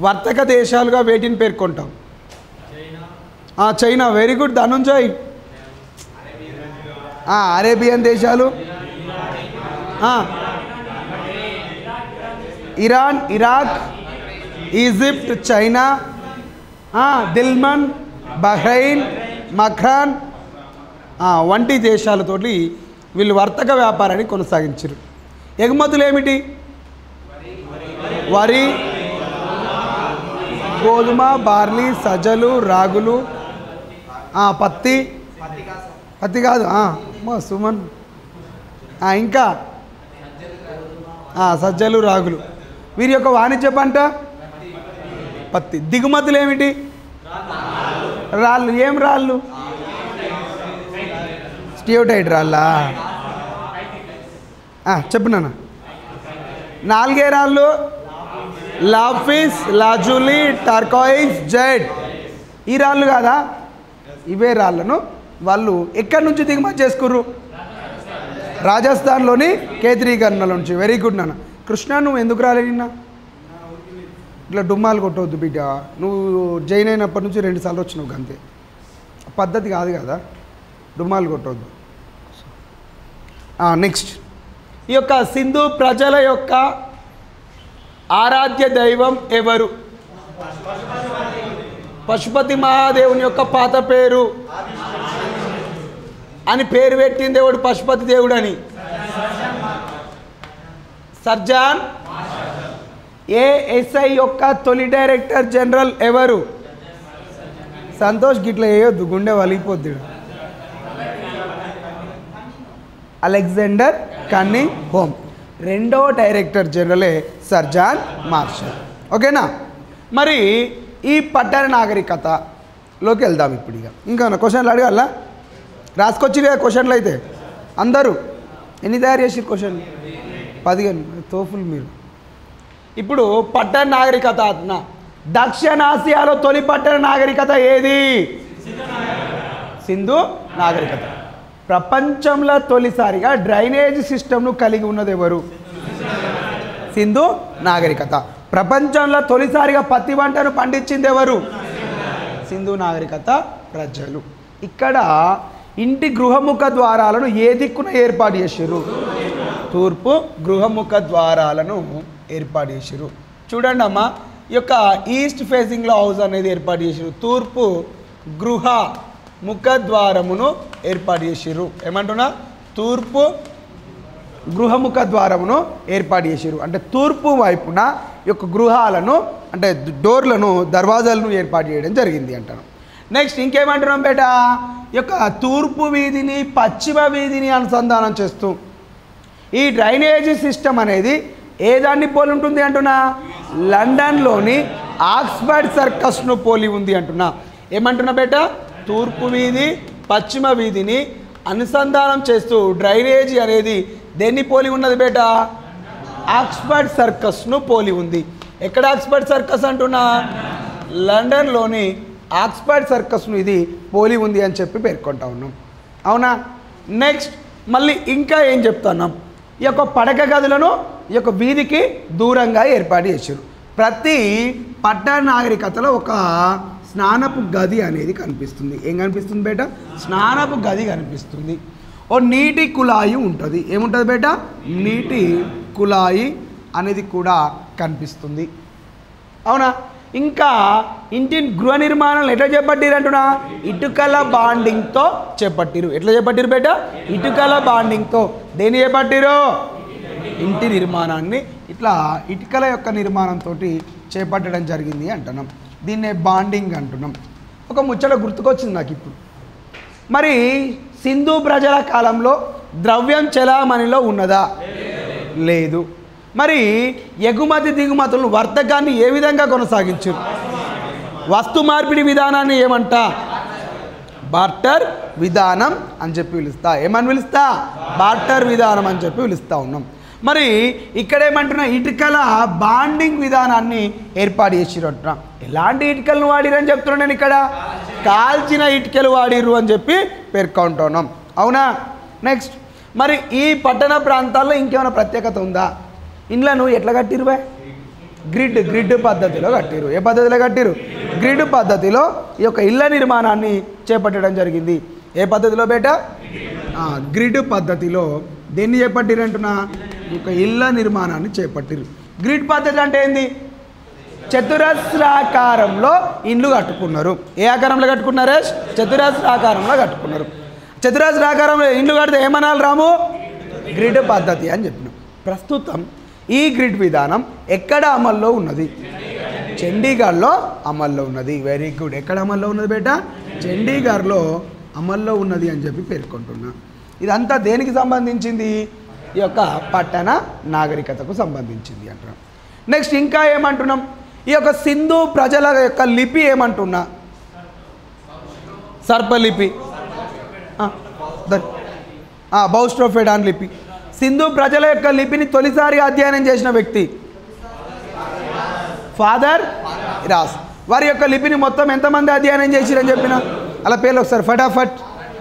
వర్తక దేశాలుగా వేటిని పేర్కొంటాం ఆ, చైనా వెరీ గుడ్ ధనుంజయ్ ఆ, అరేబియన్ దేశాలు ఆ, ఇరాన్ ఇరాక్ ఈజిప్ట్ చైనా ఆ, దిల్మన్ బహ్రైన్ మఖ్రాన్ ఆ, వంటి దేశాలతోటి వీళ్ళు వర్తక వ్యాపారాన్ని కొనసాగించారు ఎగుమతులు ఏమిటి వరి గోధుమ బార్లీ సజ్జలు రాగులు ఆ, పత్తి పత్తి కాదు ఆ, అమ్మో, సుమన్ ఆ, ఇంకా ఆ, సజ్జలు రాగులు వీరి యొక్క వాణిజ్య పంట పత్తి దిగుమతులు ఏమిటి రాళ్ళు ఏం రాళ్ళు స్టియోటైడ్ రాళ్ళా ఆ, చెప్పు నాన్న నాలుగే రాళ్ళు లాఫిస్ లాజులి టర్కాయిస్ జెడ్ ఈ రాళ్ళు కాదా ఇవే రాళ్ళను వాళ్ళు ఎక్కడి నుంచి దిగుమతి చేసుకుర్రు రాజస్థాన్లోని కేత్రీకరణల నుంచి వెరీ గుడ్ నాన్న కృష్ణ నువ్వు ఎందుకు రాలే నిన్న ఇట్లా డుమ్మాలు కొట్టవద్దు బిడ్డ నువ్వు జైన్ అయినప్పటి నుంచి రెండు సార్లు వచ్చినావు అంతే పద్ధతి కాదు కదా డుమ్మాలు కొట్టవద్దు నెక్స్ట్ ఈ యొక్క సింధు ప్రజల యొక్క ఆరాధ్య దైవం ఎవరు పశుపతి మహాదేవుని యొక్క పాత పేరు అని పేరు పెట్టింది దేవుడు పశుపతి దేవుడు అని సర్జాన్ ఏఎస్ఐ యొక్క తొలి డైరెక్టర్ జనరల్ ఎవరు సంతోష్ గిట్ల వేయొద్దు గుండె వలిగిపోద్ది అలెగ్జాండర్ కన్నింగ్ హోమ్ రెండో డైరెక్టర్ జనరలే సర్జాన్ మార్షల్ ఓకేనా మరి ఈ పట్టణ నాగరికతలోకి వెళ్దాం ఇప్పుడు ఇక ఇంకా క్వశ్చన్లు అడగాల రాసుకొచ్చి కదా క్వశ్చన్లు అయితే అందరూ ఎన్ని తయారు చేసి క్వశ్చన్లు పదిహేను తోఫులు మీరు ఇప్పుడు పట్టణ నాగరికత అన్న దక్షిణాసియాలో తొలి పట్టణ నాగరికత ఏది సింధు నాగరికత ప్రపంచంలో తొలిసారిగా డ్రైనేజ్ సిస్టమ్ను కలిగి ఉన్నది ఎవరు సింధు నాగరికత ప్రపంచంలో తొలిసారిగా పత్తి పంటను పండించింది ఎవరు సింధు నాగరికత ప్రజలు ఇక్కడ ఇంటి గృహముఖ ద్వారాలను ఏ దిక్కున ఏర్పాటు చేసారు తూర్పు గృహముఖ ద్వారాలను ఏర్పాటు చేసారు చూడండి అమ్మా ఈ యొక్క ఈస్ట్ ఫేసింగ్లో హౌస్ అనేది ఏర్పాటు చేసారు తూర్పు గృహ ముఖ ద్వారమును ఏర్పాటు చేసారు ఏమంటున్నా తూర్పు గృహముఖ ద్వారమును ఏర్పాటు చేసారు అంటే తూర్పు వైపున ఈ యొక్క గృహాలను అంటే డోర్లను దర్వాజాలను ఏర్పాటు చేయడం జరిగింది అంటాను నెక్స్ట్ ఇంకేమంటున్నాం బేట ఈ యొక్క తూర్పు వీధిని పశ్చిమ వీధిని అనుసంధానం చేస్తూ ఈ డ్రైనేజీ సిస్టమ్ అనేది ఏ దాన్ని పోలి ఉంటుంది అంటున్నా లండన్లోని ఆక్స్ఫర్డ్ సర్కస్ను పోలి ఉంది అంటున్నా ఏమంటున్నా బేట తూర్పు వీధి పశ్చిమ వీధిని అనుసంధానం చేస్తూ డ్రైనేజీ అనేది దేన్ని పోలి ఉన్నది బేట ఆక్స్ఫర్డ్ సర్కస్ను పోలి ఉంది ఎక్కడ ఆక్స్ఫర్డ్ సర్కస్ అంటున్నా లండన్లోని ఆక్స్ఫర్డ్ సర్కస్ను ఇది పోలి ఉంది అని చెప్పి పేర్కొంటా ఉన్నాం అవునా నెక్స్ట్ మళ్ళీ ఇంకా ఏం చెప్తున్నాం ఈ యొక్క పడక గదులను ఈ యొక్క వీధికి దూరంగా ఏర్పాటు చేశారు ప్రతి పట్టణ నాగరికతలో ఒక స్నానపు గది అనేది కనిపిస్తుంది ఏం కనిపిస్తుంది బేట స్నానపు గది కనిపిస్తుంది ఓ నీటి కుళాయి ఉంటుంది ఏముంటుంది బేట నీటి కుళాయి అనేది కూడా కనిపిస్తుంది అవునా ఇంకా ఇంటి గృహ నిర్మాణం ఎట్లా చేపట్టిరు అంటున్నా ఇటుకల బాండింగ్తో చేపట్టిరు ఎట్లా చేపట్టిరు బేట ఇటుకల బాండింగ్తో దేని చేపట్టిరు ఇంటి నిర్మాణాన్ని ఇట్లా ఇటుకల యొక్క నిర్మాణంతో చేపట్టడం జరిగింది అంటున్నాం దీన్నే బాండింగ్ అంటున్నాం ఒక ముచ్చట గుర్తుకొచ్చింది నాకు ఇప్పుడు మరి సింధు ప్రజల కాలంలో ద్రవ్యం చలామణిలో ఉన్నదా లేదు మరి ఎగుమతి దిగుమతులను వర్తకాన్ని ఏ విధంగా కొనసాగించారు వస్తు మార్పిడి విధానాన్ని ఏమంట బార్టర్ విధానం అని చెప్పి పిలుస్తా ఏమని పిలుస్తా బార్టర్ విధానం అని చెప్పి పిలుస్తా ఉన్నాం మరి ఇక్కడ ఏమంటున్నా ఇటుకల బాండింగ్ విధానాన్ని ఏర్పాటు చేసిరట ఎలాంటి ఇటుకలను వాడిరని చెప్తున్నాను నేను ఇక్కడ కాల్చిన ఇటుకలు వాడిర్రు అని చెప్పి పేర్కొంటున్నాం అవునా నెక్స్ట్ మరి ఈ పట్టణ ప్రాంతాల్లో ఇంకేమైనా ప్రత్యేకత ఉందా ఇండ్లను ఎట్లా కట్టిరు బాయ్ గ్రిడ్ గ్రిడ్ పద్ధతిలో కట్టిరు ఏ పద్ధతిలో కట్టిరు గ్రిడ్ పద్ధతిలో ఈ యొక్క ఇళ్ళ నిర్మాణాన్ని చేపట్టడం జరిగింది ఏ పద్ధతిలో బేట ఆ, గ్రిడ్ పద్ధతిలో దేన్ని చేపట్టిరు అంటున్నా ఈ యొక్క ఇళ్ళ నిర్మాణాన్ని చేపట్టిరు గ్రిడ్ పద్ధతి అంటే ఏంది చతురస్రాకారంలో ఇండ్లు కట్టుకున్నారు ఏ ఆకారంలో కట్టుకున్నారే చతురస్రాకారంలో కట్టుకున్నారు చతురస్రాకారంలో ఇండ్లు కడితే ఏమనాలి రాము గ్రిడ్ పద్ధతి అని చెప్పినాం ప్రస్తుతం ఈ గ్రిడ్ విధానం ఎక్కడ అమల్లో ఉన్నది చండీగఢ్లో అమల్లో ఉన్నది వెరీ గుడ్ ఎక్కడ అమల్లో ఉన్నది బేట చండీగఢ్లో అమల్లో ఉన్నది అని చెప్పి పేర్కొంటున్నా ఇదంతా దేనికి సంబంధించింది ఈ యొక్క పట్టణ నాగరికతకు సంబంధించింది అంటున్నాం నెక్స్ట్ ఇంకా ఏమంటున్నాం ఈ యొక్క సింధు ప్రజల యొక్క లిపి ఏమంటున్నా సర్పలిపి బౌస్ట్రోఫెడాన్ లిపి సింధు ప్రజల యొక్క లిపిని తొలిసారిగా అధ్యయనం చేసిన వ్యక్తి ఫాదర్ రాస్ వారి యొక్క లిపిని మొత్తం ఎంతమంది అధ్యయనం చేసిరని చెప్పిన అలా పేర్లు ఒకసారి ఫటాఫట్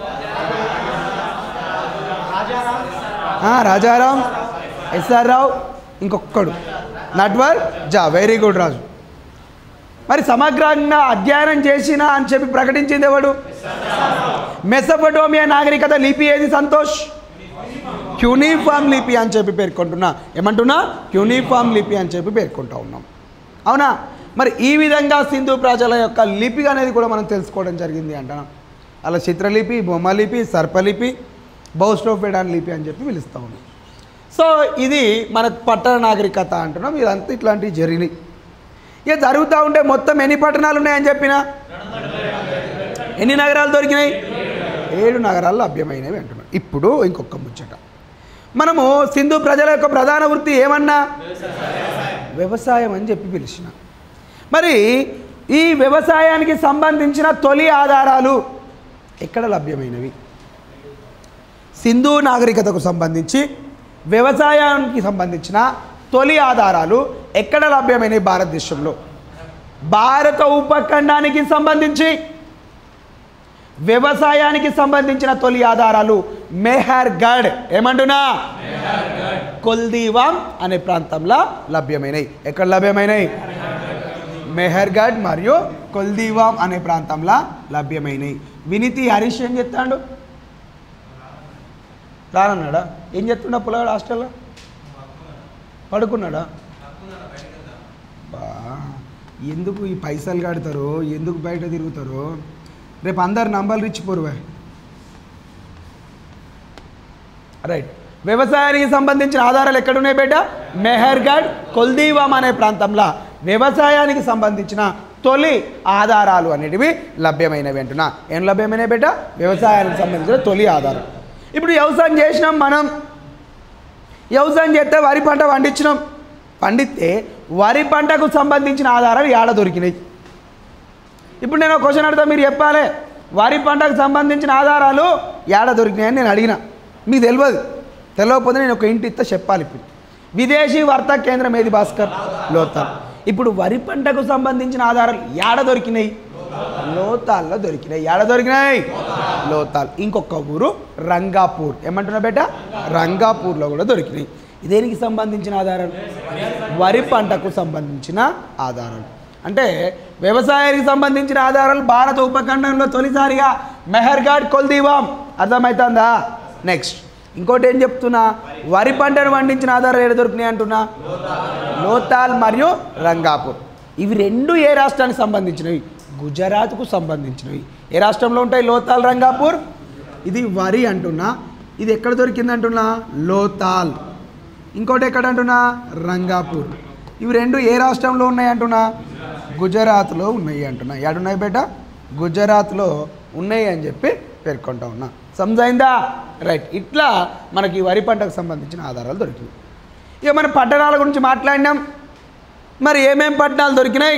ఆ, రాజారాం ఎస్ఆర్ రావు ఇంకొక్కడు నట్వర్ జా వెరీ గుడ్ రాజు మరి సమగ్రంగా అధ్యయనం చేసిన అని చెప్పి ప్రకటించింది ఎవడు మెసపటోమియా నాగరికత లిపి ఏది సంతోష్ క్యూనిఫామ్ లిపి అని చెప్పి పేర్కొంటున్నా ఏమంటున్నా క్యూనిఫామ్ లిపి అని చెప్పి పేర్కొంటా ఉన్నాం అవునా మరి ఈ విధంగా సింధు ప్రజల యొక్క లిపి అనేది కూడా మనం తెలుసుకోవడం జరిగింది అంటున్నాం అలా చిత్రలిపి బొమ్మలిపి సర్పలిపి బౌస్టోఫెడాన్ లిపి అని చెప్పి పిలుస్తూ ఉన్నాం సో ఇది మన పట్టణ నాగరికత అంటున్నాం ఇదంతా ఇట్లాంటివి జరిగినాయి ఇక జరుగుతూ ఉంటే మొత్తం ఎన్ని పట్టణాలు ఉన్నాయని చెప్పిన ఎన్ని నగరాలు దొరికినాయి ఏడు నగరాలు లభ్యమైనవి అంటున్నాం ఇప్పుడు ఇంకొక ముచ్చట మనము సింధు ప్రజల యొక్క ప్రధాన వృత్తి ఏమన్నా వ్యవసాయం అని చెప్పి పిలిచిన మరి ఈ వ్యవసాయానికి సంబంధించిన తొలి ఆధారాలు ఎక్కడ లభ్యమైనవి సింధు నాగరికతకు సంబంధించి వ్యవసాయానికి సంబంధించిన తొలి ఆధారాలు ఎక్కడ లభ్యమైనవి భారతదేశంలో భారత ఉపఖండానికి సంబంధించి వ్యవసాయానికి సంబంధించిన తొలి ఆధారాలు మెహర్గఢ్ ఏమంటున్నా కొల్దీవాం అనే ప్రాంతంలో లభ్యమైనవి ఎక్కడ లభ్యమైనవి మెహర్గఢ్ మరియు కొల్దీవాం అనే ప్రాంతంలో లభ్యమైనవి వినితి హరీష్ ఏం చెప్తాడు రానన్నాడా ఏం చెప్తున్నా పుల్లగాడు హాస్టల్లో పడుకున్నాడా బా ఎందుకు ఈ పైసలు కడతారో ఎందుకు బయట తిరుగుతారో రేపు అందరు నంబర్లు ఇచ్చిపోరువే రైట్ వ్యవసాయానికి సంబంధించిన ఆధారాలు ఎక్కడున్నాయి బేట మెహర్గఢ్ కొల్దీవాం అనే ప్రాంతంలో వ్యవసాయానికి సంబంధించిన తొలి ఆధారాలు అనేటివి లభ్యమైనవి అంటున్నా ఏం లభ్యమైనవి బేట వ్యవసాయానికి సంబంధించిన తొలి ఆధారం ఇప్పుడు వ్యవసాయం చేసినాం మనం వ్యవసాయం చేస్తే వరి పంట పండించినాం పండితే వరి పంటకు సంబంధించిన ఆధారాలు ఏడ దొరికినాయి ఇప్పుడు నేను ఒక క్వశ్చన్ అడుగుతా మీరు చెప్పాలి వరి పంటకు సంబంధించిన ఆధారాలు ఏడ దొరికినాయని నేను అడిగిన మీకు తెలియదు తెలియకపోతే నేను ఒక ఇంటి ఇస్తా చెప్పాలి ఇప్పుడు విదేశీ వార్తా కేంద్రం ఏది భాస్కర్ లోతాల్ ఇప్పుడు వరి పంటకు సంబంధించిన ఆధారాలు ఏడ దొరికినాయి లోతాల్లో దొరికినాయి ఏడ దొరికినాయి లోతాల్ ఇంకొక ఊరు రంగాపూర్ ఏమంటున్నా బేట రంగాపూర్లో కూడా దొరికినాయి దేనికి సంబంధించిన ఆధారాలు వరి పంటకు సంబంధించిన ఆధారాలు అంటే వ్యవసాయానికి సంబంధించిన ఆధారాలు భారత ఉపఖండంలో తొలిసారిగా మెహర్ఘాట్ కొల్దీవాం అర్థమవుతుందా నెక్స్ట్ ఇంకోటి ఏం చెప్తున్నా వరి పంటను పండించిన ఆధారాలు ఏడ దొరికినాయి అంటున్నా లోతాల్ మరియు రంగాపూర్ ఇవి రెండు ఏ రాష్ట్రానికి సంబంధించినవి గుజరాత్కు సంబంధించినవి ఏ రాష్ట్రంలో ఉంటాయి లోతాల్ రంగాపూర్ ఇది వరి అంటున్నా ఇది ఎక్కడ దొరికింది అంటున్నా లోతాల్ ఇంకోటి ఎక్కడ అంటున్నా రంగాపూర్ ఇవి రెండు ఏ రాష్ట్రంలో ఉన్నాయి అంటున్నా గుజరాత్లో ఉన్నాయి అంటున్నా ఏడున్నాయి బేట గుజరాత్లో ఉన్నాయి అని చెప్పి పేర్కొంటా ఉన్నా సమజైందా రైట్ ఇట్లా మనకి ఈ వరి పంటకు సంబంధించిన ఆధారాలు దొరికినాయి ఇక మన పట్టణాల గురించి మాట్లాడినాం మరి ఏమేం పట్టణాలు దొరికినాయి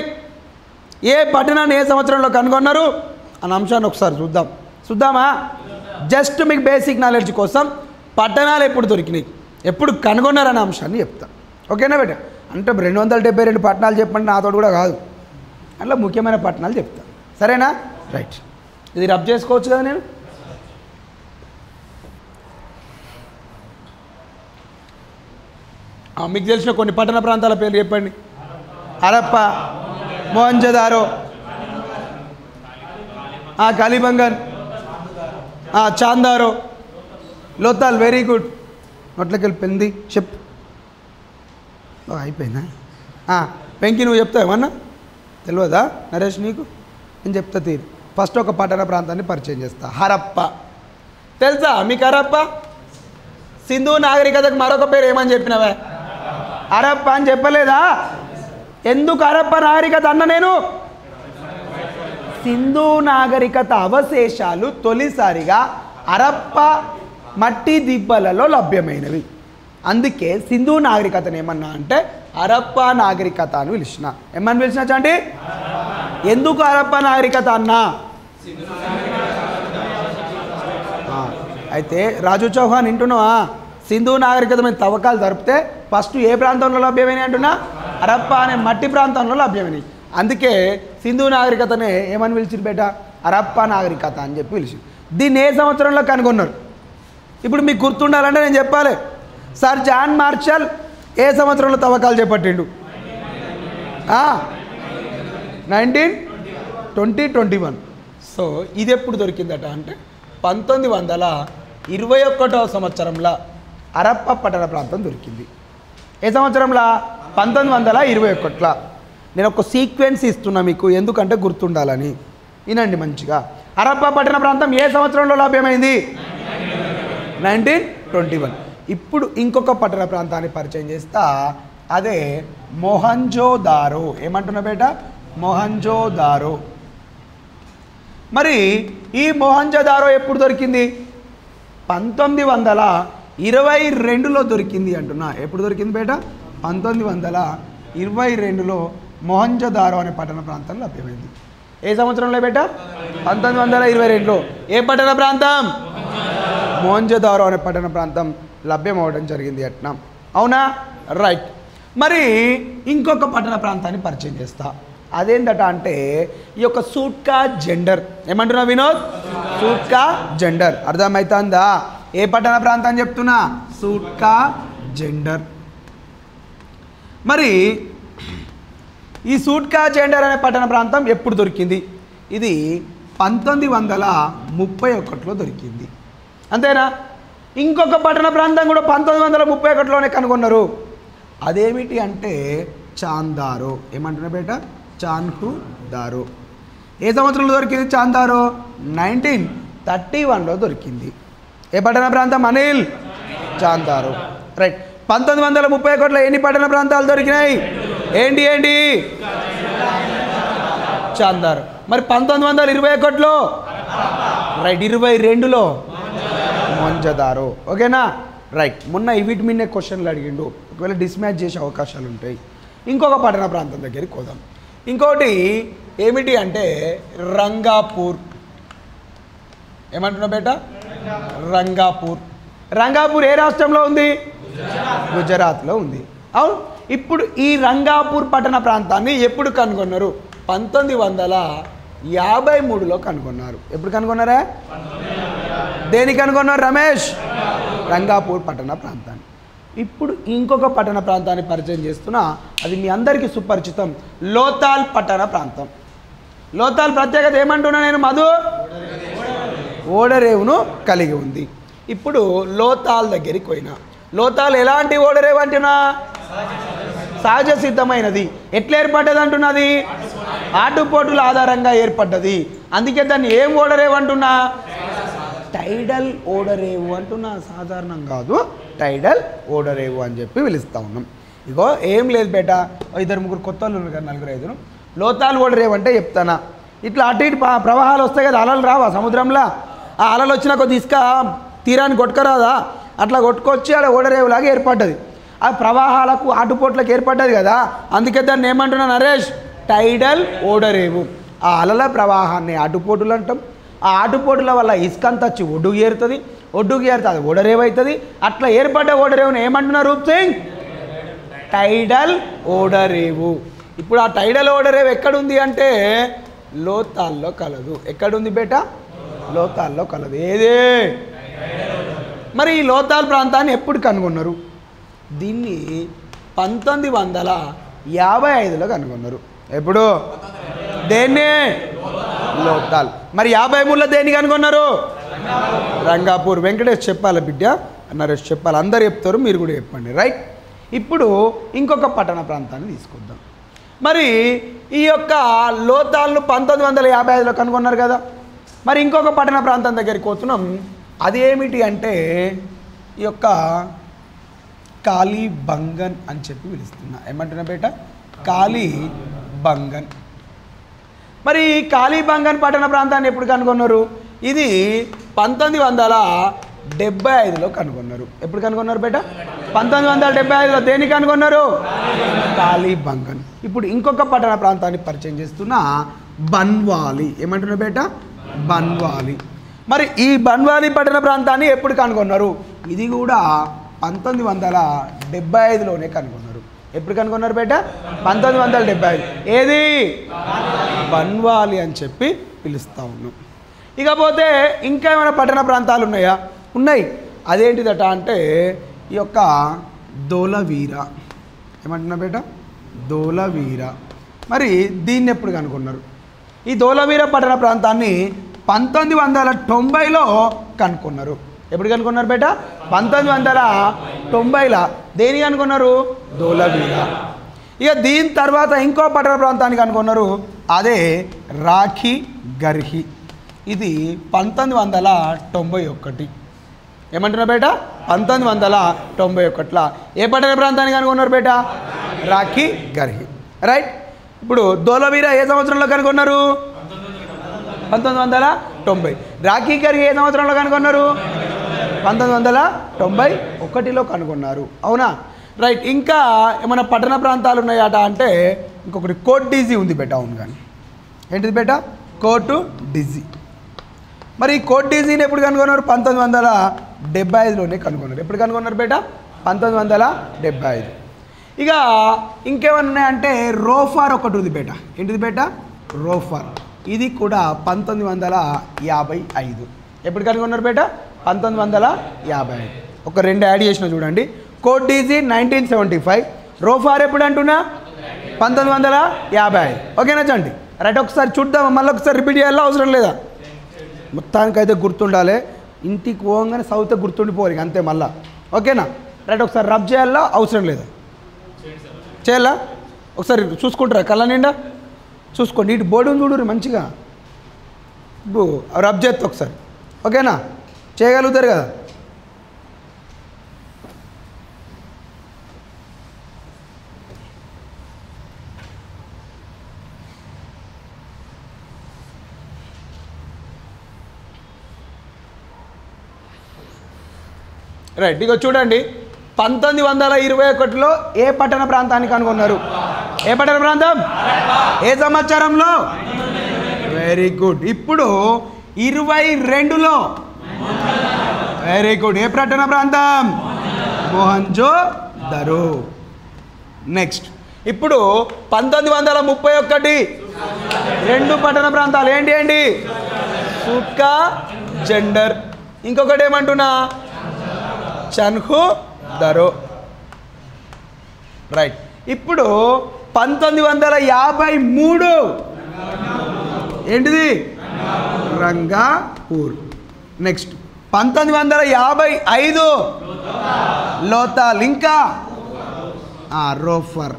ఏ పట్టణాన్ని ఏ సంవత్సరంలో కనుగొన్నారు అన్న అంశాన్ని ఒకసారి చూద్దాం చూద్దామా జస్ట్ మీకు బేసిక్ నాలెడ్జ్ కోసం పట్టణాలు ఎప్పుడు దొరికినాయి ఎప్పుడు కనుగొన్నారనే అంశాన్ని చెప్తా ఓకేనా బేట అంటే రెండు వందల డెబ్బై రెండు పట్టణాలు చెప్పండి నాతో కూడా కాదు అట్లా ముఖ్యమైన పట్టణాలు చెప్తా సరేనా రైట్ ఇది రబ్ చేసుకోవచ్చు కదా నేను ఆ, మీకు తెలిసిన కొన్ని పట్టణ ప్రాంతాల పేర్లు చెప్పండి హరప్ప మోహంజదారో ఆ, కాలిబంగన్ ఆ, చాందారో లోతాల్ వెరీ గుడ్ నోట్లోకి వెళ్ళి పెంది చెప్పు ఓ, అయిపోయిందా ఆ, వెంకీ నువ్వు చెప్తావు ఏమన్నా తెలియదా నరేష్ నీకు నేను చెప్తా తీరు ఫస్ట్ ఒక పట్టణ ప్రాంతాన్ని పరిచయం చేస్తా హరప్ప తెలుసా మీకు హరప్ప సింధు నాగరికతకు మరొక పేరు ఏమని చెప్పినవే హరప్ప అని చెప్పలేదా ఎందుకు హరప్ప నాగరికత అన్న నేను సింధు నాగరికత అవశేషాలు తొలిసారిగా హరప్ప మట్టి దిబ్బలలో లభ్యమైనవి అందుకే సింధు నాగరికతను ఏమన్నా అంటే హరప్ప నాగరికత అని పిలిచిన ఏమని పిలిచిన చండి ఎందుకు హరప్ప నాగరికత అన్నా ఆ, అయితే రాజు చౌహాన్ వింటున్నావా సింధు నాగరికత మీద తవ్వకాలు జరిపితే ఫస్ట్ ఏ ప్రాంతంలో లభ్యమైనాయి అంటున్నా హరప్ప అనే మట్టి ప్రాంతంలో లభ్యమైనాయి అందుకే సింధు నాగరికతనే ఏమని పిలిచిరు బేట హరప్ప నాగరికత అని చెప్పి పిలిచి దీన్ని ఏ సంవత్సరంలో కనుగొన్నారు ఇప్పుడు మీకు గుర్తుండాలంటే నేను చెప్పాలి సార్ జాన్ మార్షల్ ఏ సంవత్సరంలో తవ్వకాలు చేపట్టిండు nineteen twenty twenty one so ఇది ఎప్పుడు దొరికిందట అంటే పంతొమ్మిది వందల ఇరవై ఒకటవ సంవత్సరంలో అరప్ప పట్టణ ప్రాంతం దొరికింది ఏ సంవత్సరంలో పంతొమ్మిది వందల ఇరవై ఒకటిలో నేను ఒక సీక్వెన్స్ ఇస్తున్నా మీకు ఎందుకంటే గుర్తుండాలని వినండి మంచిగా అరప్ప పట్టణ ప్రాంతం ఏ సంవత్సరంలో లభ్యమైంది నైన్టీన్ ట్వంటీ వన్ ఇప్పుడు ఇంకొక పట్టణ ప్రాంతాన్ని పరిచయం చేస్తా అదే మొహంజోదారో ఏమంటున్నా బేట మొహంజోదారో మరి ఈ మొహంజోదారో ఎప్పుడు దొరికింది పంతొమ్మిది వందల ఇరవై రెండులో దొరికింది అంటున్నా ఎప్పుడు దొరికింది బేట పంతొమ్మిది వందల ఇరవై రెండులో మొహంజోదారో అనే పట్టణ ప్రాంతం లభ్యమైంది ఏ సంవత్సరంలో బేట పంతొమ్మిది వందల ఇరవై రెండులో ఏ పట్టణ ప్రాంతం మోహంజదారో అనే పట్టణ ప్రాంతం లభ్యం అవ్వడం జరిగింది అట్నా అవునా రైట్ మరి ఇంకొక పట్టణ ప్రాంతాన్ని పరిచయం చేస్తా అదేంటట అంటే ఈ యొక్క సూట్కా జెండర్ ఏమంటున్నా వినోద్ సూట్కా జెండర్ అర్థమవుతుందా ఏ పట్టణ ప్రాంతం చెప్తున్నా సూట్కా జెండర్ మరి ఈ సూట్కా జెండర్ అనే పట్టణ ప్రాంతం ఎప్పుడు దొరికింది ఇది పంతొమ్మిది వందల ముప్పై ఒకటిలో దొరికింది అంతేనా ఇంకొక పట్టణ ప్రాంతం కూడా పంతొమ్మిది వందల ముప్పై ఒకటిలోనే కనుగొన్నారు అదేమిటి అంటే చాందారో ఏమంటున్నా బేట చాన్హు దారో ఏ సంవత్సరంలో దొరికింది చాందారో నైన్టీన్ థర్టీ వన్లో దొరికింది ఏ పట్టణ ప్రాంతం అనిల్ చాందారో రైట్ పంతొమ్మిది వందల ముప్పై ఒకటిలో ఎన్ని పట్టణ ప్రాంతాలు దొరికినాయి ఏంటి ఏంటి చాందారు మరి పంతొమ్మిది వందల ఇరవై ఒకటిలో రైట్ ఇరవై రెండులో మొంజదారో ఓకేనా రైట్ మొన్న వీటి మీదనే క్వశ్చన్లు అడిగిండు ఒకవేళ డిస్మ్యాచ్ చేసే అవకాశాలు ఉంటాయి ఇంకొక పట్టణ ప్రాంతం దగ్గరికి పోదాం ఇంకోటి ఏమిటి అంటే రంగాపూర్ ఏమంటున్నా బేట రంగాపూర్ రంగాపూర్ ఏ రాష్ట్రంలో ఉంది గుజరాత్లో ఉంది అవును ఇప్పుడు ఈ రంగాపూర్ పట్టణ ప్రాంతాన్ని ఎప్పుడు కనుగొన్నారు పంతొమ్మిది వందల యాభై మూడులో కనుగొన్నారు ఎప్పుడు కనుగొన్నారా దేనికి కనుగొన్నారు రమేష్ రంగాపూర్ పట్టణ ప్రాంతాన్ని ఇప్పుడు ఇంకొక పట్టణ ప్రాంతాన్ని పరిచయం చేస్తున్నా అది మీ అందరికీ సుపరిచితం లోతాల్ పట్టణ ప్రాంతం లోతాల్ ప్రత్యేకత ఏమంటున్నా నేను మధు ఓడరేవును కలిగి ఉంది ఇప్పుడు లోతాల్ దగ్గరికి పోయినా లోతాల్ ఎలాంటి ఓడరేవు అంటున్నా సహజ సిద్ధమైనది ఎట్లా ఏర్పడ్డది అంటున్నది ఆటుపోటుల ఆధారంగా ఏర్పడ్డది అందుకే దాన్ని ఏం ఓడరేవు అంటున్నా టైడల్ ఓడరేవు అంటున్నా సాధారణం కాదు టైడల్ ఓడరేవు అని చెప్పి పిలుస్తూ ఉన్నాం ఇగో ఏం లేదు బేట ఓ ఇద్దరు ముగ్గురు కొత్త వాళ్ళు ఉన్నారు కదా నలుగురు ఐదురు లోతాలు ఓడరేవు అంటే చెప్తానా ఇట్లా అటు ఇటు ప- ప్రవాహాలు వస్తాయి కదా అలలు రావా సముద్రంలో ఆ అలలు వచ్చినా కొద్ది ఇసుక తీరాన్ని కొట్టుకరాదా అట్లా కొట్టుకొచ్చి ఆడ ఓడరేవులాగా ఏర్పడ్డది ఆ ప్రవాహాలకు ఆటుపోట్లకు ఏర్పడ్డది కదా అందుకే దాన్ని ఏమంటున్నా నరేష్ టైడల్ ఓడరేవు ఆ అలల ప్రవాహాన్ని ఆటుపోటులు అంటాం ఆ ఆటుపోటుల వల్ల ఇసుక అంతా వచ్చి ఒడ్డుకు ఏరుతుంది ఒడ్డుకు ఏరుతుంది అది ఓడరేవు అవుతుంది అట్లా ఏర్పడ్డ ఓడరేవుని ఏమంటున్నారు రూప్ సింగ్ టైడల్ ఓడరేవు ఇప్పుడు ఆ టైడల్ ఓడరేవు ఎక్కడుంది అంటే లోతాల్లో కలదు ఎక్కడుంది బేట లోతాల్లో కలదు ఏదే మరి ఈ లోతాల్ ప్రాంతాన్ని ఎప్పుడు కనుగొన్నారు దీన్ని పంతొమ్మిది వందల యాభై ఐదులో కనుగొన్నారు ఎప్పుడు దేన్ని లోతాల్ మరి యాభై మూడులో దేన్ని కనుగొన్నారు రంగాపూర్ వెంకటేష్ చెప్పాలి బిడ్డ నరేష్ చెప్పాలి అందరు చెప్తారు మీరు కూడా చెప్పండి రైట్ ఇప్పుడు ఇంకొక పట్టణ ప్రాంతాన్ని తీసుకుందాం మరి ఈ యొక్క లోతాలను పంతొమ్మిది వందల యాభై ఐదులో కనుగొన్నారు కదా మరి ఇంకొక పట్టణ ప్రాంతం దగ్గరికి పోతున్నాం అది ఏమిటి అంటే ఈ యొక్క కాళీ బంగన్ అని చెప్పి పిలుస్తున్నా ఏమంటున్నా బేట కాళీ బంగన్ మరి ఈ కాళీబంగన్ పట్టణ ప్రాంతాన్ని ఎప్పుడు కనుగొన్నారు ఇది పంతొమ్మిది వందల డెబ్బై ఐదులో కనుగొన్నారు ఎప్పుడు కనుగొన్నారు బేట పంతొమ్మిది వందల డెబ్బై ఐదులో దేన్ని కనుగొన్నారు కాళీబంగన్ ఇప్పుడు ఇంకొక పట్టణ ప్రాంతాన్ని పరిచయం చేస్తున్న బన్వాలి ఏమంటున్నారు బేట బన్వాలి మరి ఈ బన్వాలి పట్టణ ప్రాంతాన్ని ఎప్పుడు కనుగొన్నారు ఇది కూడా పంతొమ్మిది వందల డెబ్బై ఐదులోనే కనుగొన్నారు ఎప్పుడు కనుగొన్నారు బేట పంతొమ్మిది వందల డెబ్బై ఐదు ఏది బన్వాలి అని చెప్పి పిలుస్తూ ఉన్నాం ఇకపోతే ఇంకా ఏమైనా పట్టణ ప్రాంతాలు ఉన్నాయా ఉన్నాయి అదేంటిదట అంటే ఈ యొక్క దోలవీర ఏమంటున్నా బేట దోలవీర మరి దీన్ని ఎప్పుడు కనుగొన్నారు ఈ దోలవీర పట్టణ ప్రాంతాన్ని పంతొమ్మిది వందల తొంభైలో కనుక్కున్నారు ఎప్పుడు కనుక్కున్నారు బేట పంతొమ్మిది వందల తొంభైలో దేని కనుక్కున్నారు దోలవీర ఇక దీని తర్వాత ఇంకో పట్టణ ప్రాంతానికి కనుక్కున్నారు అదే రాఖీ గర్హి ఇది పంతొమ్మిది వందల తొంభై ఒకటి ఏమంటున్నారు బేట పంతొమ్మిది వందల తొంభై ఒకటిలో ఏ పట్టణ ప్రాంతానికి కనుగొన్నారు బేట రాఖీ గర్హి రైట్ ఇప్పుడు దోలవీర ఏ సంవత్సరంలో కనుగొన్నారు పంతొమ్మిది వందల తొంభై రాఖీ గర్హి ఏ సంవత్సరంలో కనుగొన్నారు పంతొమ్మిది వందల తొంభై ఒకటిలో కనుగొన్నారు అవునా రైట్ ఇంకా ఏమైనా పట్టణ ప్రాంతాలు ఉన్నాయట అంటే ఇంకొకటి కోట్ డిజీ ఉంది బేట అవును కానీ ఏంటిది బేట కోటు డిజీ మరి ఈ కోట్ డీజీని ఎప్పుడు కనుగొన్నారు పంతొమ్మిది వందల డెబ్బై ఐదులోనే కనుగొన్నారు ఎప్పుడు కనుగొన్నారు బేట పంతొమ్మిది వందల డెబ్బై ఐదు ఇక ఇంకేమన్నా ఉన్నాయంటే రోఫార్ ఒకటి ఉంది బేట ఏంటిది బేట రోఫార్ ఇది కూడా పంతొమ్మిది వందల యాభై ఐదు ఎప్పుడు కనుగొన్నారు బేట పంతొమ్మిది వందల యాభై ఐదు ఒక రెండు యాడ్ చేసిన చూడండి Kot Diji nineteen seventy five Ropar ఎప్పుడు అంటున్నా పంతొమ్మిది వందల యాభై ఐదు ఓకేనా చండి రైట్ ఒకసారి చూద్దాం మళ్ళీ ఒకసారి రిపీట్ చేయాలా అవసరం లేదా మొత్తానికైతే గుర్తుండాలి ఇంటికి పోగానే సౌతే గుర్తుండిపోవాలి ఇక అంతే మళ్ళా ఓకేనా రైట్ ఒకసారి రబ్ చేయాలా అవసరం లేదా చేయాలా ఒకసారి చూసుకుంటారా కళ్ళ నిండా చూసుకోండి ఇటు బోర్డు చూడురు మంచిగా ఇప్పుడు రబ్ చేస్తా ఒకసారి ఓకేనా చేయగలుగుతారు కదా రైట్ ఇక చూడండి పంతొమ్మిది వందల ఇరవై ఒకటిలో ఏ పట్టణ ప్రాంతానికి కనుగొన్నారు ఏ పట్టణ ప్రాంతం ఏ సంవత్సరంలో వెరీ గుడ్ ఇప్పుడు ఇరవై రెండులో వెరీ గుడ్ ఏ పట్టణ ప్రాంతం మోహన్జో దరో నెక్స్ట్ ఇప్పుడు పంతొమ్మిది వందల ముప్పై ఒకటి రెండు పట్టణ ప్రాంతాలు ఏంటి ఏంటి సుక్క జెండర్ ఇంకొకటి ఏమంటున్నా చన్హు దరో రైట్ ఇప్పుడు పంతొమ్మిది వందల యాభై మూడు ఏంటిది రంగాపూర్ నెక్స్ట్ పంతొమ్మిది వందల యాభై ఐదు లోతాల్ ఇంకా ఆ, రోఫర్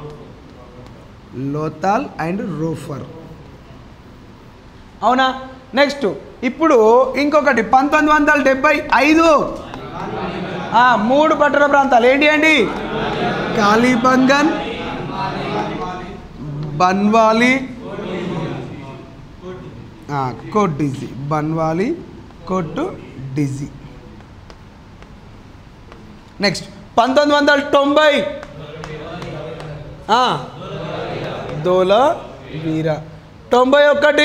లోతాల్ అండ్ రోఫర్ అవునా నెక్స్ట్ ఇప్పుడు ఇంకొకటి పంతొమ్మిది వందల డెబ్బై ఐదు ఆ, మూడు పట్టణ ప్రాంతాలు ఏంటి అండి కాళీబంగన్ బన్వాలి ఆ, కోట్ డిజీ బన్వాలి కొట్టు డిజీ నెక్స్ట్ పంతొమ్మిది వందల తొంభై ఆ, దోల వీర తొంభై ఒకటి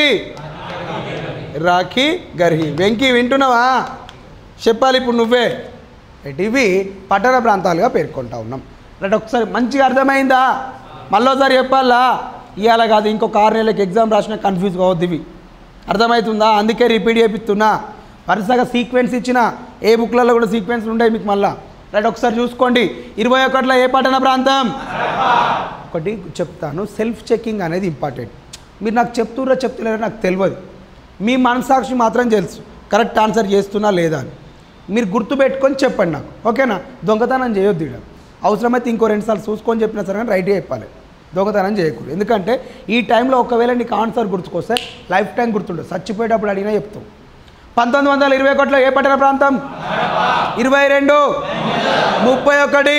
రాఖీ గర్హి వెంకీ వింటున్నావా చెప్పాలి ఇప్పుడు నువ్వే రైట్, ఇవి పట్టణ ప్రాంతాలుగా పేర్కొంటా ఉన్నాం రైట్ ఒకసారి మంచిగా అర్థమైందా మళ్ళోసారి చెప్పాలా ఇవాళ కాదు ఇంకొక ఆరు నెలలకు ఎగ్జామ్ రాసిన కన్ఫ్యూజ్ కావద్దు ఇవి అర్థమవుతుందా అందుకే రిపీట్ చేపిస్తున్నా వరుసగా సీక్వెన్స్ ఇచ్చిన ఏ బుక్లలో కూడా సీక్వెన్స్ ఉంటాయి మీకు మళ్ళా రైట్ ఒకసారి చూసుకోండి ఇరవై ఒకటిలో ఏ పట్టణ ప్రాంతం ఒకటి చెప్తాను సెల్ఫ్ చెకింగ్ అనేది ఇంపార్టెంట్ మీరు నాకు చెప్తుర్రో చెప్తున్నారో నాకు తెలియదు మీ మనసాక్షి మాత్రం తెలుసు కరెక్ట్ ఆన్సర్ చేస్తున్నా లేదా అని మీరు గుర్తుపెట్టుకొని చెప్పండి నాకు ఓకేనా దొంగతనం చేయొద్దు ఇక్కడ అవసరమైతే ఇంకో రెండు సార్లు చూసుకొని చెప్పినా సరే కానీ రైట్గా చెప్పాలి దొంగతనం చేయకూడదు ఎందుకంటే ఈ టైంలో ఒకవేళ నీకు ఆన్సర్ గుర్తుకొస్తే లైఫ్ టైం గుర్తుండదు చచ్చిపోయేటప్పుడు అడిగినా చెప్తాం పంతొమ్మిది వందల ఇరవై ఒకటిలో ఏ పట్టణ ప్రాంతం ఇరవై రెండు ముప్పై ఒకటి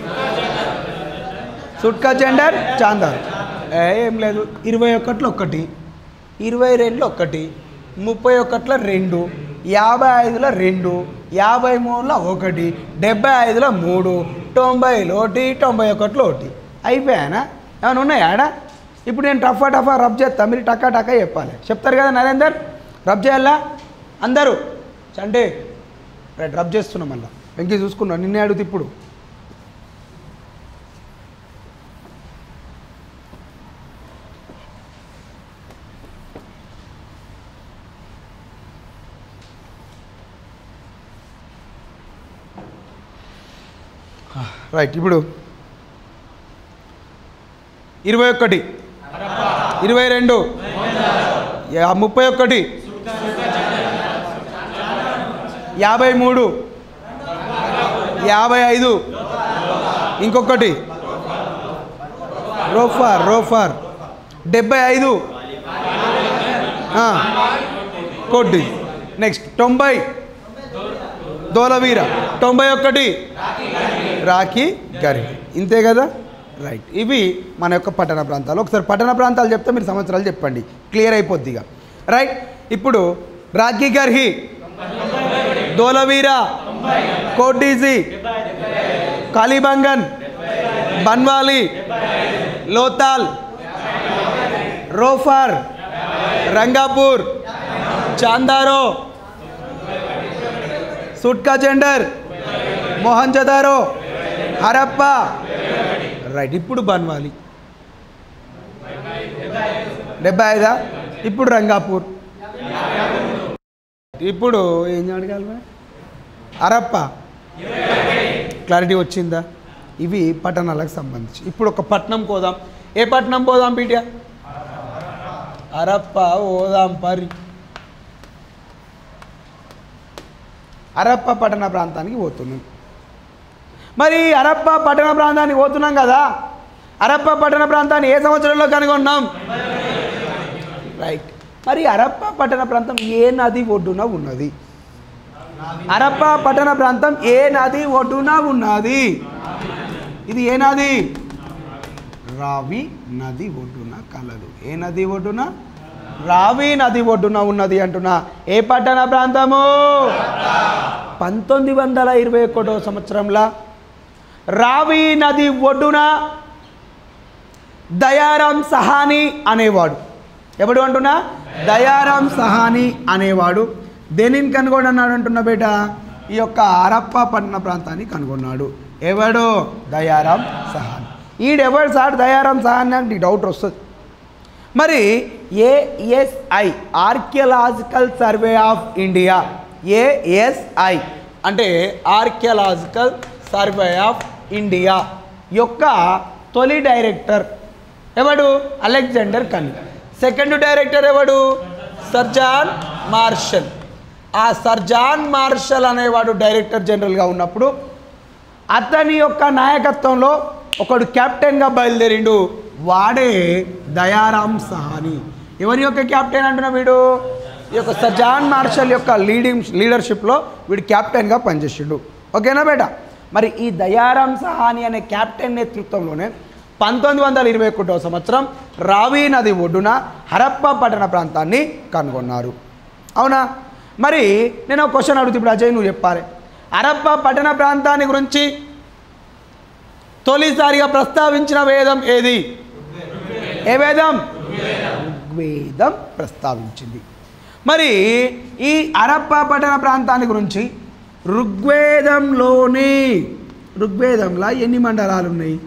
సుట్కా జెండర్ చాందార్ ఏ, ఏం లేదు ఇరవై ఒకటిలో ఒకటి ఇరవై రెండులో ఒకటి ముప్పై ఒకటిలో రెండు యాభై ఐదులో రెండు యాభై మూడులో ఒకటి డెబ్బై ఐదులో మూడు తొంభైలో ఒకటి తొంభై ఒకటిలో ఒకటి అయిపోయానా ఏమైనా ఉన్నాయా ఆడ ఇప్పుడు నేను టఫా టఫా రబ్ చేస్తా మీరు టక్కా టక్కా చెప్పాలి చెప్తారు కదా నరేందర్ రబ్ చేయాలా అందరూ అంటే రైట్ రబ్ చేస్తున్నాం మళ్ళీ వెంకీ చూసుకున్నా నిన్నే అడుగుతా ఇప్పుడు రైట్ ఇప్పుడు ఇరవై ఒకటి ఇరవై రెండు యా- ముప్పై ఒకటి యాభై మూడు యాభై ఐదు ఇంకొకటి రోఫార్ రోఫార్ డెబ్బై ఐదు ఆ, కోటి నెక్స్ట్ తొంభై దోలవీర తొంభై ఒకటి రాఖీ గరి ఇంతే కదా రైట్ ఇవి మన యొక్క పట్టణ ప్రాంతాలు ఒకసారి పట్టణ ప్రాంతాలు చెప్తే మీరు సంవత్సరాలు చెప్పండి క్లియర్ అయిపోద్ది ఇక రైట్ ఇప్పుడు Rakhigarhi Dholavira Kotdiji Kalibangan Banawali Lothal Ropar Rangpur Chanhudaro Sutkagendor Mohenjodaro Harappa right ఇప్పుడు బన్వాలి డెబ్బై ఐదా ఇప్పుడు రంగాపూర్ ఇప్పుడు ఏం అడగాలి మరి? హరప్ప క్లారిటీ వచ్చిందా ఇవి పట్టణాలకు సంబంధించి ఇప్పుడు ఒక పట్నం పోదాం ఏ పట్నం పోదాం పీటియా హరప్ప ఓదాం పరి హరప్ప పట్టణ ప్రాంతానికి పోతున్నాం మరి హరప్ప పట్టణ ప్రాంతానికి పోతున్నాం కదా హరప్ప పట్టణ ప్రాంతాన్ని ఏ సంవత్సరంలో కనుగొన్నాం రైట్ మరి హరప్ప పట్టణ ప్రాంతం ఏ నది ఒడ్డున ఉన్నది హరప్ప పట్టణ ప్రాంతం ఏ నది ఒడ్డున ఉన్నది ఇది ఏ నది రావి నది ఒడ్డున కలదు ఏ నది ఒడ్డున రావి నది ఒడ్డున ఉన్నది అంటున్నా ఏ పట్టణ ప్రాంతము పంతొమ్మిది వందల ఇరవై ఒకటో సంవత్సరంలో రావి నది ఒడ్డున దయారాం సహాని అనేవాడు ఎవడు అంటున్నా దయారాం సహాని అనేవాడు దేనిని కనుగొన్నాడు అంటున్నా బేట ఈ యొక్క హరప్ప పట్టణ ప్రాంతాన్ని కనుగొన్నాడు ఎవడు దయారాం సహాని ఈడెవడు సార్ దయారాం సహాని అంటే డౌట్ వస్తుంది మరి ASI archaeological survey of India ASI అంటే ఆర్కియలాజికల్ సర్వే ఆఫ్ ఇండియా యొక్క తొలి డైరెక్టర్ ఎవడు అలెగ్జాండర్ కన్ సెకండ్ డైరెక్టర్ ఎవడు సర్జాన్ మార్షల్ ఆ సర్జాన్ మార్షల్ అనేవాడు డైరెక్టర్ జనరల్గా ఉన్నప్పుడు అతని యొక్క నాయకత్వంలో ఒకడు కెప్టెన్గా బయలుదేరిండు వాడే దయారాం సహాని ఎవరి యొక్క కెప్టెన్ అంటున్నా వీడు ఈ యొక్క సజాన్ మార్షల్ యొక్క లీడింగ్ లీడర్షిప్లో వీడు కెప్టెన్గా పనిచేసిండు ఓకేనా బేట మరి ఈ దయారాం సహాని అనే కెప్టెన్ నేతృత్వంలోనే పంతొమ్మిది వందల ఇరవై ఒకటో సంవత్సరం రావి నది ఒడ్డున హరప్ప పట్టణ ప్రాంతాన్ని కనుగొన్నారు అవునా మరి నేను ఒక క్వశ్చన్ అడుగుతా ఇప్పుడు అజయ్ నువ్వు చెప్పాలి హరప్ప పట్టణ ప్రాంతాన్ని గురించి తొలిసారిగా ప్రస్తావించిన వేదం ఏది ఏ వేదం ఋగ్వేదం ప్రస్తావించింది మరి ఈ హరప్ప పట్టణ ప్రాంతాన్ని గురించి ఋగ్వేదంలోని ఋగ్వేదంలో ఎన్ని మండలాలు ఉన్నాయి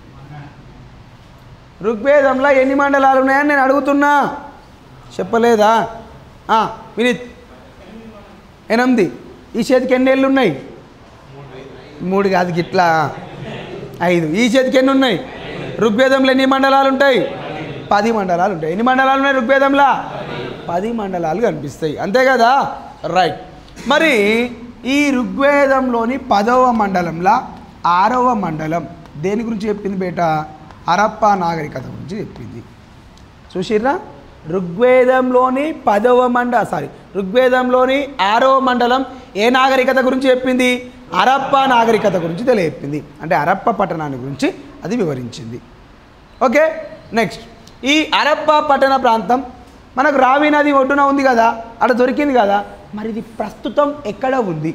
ఋగ్వేదంలో ఎన్ని మండలాలు ఉన్నాయని నేను అడుగుతున్నా చెప్పలేదా ఆ, వినీత్ ఎనిమిది ఈ చేతికి ఎన్ని ఏళ్ళు ఉన్నాయి మూడు కాదు గిట్లా ఐదు ఈ చేతికి ఎన్ని ఉన్నాయి ఋగ్వేదంలో ఎన్ని మండలాలు ఉంటాయి పది మండలాలు ఉంటాయి ఎన్ని మండలాలు ఉన్నాయి ఋగ్వేదంలో పది మండలాలు కనిపిస్తాయి అంతే కదా రైట్ మరి ఈ ఋగ్వేదంలోని పదవ మండలంలో ఆరవ మండలం దేని గురించి చెప్పింది బేట హరప్పా నాగరికత గురించి చెప్పింది చూసిర్రా ఋగ్వేదంలోని పదవ మండ సారీ ఋగ్వేదంలోని ఆరవ మండలం ఏ నాగరికత గురించి చెప్పింది అరప్ప నాగరికత గురించి తెలియచెప్పింది అంటే అరప్ప పట్టణాన్ని గురించి అది వివరించింది ఓకే నెక్స్ట్ ఈ అరప్ప పట్టణ ప్రాంతం మనకు రావి నది ఒడ్డున ఉంది కదా అక్కడ దొరికింది కదా మరి ఇది ప్రస్తుతం ఎక్కడ ఉంది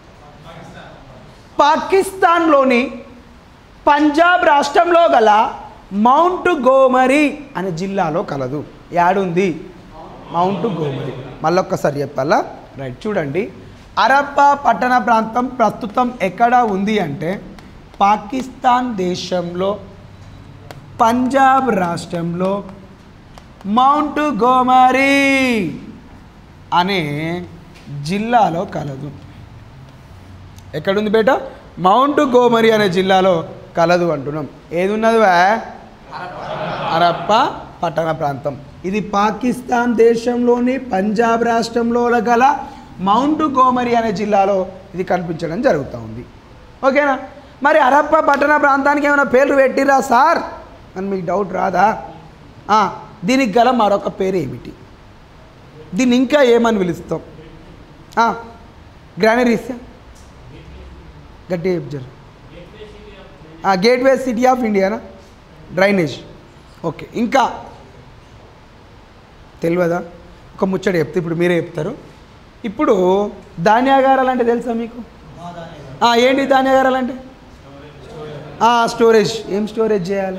పాకిస్తాన్లోని పంజాబ్ రాష్ట్రంలో గల మౌంట్ గోమరి అనే జిల్లాలో కలదు యాడుంది మౌంట్ గోమరి మళ్ళొక్కసారి చెప్పాలా రైట్ చూడండి అరప్ప పట్టణ ప్రాంతం ప్రస్తుతం ఎక్కడ ఉంది అంటే పాకిస్తాన్ దేశంలో పంజాబ్ రాష్ట్రంలో మౌంట్ గోమరి అనే జిల్లాలో కలదు ఎక్కడుంది బేట మౌంట్ గోమరి అనే జిల్లాలో కలదు అంటున్నాం ఏది ఉన్నది వా అరప్ప పట్టణ ప్రాంతం ఇది పాకిస్తాన్ దేశంలోని పంజాబ్ రాష్ట్రంలో గల మౌంట్ గోమరి అనే జిల్లాలో ఇది కనిపించడం జరుగుతూ ఉంది ఓకేనా మరి అరప్ప పట్టణ ప్రాంతానికి ఏమైనా పేర్లు పెట్టిరా సార్ అని మీకు డౌట్ రాదా ఆ, దీనికి గల మరొక పేరు ఏమిటి దీన్ని ఇంకా ఏమని పిలుస్తాం గ్రానరీస్ గట్టి చెప్తారు గేట్వే సిటీ ఆఫ్ ఇండియానా డ్రైనేజ్ ఓకే ఇంకా తెలియదా ఒక ముచ్చట చెప్తే ఇప్పుడు మీరే చెప్తారు ఇప్పుడు ధాన్యాగారాలు అంటే తెలుసా మీకు ఆ, ఏంటి ధాన్యాగారాలు అంటే ఆ, స్టోరేజ్ ఏం స్టోరేజ్ చేయాలి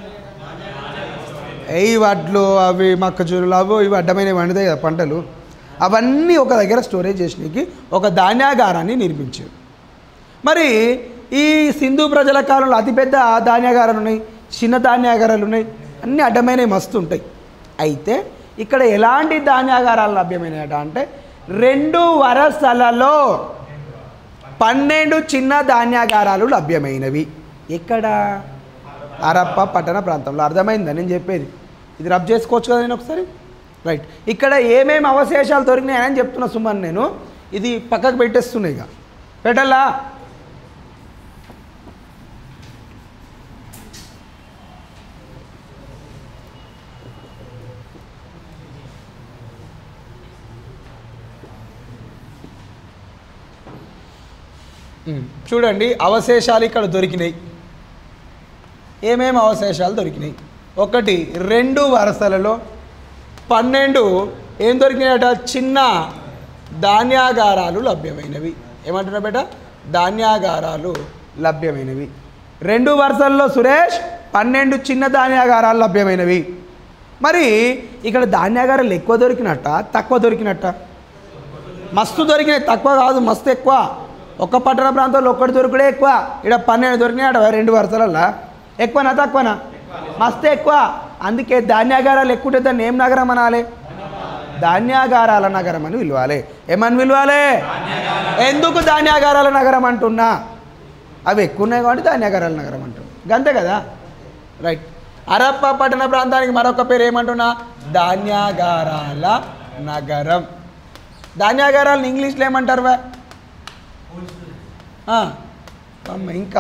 ఈ వడ్లు అవి మొక్కజొన్నలు అవి ఇవి అడ్డమైనవి వండుతాయి కదా పంటలు అవన్నీ ఒక దగ్గర స్టోరేజ్ చేసినకి ఒక ధాన్యాగారాన్ని నిర్మించారు మరి ఈ సింధు ప్రజల కాలంలో అతిపెద్ద ధాన్యాగారాలు ఉన్నాయి చిన్న ధాన్యాగారాలు ఉన్నాయి అన్నీ అడ్డమైనవి మస్తు ఉంటాయి అయితే ఇక్కడ ఎలాంటి ధాన్యాగారాలు లభ్యమైనట అంటే రెండు వరసలలో పన్నెండు చిన్న ధాన్యాగారాలు లభ్యమైనవి ఎక్కడ అరప్ప పట్టణ ప్రాంతంలో అర్థమైందా నేను చెప్పేది ఇది రబ్ చేసుకోవచ్చు కదా నేను ఒకసారి రైట్ ఇక్కడ ఏమేమి అవశేషాలు దొరికినాయని చెప్తున్నా సుమన్ నేను ఇది పక్కకు పెట్టేస్తున్నాయి ఇక పెట్టాలా ఉమ్, చూడండి అవశేషాలు ఇక్కడ దొరికినాయి ఏమేమి అవశేషాలు దొరికినాయి ఒకటి రెండు వరుసలలో పన్నెండు ఏం దొరికినాయట చిన్న ధాన్యాగారాలు లభ్యమైనవి ఏమంటున్నా బేట ధాన్యాగారాలు లభ్యమైనవి రెండు వరుసల్లో సురేష్ పన్నెండు చిన్న ధాన్యాగారాలు లభ్యమైనవి మరి ఇక్కడ ధాన్యాగారాలు ఎక్కువ దొరికినట్ట తక్కువ దొరికినట్ట మస్తు దొరికినాయి తక్కువ కాదు మస్తు ఎక్కువ ఒక్క పట్టణ ప్రాంతంలో ఒక్కటి దొరికడే ఎక్కువ ఇక్కడ పన్నెండు దొరికినాయి అట రెండు వరుసలల్లా ఎక్కువనా తక్కువనా మస్తు ఎక్కువ అందుకే ధాన్యాగారాలు ఎక్కువ ఉంటే దాన్ని ఏం నగరం అనాలి ధాన్యాగారాల నగరం అని పిలవాలి ఏమని పిలవాలి ఎందుకు ధాన్యాగారాల నగరం అంటున్నా అవి ఎక్కువ ఉన్నాయి కాబట్టి ధాన్యాగారాల నగరం అంటున్నా గంతే కదా రైట్ అరప్ప పట్టణ ప్రాంతానికి మరొక పేరు ఏమంటున్నా ధాన్యాగారాల నగరం ధాన్యాగారాలను ఇంగ్లీష్లో ఏమంటారు వా ఆ, అమ్మ ఇంకా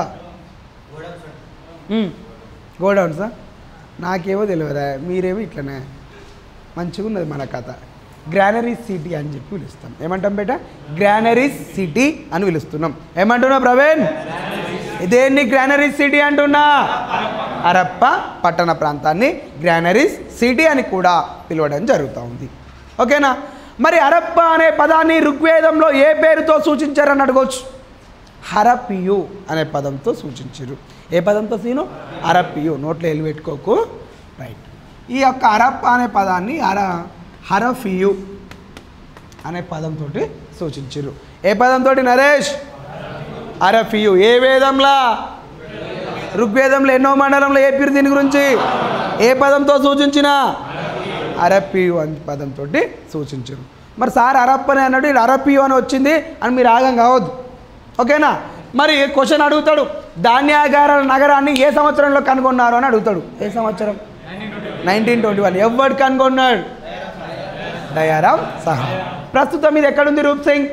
గోడౌన్సా నాకేమో తెలియదా మీరేమో ఇట్లనే మంచిగా ఉన్నది మన కథ గ్రానరీస్ సిటీ అని చెప్పి పిలుస్తాం ఏమంటాం బేట గ్రానరీస్ సిటీ అని పిలుస్తున్నాం ఏమంటున్నా ప్రవీణ్ ఇదేంటి గ్రానరీస్ సిటీ అంటున్నా అరప్ప పట్టణ ప్రాంతాన్ని గ్రానరీస్ సిటీ అని కూడా పిలవడం జరుగుతూ ఉంది ఓకేనా మరి అరప్ప అనే పదాన్ని ఋగ్వేదంలో ఏ పేరుతో సూచించారని అడగవచ్చు హరపియు అనే పదంతో సూచించారు ఏ పదంతో సీను హరపియు నోట్లో వెళ్ళి పెట్టుకోకు రైట్ ఈ యొక్క అరప్ప అనే పదాన్ని హర హరఫియు అనే పదంతో సూచించారు ఏ పదంతో నరేష్ అరఫియు ఏ వేదంలా ఋగ్వేదంలో ఎన్నో మండలంలో ఏ పేరు దీని గురించి ఏ పదంతో సూచించిన అరపియు అనే పదంతో సూచించారు మరి సార్ అరప్పని అన్నాడు ఇది అరపియు అని వచ్చింది అని మీరు ఆగం కావద్దు ఓకేనా మరి క్వశ్చన్ అడుగుతాడు ధాన్యాగార నగరాన్ని ఏ సంవత్సరంలో కనుగొన్నారు అని అడుగుతాడు ఏ సంవత్సరం నైన్టీన్ ట్వంటీ వన్ ఎవడు కనుగొన్నాడు దయారాం సహా ప్రస్తుతం ఇది ఎక్కడుంది రూప్ సింగ్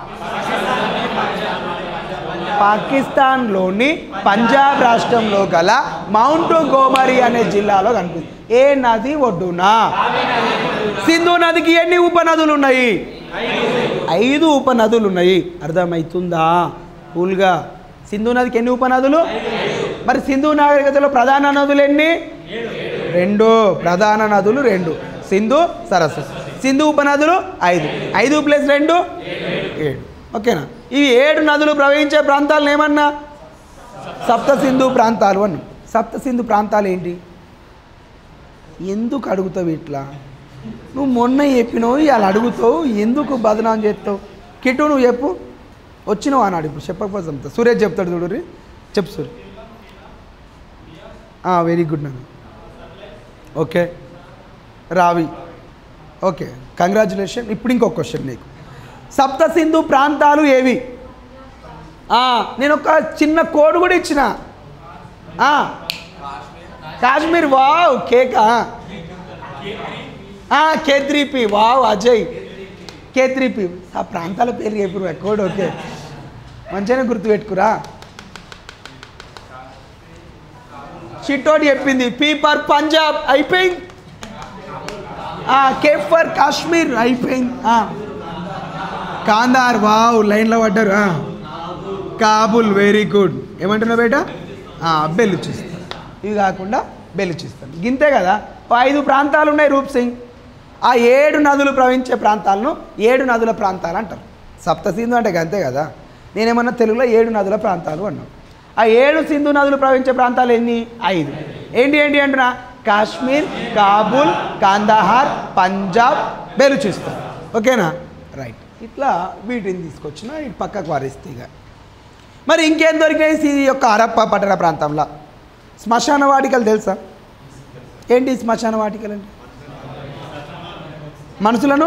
పాకిస్తాన్లోని పంజాబ్ రాష్ట్రంలో గల మౌంట్ గోమరి అనే జిల్లాలో కనిపిస్తుంది ఏ నది ఒడ్డున సింధు నదికి ఎన్ని ఉపనదులు ఉన్నాయి ఐదు ఉపనదులు ఉన్నాయి అర్థమవుతుందా కూల్గా సింధు నదికి ఎన్ని ఉపనదులు మరి సింధు నాగరికతలో ప్రధాన నదులు ఎన్ని రెండు ప్రధాన నదులు రెండు సింధు సరస్సు సింధు ఉపనదులు ఐదు ఐదు ప్లస్ రెండు ఏడు ఓకేనా ఇవి ఏడు నదులు ప్రవహించే ప్రాంతాలను ఏమన్నా సప్త సింధు ప్రాంతాలు అన్న సప్త సింధు ప్రాంతాలు ఏంటి ఎందుకు అడుగుతావు ఇట్లా నువ్వు మొన్న చెప్పినావు ఇవాళ అడుగుతావు ఎందుకు బదనాం చేస్తావు కిట్టు నువ్వు చెప్పు వచ్చినావు అన్నాడు ఇప్పుడు చెప్పకపోతే చెప్తా సురేష్ చెప్తాడు చూడు చెప్పు సూర్య వెరీ గుడ్ నాన్న ఓకే రావి ఓకే కంగ్రాచులేషన్ ఇప్పుడు ఇంకొక క్వశ్చన్ నీకు సప్త సింధు ప్రాంతాలు ఏవి ఆ, నేను ఒక చిన్న కోడ్ కూడా ఇచ్చిన ఆ, కాశ్మీర్ వావ్ కేకా కేత్రీపి వావ్ అజయ్ కేత్రీపి ఆ ప్రాంతాల పేరు చెప్పు కోడ్ ఓకే మంచిగానే గుర్తుపెట్టుకురా చిట్టోడి చెప్పింది పీ ఫర్ పంజాబ్ అయిపోయింది కే ఫర్ కాశ్మీర్ అయిపోయింది ఆ. కాందార్ వావ్ లైన్లో పడ్డారు ఆ. కాబుల్ వెరీ గుడ్ ఏమంటున్నావు బేట బెల్ ఇచ్చిస్తాను ఇవి కాకుండా బెల్ ఇచ్చిస్తాను గింతే కదా ఓ ఐదు ప్రాంతాలు ఉన్నాయి రూప్ సింగ్ ఆ ఏడు నదులు ప్రవహించే ప్రాంతాలను ఏడు నదుల ప్రాంతాలు అంటారు సప్త సింధు అంటే అంతే కదా నేనేమన్నా తెలుగులో ఏడు నదుల ప్రాంతాలు అన్నాను ఆ ఏడు సింధు నదులు ప్రవహించే ప్రాంతాలు ఎన్ని ఐదు ఏంటి ఏంటి అంటున్నా కాశ్మీర్ కాబూల్ కాందాహార్ పంజాబ్ బెలుచిస్తాన్ ఓకేనా రైట్ ఇట్లా వీటిని తీసుకొచ్చిన ఇటు పక్కకు వారిస్తే ఇక మరి ఇంకేం దొరికినాయి ఈ యొక్క హరప్ప పట్టణ ప్రాంతంలో శ్మశాన వాటికలు తెలుసా ఏంటి ఈ శ్మశాన వాటికలు అంటే మనుషులను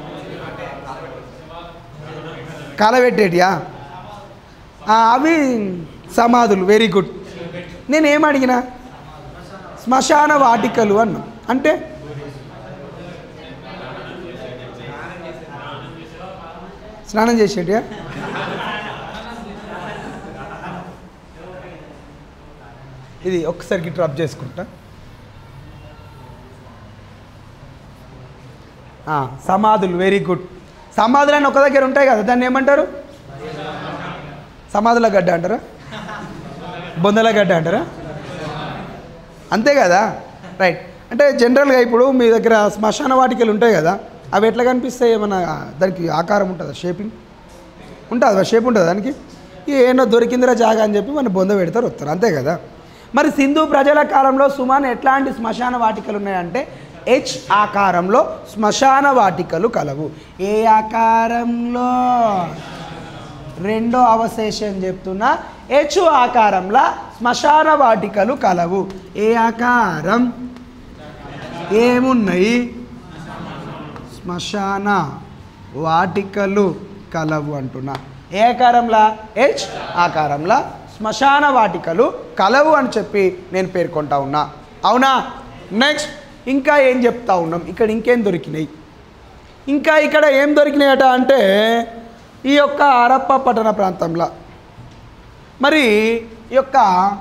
కాలబెట్టేటియా ఆ, అవి సమాధులు వెరీ గుడ్ నేను ఏం అడిగినా శ్మశాన వాటికలు అన్నా అంటే స్నానం చేసేటియా ఇది ఒక్కసారికి డ్రాప్ చేసుకుంటా ఆ, సమాధులు వెరీ గుడ్ సమాధులు అని ఒక దగ్గర ఉంటాయి కదా దాన్ని ఏమంటారు సమాధుల గడ్డ అంటారా బొందల గడ్డ అంటారా అంతే కదా రైట్ అంటే జనరల్గా ఇప్పుడు మీ దగ్గర శ్మశాన వాటికలు ఉంటాయి కదా అవి ఎట్లా కనిపిస్తాయి ఏమన్నా దానికి ఆకారం ఉంటుందా షేపింగ్ ఉంటుంది షేప్ ఉంటుంది దానికి ఏమో దొరికిందిరా జాగా అని చెప్పి మన బొంద పెడతారు వస్తారు అంతే కదా మరి సింధు ప్రజల కాలంలో సుమాన్ ఎట్లాంటి శ్మశాన వాటికలు ఉన్నాయంటే హెచ్ ఆకారంలో శ్మశాన వాటికలు కలవు ఏ ఆకారంలో రెండో అవశేషం చెప్తున్నా హెచ్ ఆకారంలో శ్మశాన వాటికలు కలవు ఏ ఆకారం ఏమున్నాయి శ్మశాన వాటికలు కలవు అంటున్నా ఏ ఆకారంలా హెచ్ ఆకారంలా శ్మశాన వాటికలు కలవు అని చెప్పి నేను పేర్కొంటా ఉన్నా అవునా నెక్స్ట్ ఇంకా ఏం చెప్తా ఉన్నాం ఇక్కడ ఇంకేం దొరికినాయి ఇంకా ఇక్కడ ఏం దొరికినాయట అంటే ఈ యొక్క హరప్ప పట్టణ ప్రాంతంలో మరి ఈ యొక్క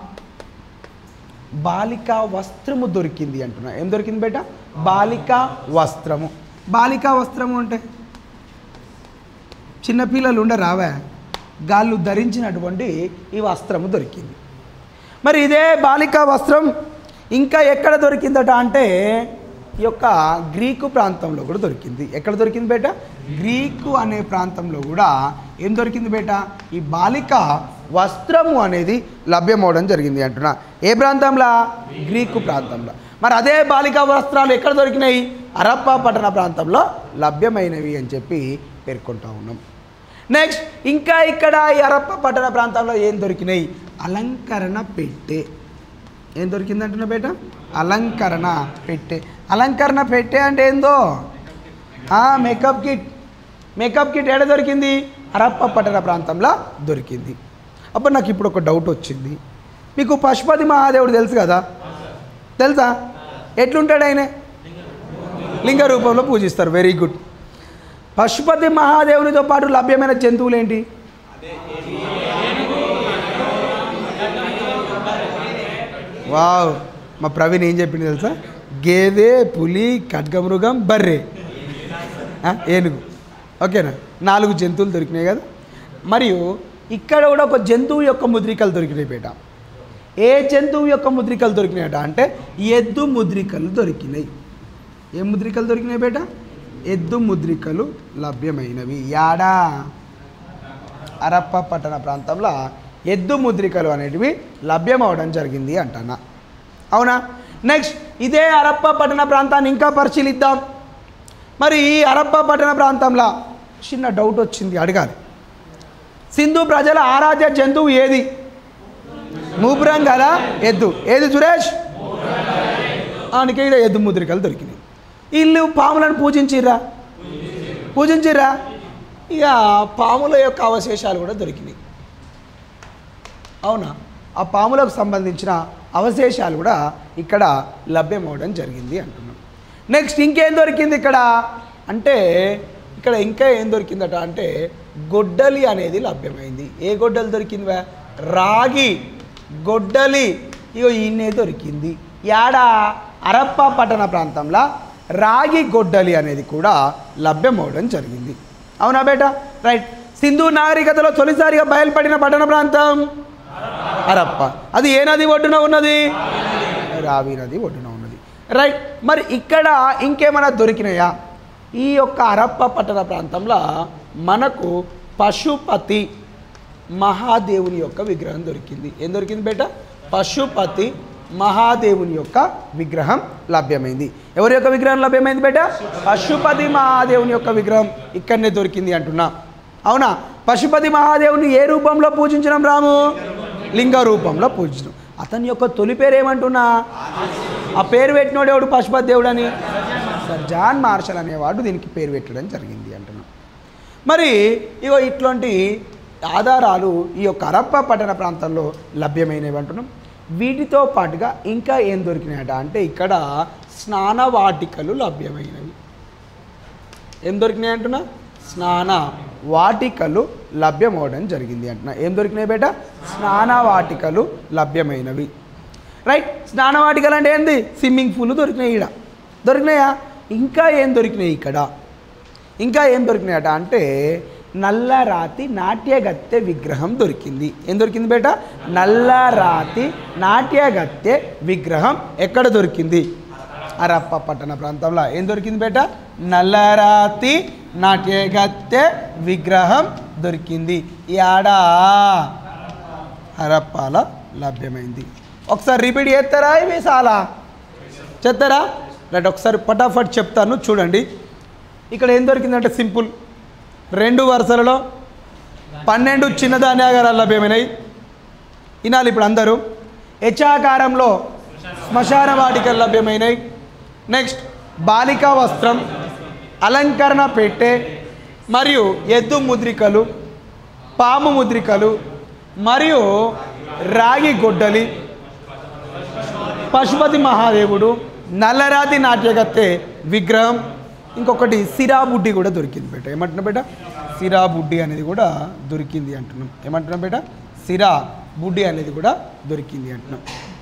బాలికా వస్త్రము దొరికింది అంటున్నా ఏం దొరికింది బేట బాలికా వస్త్రము బాలికా వస్త్రము అంటే చిన్నపిల్లలు ఉండ రావా గాళ్ళు ధరించినటువంటి ఈ వస్త్రము దొరికింది మరి ఇదే బాలికా వస్త్రం ఇంకా ఎక్కడ దొరికిందట అంటే ఈ యొక్క గ్రీకు ప్రాంతంలో కూడా దొరికింది ఎక్కడ దొరికింది బేట గ్రీకు అనే ప్రాంతంలో కూడా ఏం దొరికింది బేట ఈ బాలిక వస్త్రము అనేది లభ్యమవడం జరిగింది అంటున్నా ఏ ప్రాంతంలో గ్రీకు ప్రాంతంలో మరి అదే బాలికా వస్త్రాలు ఎక్కడ దొరికినాయి అరప్ప పట్టణ ప్రాంతంలో లభ్యమైనవి అని చెప్పి పేర్కొంటా ఉన్నాం నెక్స్ట్ ఇంకా ఇక్కడ ఈ అరప్ప పట్టణ ప్రాంతంలో ఏం దొరికినాయి అలంకరణ పెట్టె ఏం దొరికిందంటున్నా బేట అలంకరణ పెట్టె అలంకరణ పెట్టె అంటే ఏందో ఆ, మేకప్ కిట్ మేకప్ కిట్ ఎక్కడ దొరికింది హరప్ప పట్టణ ప్రాంతంలో దొరికింది అప్పుడు నాకు ఇప్పుడు ఒక డౌట్ వచ్చింది మీకు పశుపతి మహాదేవుడు తెలుసు కదా తెలుసా ఎట్లుంటాడు ఆయన లింగ రూపంలో పూజిస్తారు వెరీ గుడ్ పశుపతి మహాదేవునితో పాటు లభ్యమైన జంతువులు ఏంటి వావ్ మా ప్రవీణ్ ఏం చెప్పింది తెలుసా గేదె పులి ఖడ్గమృగం బర్రె ఆ, ఏనుగు ఓకేనా నాలుగు జంతువులు దొరికినాయి కదా మరియు ఇక్కడ కూడా ఒక జంతువు యొక్క ముద్రికలు దొరికినాయి బేట ఏ జంతువు యొక్క ముద్రికలు దొరికినాయట అంటే ఎద్దు ముద్రికలు దొరికినాయి ఏ ముద్రికలు దొరికినాయి బేట ఎద్దు ముద్రికలు లభ్యమైనవి యాడా అరప్ప పట్టణ ప్రాంతంలో ఎద్దు ముద్రికలు అనేటివి లభ్యమవడం జరిగింది అంటన్నా అవునా నెక్స్ట్ ఇదే అరప్ప పట్టణ ప్రాంతాన్ని ఇంకా పరిశీలిద్దాం మరి ఈ అరప్ప పట్టణ ప్రాంతంలో చిన్న డౌట్ వచ్చింది అడగాలి సింధు ప్రజల ఆరాధ్య జంతువు ఏది మూపురం కదా ఎద్దు ఏది సురేష్ ఆయనకి ఇక్కడ ఎద్దు ముద్రికలు దొరికినాయి వీళ్ళు పాములను పూజించిర్రా పూజించిర్రా ఇక పాముల యొక్క అవశేషాలు కూడా దొరికినాయి అవునా ఆ పాములకు సంబంధించిన అవశేషాలు కూడా ఇక్కడ లభ్యమవడం జరిగింది అంటున్నాం నెక్స్ట్ ఇంకేం దొరికింది ఇక్కడ అంటే ఇక్కడ ఇంకా ఏం దొరికిందట అంటే గొడ్డలి అనేది లభ్యమైంది ఏ గొడ్డలి దొరికిందివా రాగి గొడ్డలి ఇగో ఈయనే దొరికింది యాడ అరప్ప పట్టణ ప్రాంతంలో రాగి గొడ్డలి అనేది కూడా లభ్యమవడం జరిగింది అవునా బేట రైట్ సింధు నాగరికతలో తొలిసారిగా బయలుపడిన పట్టణ ప్రాంతం అరప్ప అది ఏ నది ఒడ్డున ఉన్నది రావి నది ఒడ్డున ఉన్నది రైట్ మరి ఇక్కడ ఇంకేమైనా దొరికినాయా ఈ యొక్క అరప్ప పట్టణ ప్రాంతంలో మనకు పశుపతి మహాదేవుని యొక్క విగ్రహం దొరికింది ఏం దొరికింది బేట పశుపతి మహాదేవుని యొక్క విగ్రహం లభ్యమైంది ఎవరి యొక్క విగ్రహం లభ్యమైంది బేట పశుపతి మహాదేవుని యొక్క విగ్రహం ఇక్కడనే దొరికింది అంటున్నా అవునా పశుపతి మహాదేవుని ఏ రూపంలో పూజించడం రాము లింగ రూపంలో పూజించడం అతని యొక్క తొలి పేరు ఏమంటున్నా ఆ పేరు పెట్టినోడు ఎవడు పశుపతి దేవుడు అని సర్ జాన్ మార్షల్ అనేవాడు దీనికి పేరు పెట్టడం జరిగింది అంటున్నాం మరి ఇగో ఇట్లాంటి ఆధారాలు ఈ యొక్క అరప్ప పట్టణ ప్రాంతంలో లభ్యమైనవి అంటున్నాం వీటితో పాటుగా ఇంకా ఏం దొరికినాయట అంటే ఇక్కడ స్నాన వాటికలు లభ్యమైనవి ఏం దొరికినాయి అంటున్నా స్నాన వాటికలు లభ్యమవడం జరిగింది అంటున్నా ఏం దొరికినాయి బేట స్నాన వాటికలు లభ్యమైనవి రైట్ స్నాన వాటికలు అంటే ఏంది స్విమ్మింగ్ పూల్ దొరికినాయి ఇక్కడ దొరికినాయా ఇంకా ఏం దొరికినాయి ఇక్కడ ఇంకా ఏం దొరికినాయట అంటే నల్లరాతి నాట్యగత్తె విగ్రహం దొరికింది ఏం దొరికింది బేట నల్లరాతి నాట్యగత్తె విగ్రహం ఎక్కడ దొరికింది అరప్ప పట్టణ ప్రాంతంలో ఏం దొరికింది బేట నల్లరాతి నాట్యగత్తె విగ్రహం దొరికింది యాడా హరప్పాల లభ్యమైంది ఒకసారి రిపీట్ చేస్తారా ఇవి చాలా చెప్తారా రైట్ ఒకసారి పటాఫట్ చెప్తాను చూడండి ఇక్కడ ఏం దొరికిందంటే సింపుల్ రెండు వరుసలలో పన్నెండు చిన్నధాన్యాగారాలు లభ్యమైనాయి వినాలి ఇప్పుడు అందరూ యచాకారంలో శ్మశాన వాటికలు లభ్యమైనాయి నెక్స్ట్ బాలికా వస్త్రం అలంకరణ పెట్టె మరియు ఎద్దు ముద్రికలు పాము ముద్రికలు మరియు రాగి గొడ్డలి పశుపతి మహాదేవుడు నల్లరాతి నాట్యగత్తె విగ్రహం ఇంకొకటి సిరాబుడ్డి కూడా దొరికింది బేట ఏమంటున్నా బేట సిరాబుడ్డి అనేది కూడా దొరికింది అంటున్నాం ఏమంటున్నాం బేట సిరా బుడ్డి అనేది కూడా దొరికింది అంటున్నాం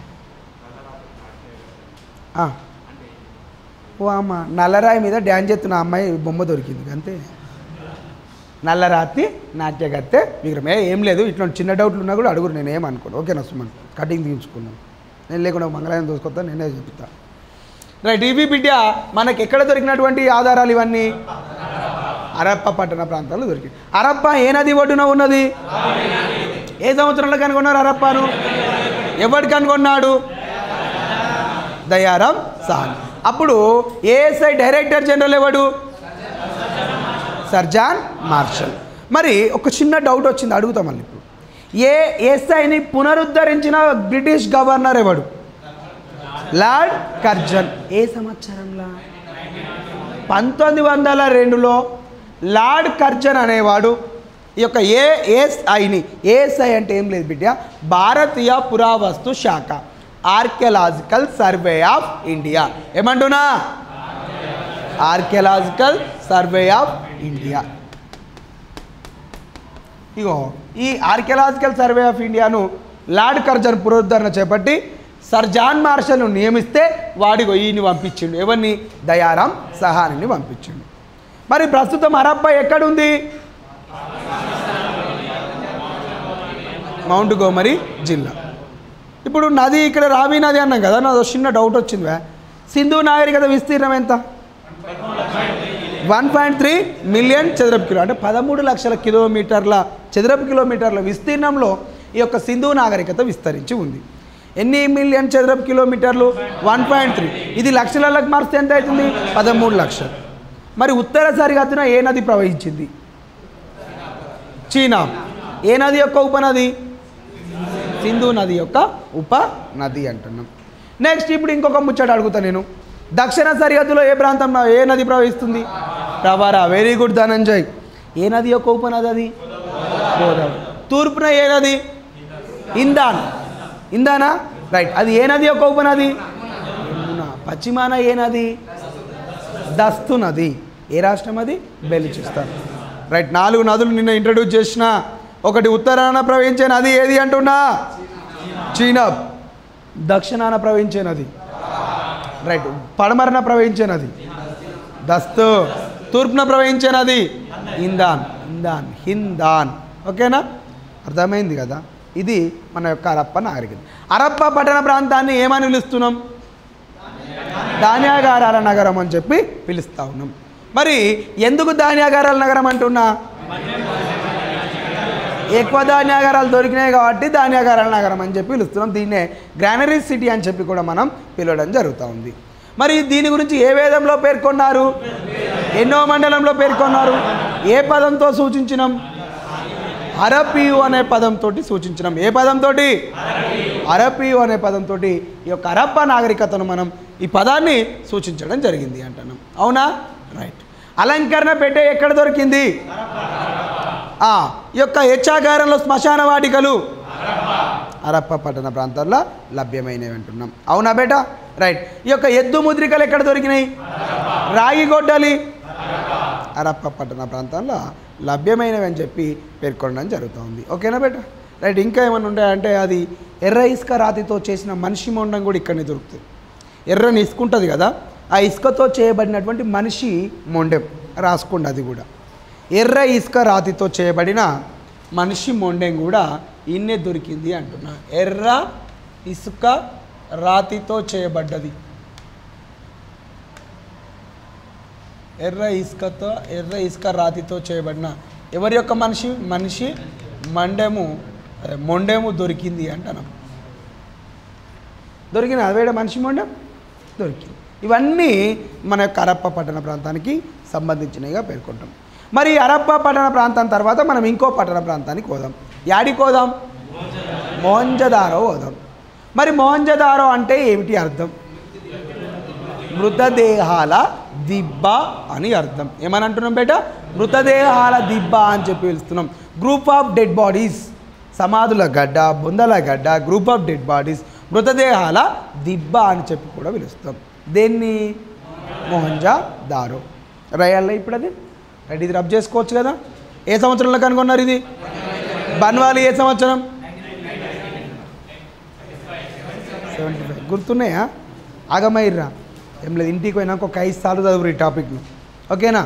ఆ. ఓ అమ్మ నల్లరాయి మీద డ్యాన్స్ చేస్తున్న అమ్మాయి బొమ్మ దొరికింది అంతే నల్లరాతి నాట్యగత్తె విగ్రహం ఏ ఏం లేదు ఇట్లాంటి చిన్న డౌట్లు ఉన్నా కూడా అడుగురు నేను ఏమనుకోను ఓకేనా సుమన్ కటింగ్ తీయించుకున్నాను నేను లేకుండా మంగళారం చూసుకొస్తా నేనే చెప్తా రైట్ ఇవి బిడ్డ మనకి ఎక్కడ దొరికినటువంటి ఆధారాలు ఇవన్నీ అరప్ప పట్టణ ప్రాంతాల్లో దొరికింది అరప్ప ఏ నది ఒడ్డున ఉన్నది ఏ సంవత్సరంలో కనుగొన్నారు అరప్పను ఎవడు కనుగొన్నాడు దయారాం సాన్ అప్పుడు ఏఎస్ఐ డైరెక్టర్ జనరల్ ఎవడు సర్జాన్ మార్షల్ మరి ఒక చిన్న డౌట్ వచ్చింది అడుగుతాం మళ్ళీ ఇప్పుడు ఏ ఎస్ఐని పునరుద్ధరించిన బ్రిటిష్ గవర్నర్ ఎవడు లార్డ్ కర్జన్ ఏ సంవత్సరంలో పంతొమ్మిది వందల రెండులో లార్డ్ కర్జన్ అనేవాడు ఈ యొక్క ఏఎస్ఐని ఏఎస్ఐ అంటే ఏం లేదు బిడ్డ భారతీయ పురావస్తు శాఖ ఆర్కియలాజికల్ సర్వే ఆఫ్ ఇండియా ఏమంటున్నా ఆర్కియలాజికల్ సర్వే ఆఫ్ ఇండియా ఇగో ఈ ఆర్కియలాజికల్ సర్వే ఆఫ్ ఇండియాను లార్డ్ కర్జన్ పునరుద్ధరణ చేపట్టి సర్ జాన్ మార్షల్ను నియమిస్తే వాడిగో ఈయన్ని పంపించిండు ఎవరిని దయారాం సహానిని పంపించిండు మరి ప్రస్తుతం హరప్ప ఎక్కడుంది మౌంట్ గోమరి జిల్లా ఇప్పుడు నది ఇక్కడ రావి నది అన్నాం కదా నాది ఒక చిన్న డౌట్ వచ్చింది వే. సింధు నాగరికత విస్తీర్ణం ఎంత వన్ పాయింట్ త్రీ మిలియన్ చదరపు కిలో అంటే పదమూడు లక్షల కిలోమీటర్ల చదరపు కిలోమీటర్ల విస్తీర్ణంలో ఈ యొక్క సింధు నాగరికత విస్తరించి ఉంది ఎన్ని మిలియన్ చదరపు కిలోమీటర్లు వన్ పాయింట్ త్రీ ఇది లక్షలకు మారిస్తే ఎంత అవుతుంది పదమూడు లక్షలు మరి ఉత్తర సరిహద్దున ఏ నది ప్రవహించింది చీనా ఏ నది యొక్క ఉపనది సింధు నది యొక్క ఉప నది అంటున్నాం నెక్స్ట్ ఇప్పుడు ఇంకొక ముచ్చట అడుగుతా నేను దక్షిణ సరిహద్దులో ఏ ప్రాంతంలో ఏ నది ప్రవహిస్తుంది ప్రవర వెరీ గుడ్ ధనంజయ్ ఏ నది యొక్క ఉపనది అది గోదావరి తూర్పున ఏ నది ఇందాన్ ఇందానా రైట్ అది ఏ నది యొక్క ఉపనది యమున పశ్చిమాన ఏ నది దస్తు నది ఏ రాష్ట్రం అది బెలుచిస్తాన్ రైట్ నాలుగు నదులు నిన్న ఇంట్రడ్యూస్ చేసిన ఒకటి ఉత్తరాన ప్రవహించే నది ఏది అంటున్నా చీనాబ్ దక్షిణాన ప్రవహించే నది రైట్ పడమరన ప్రవహించే నది దస్తు తూర్పున ప్రవహించే నది ఇందాన్ ఇందాన్ హిందాన్ ఓకేనా అర్థమైంది కదా ఇది మన యొక్క అరప్ప నాగరికత అరప్ప పట్టణ ప్రాంతాన్ని ఏమని పిలుస్తున్నాం ధాన్యాగారాల నగరం అని చెప్పి పిలుస్తా ఉన్నాం మరి ఎందుకు ధాన్యాగారాల నగరం అంటున్నా ఎక్కువ ధాన్యాగారాలు దొరికినాయి కాబట్టి ధాన్యాగారాల నగరం అని చెప్పి పిలుస్తున్నాం దీన్నే గ్రానరీ సిటీ అని చెప్పి కూడా మనం పిలవడం జరుగుతూ ఉంది మరి దీని గురించి ఏ వేదంలో పేర్కొన్నారు ఎన్నో మండలంలో పేర్కొన్నారు ఏ పదంతో సూచించినాం అరపియు అనే పదంతో సూచించినాం ఏ పదంతో అరపియు అనే పదంతో ఈ యొక్క అరప్ప నాగరికతను మనం ఈ పదాన్ని సూచించడం జరిగింది అంటున్నాం అవునా రైట్ అలంకరణ పెట్టే ఎక్కడ దొరికింది ఆ, ఈ యొక్క హెచ్చాగారంలో శ్మశాన వాటికలు అరప్ప పట్టణ ప్రాంతాల్లో లభ్యమైనవి అంటున్నాం అవునా బేటా రైట్ ఈ యొక్క ఎద్దు ముద్రికలు ఎక్కడ దొరికినాయి రాగి గొడ్డలి అరప్ప పట్టణ ప్రాంతాల్లో లభ్యమైనవి అని చెప్పి పేర్కొనడం జరుగుతుంది ఓకేనా బేట రైట్ ఇంకా ఏమైనా ఉంటాయంటే అది ఎర్ర ఇసుక రాతితో చేసిన మనిషి మొండం కూడా ఇక్కడనే దొరుకుతుంది ఎర్రని ఇసుక ఉంటుంది కదా ఆ ఇసుకతో చేయబడినటువంటి మనిషి మొండెం రాసుకోండి అది కూడా ఎర్ర ఇసుక రాతితో చేయబడిన మనిషి మొండెం కూడా ఇన్నే దొరికింది అంటున్నా ఎర్ర ఇసుక రాతితో చేయబడ్డది ఎర్ర ఇసుకతో ఎర్ర ఇసుక రాతితో చేయబడిన ఎవరి యొక్క మనిషి మనిషి మండెము అదే, మొండెము దొరికింది అంటున్నాం దొరికిన అవేడ మనిషి మొండెం దొరికింది ఇవన్నీ మన యొక్క అరప్ప పట్టణ ప్రాంతానికి సంబంధించినవిగా పేర్కొంటాం మరి అరప్ప పట్టణ ప్రాంతం తర్వాత మనం ఇంకో పట్టణ ప్రాంతానికి పోదాం యాడికి పోదాం మోహంజదారో పోదాం మరి మోహంజదారో అంటే ఏమిటి అర్థం మృతదేహాల దిబ్బ అని అర్థం ఏమని అంటున్నాం బేట మృతదేహాల దిబ్బ అని చెప్పి పిలుస్తున్నాం గ్రూప్ ఆఫ్ డెడ్ బాడీస్ సమాధుల గడ్డ బొందల గడ్డ గ్రూప్ ఆఫ్ డెడ్ బాడీస్ మృతదేహాల దిబ్బ అని చెప్పి కూడా పిలుస్తాం దేన్ని మోహంజా దారో రయాల్లో ఇప్పుడు అది రెడీ ఇది రబ్ చేసుకోవచ్చు కదా ఏ సంవత్సరంలో కనుగొన్నారు ఇది బన్వాలి ఏ సంవత్సరం సెవెంటీ ఫైవ్ గుర్తున్నాయా ఆగమైర్రా ఏం లేదు ఇంటికి పోయినాక ఒక ఐదు సార్లు చదువురు ఈ టాపిక్ను ఓకేనా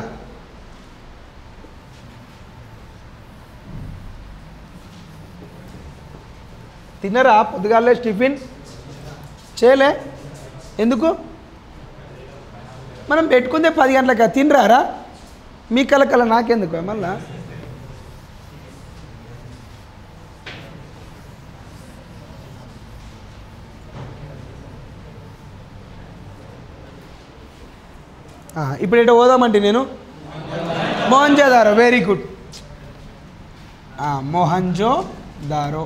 తిన్నరా పొద్దుగాలే టిఫిన్ చేయలే ఎందుకు మనం పెట్టుకుందే పది గంటలకి తినరారా మీ కలకల నాకెందుకు మళ్ళా ఆ, ఇప్పుడు ఎటు పోదామంటే నేను మోహంజో దారో వెరీ గుడ్ మోహంజో దారో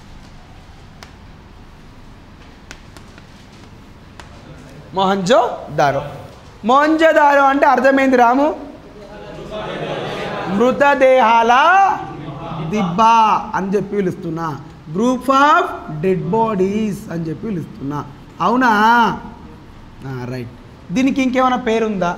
మోహంజో దారో మోహంజో దారో అంటే అర్థమైంది రాము మృతదేహాల దిబ్బా అని చెప్పి పిలుస్తున్నా గ్రూప్ ఆఫ్ డెడ్ బాడీస్ అని చెప్పి పిలుస్తున్నా అవునా రైట్ దీనికి ఇంకేమైనా పేరుందా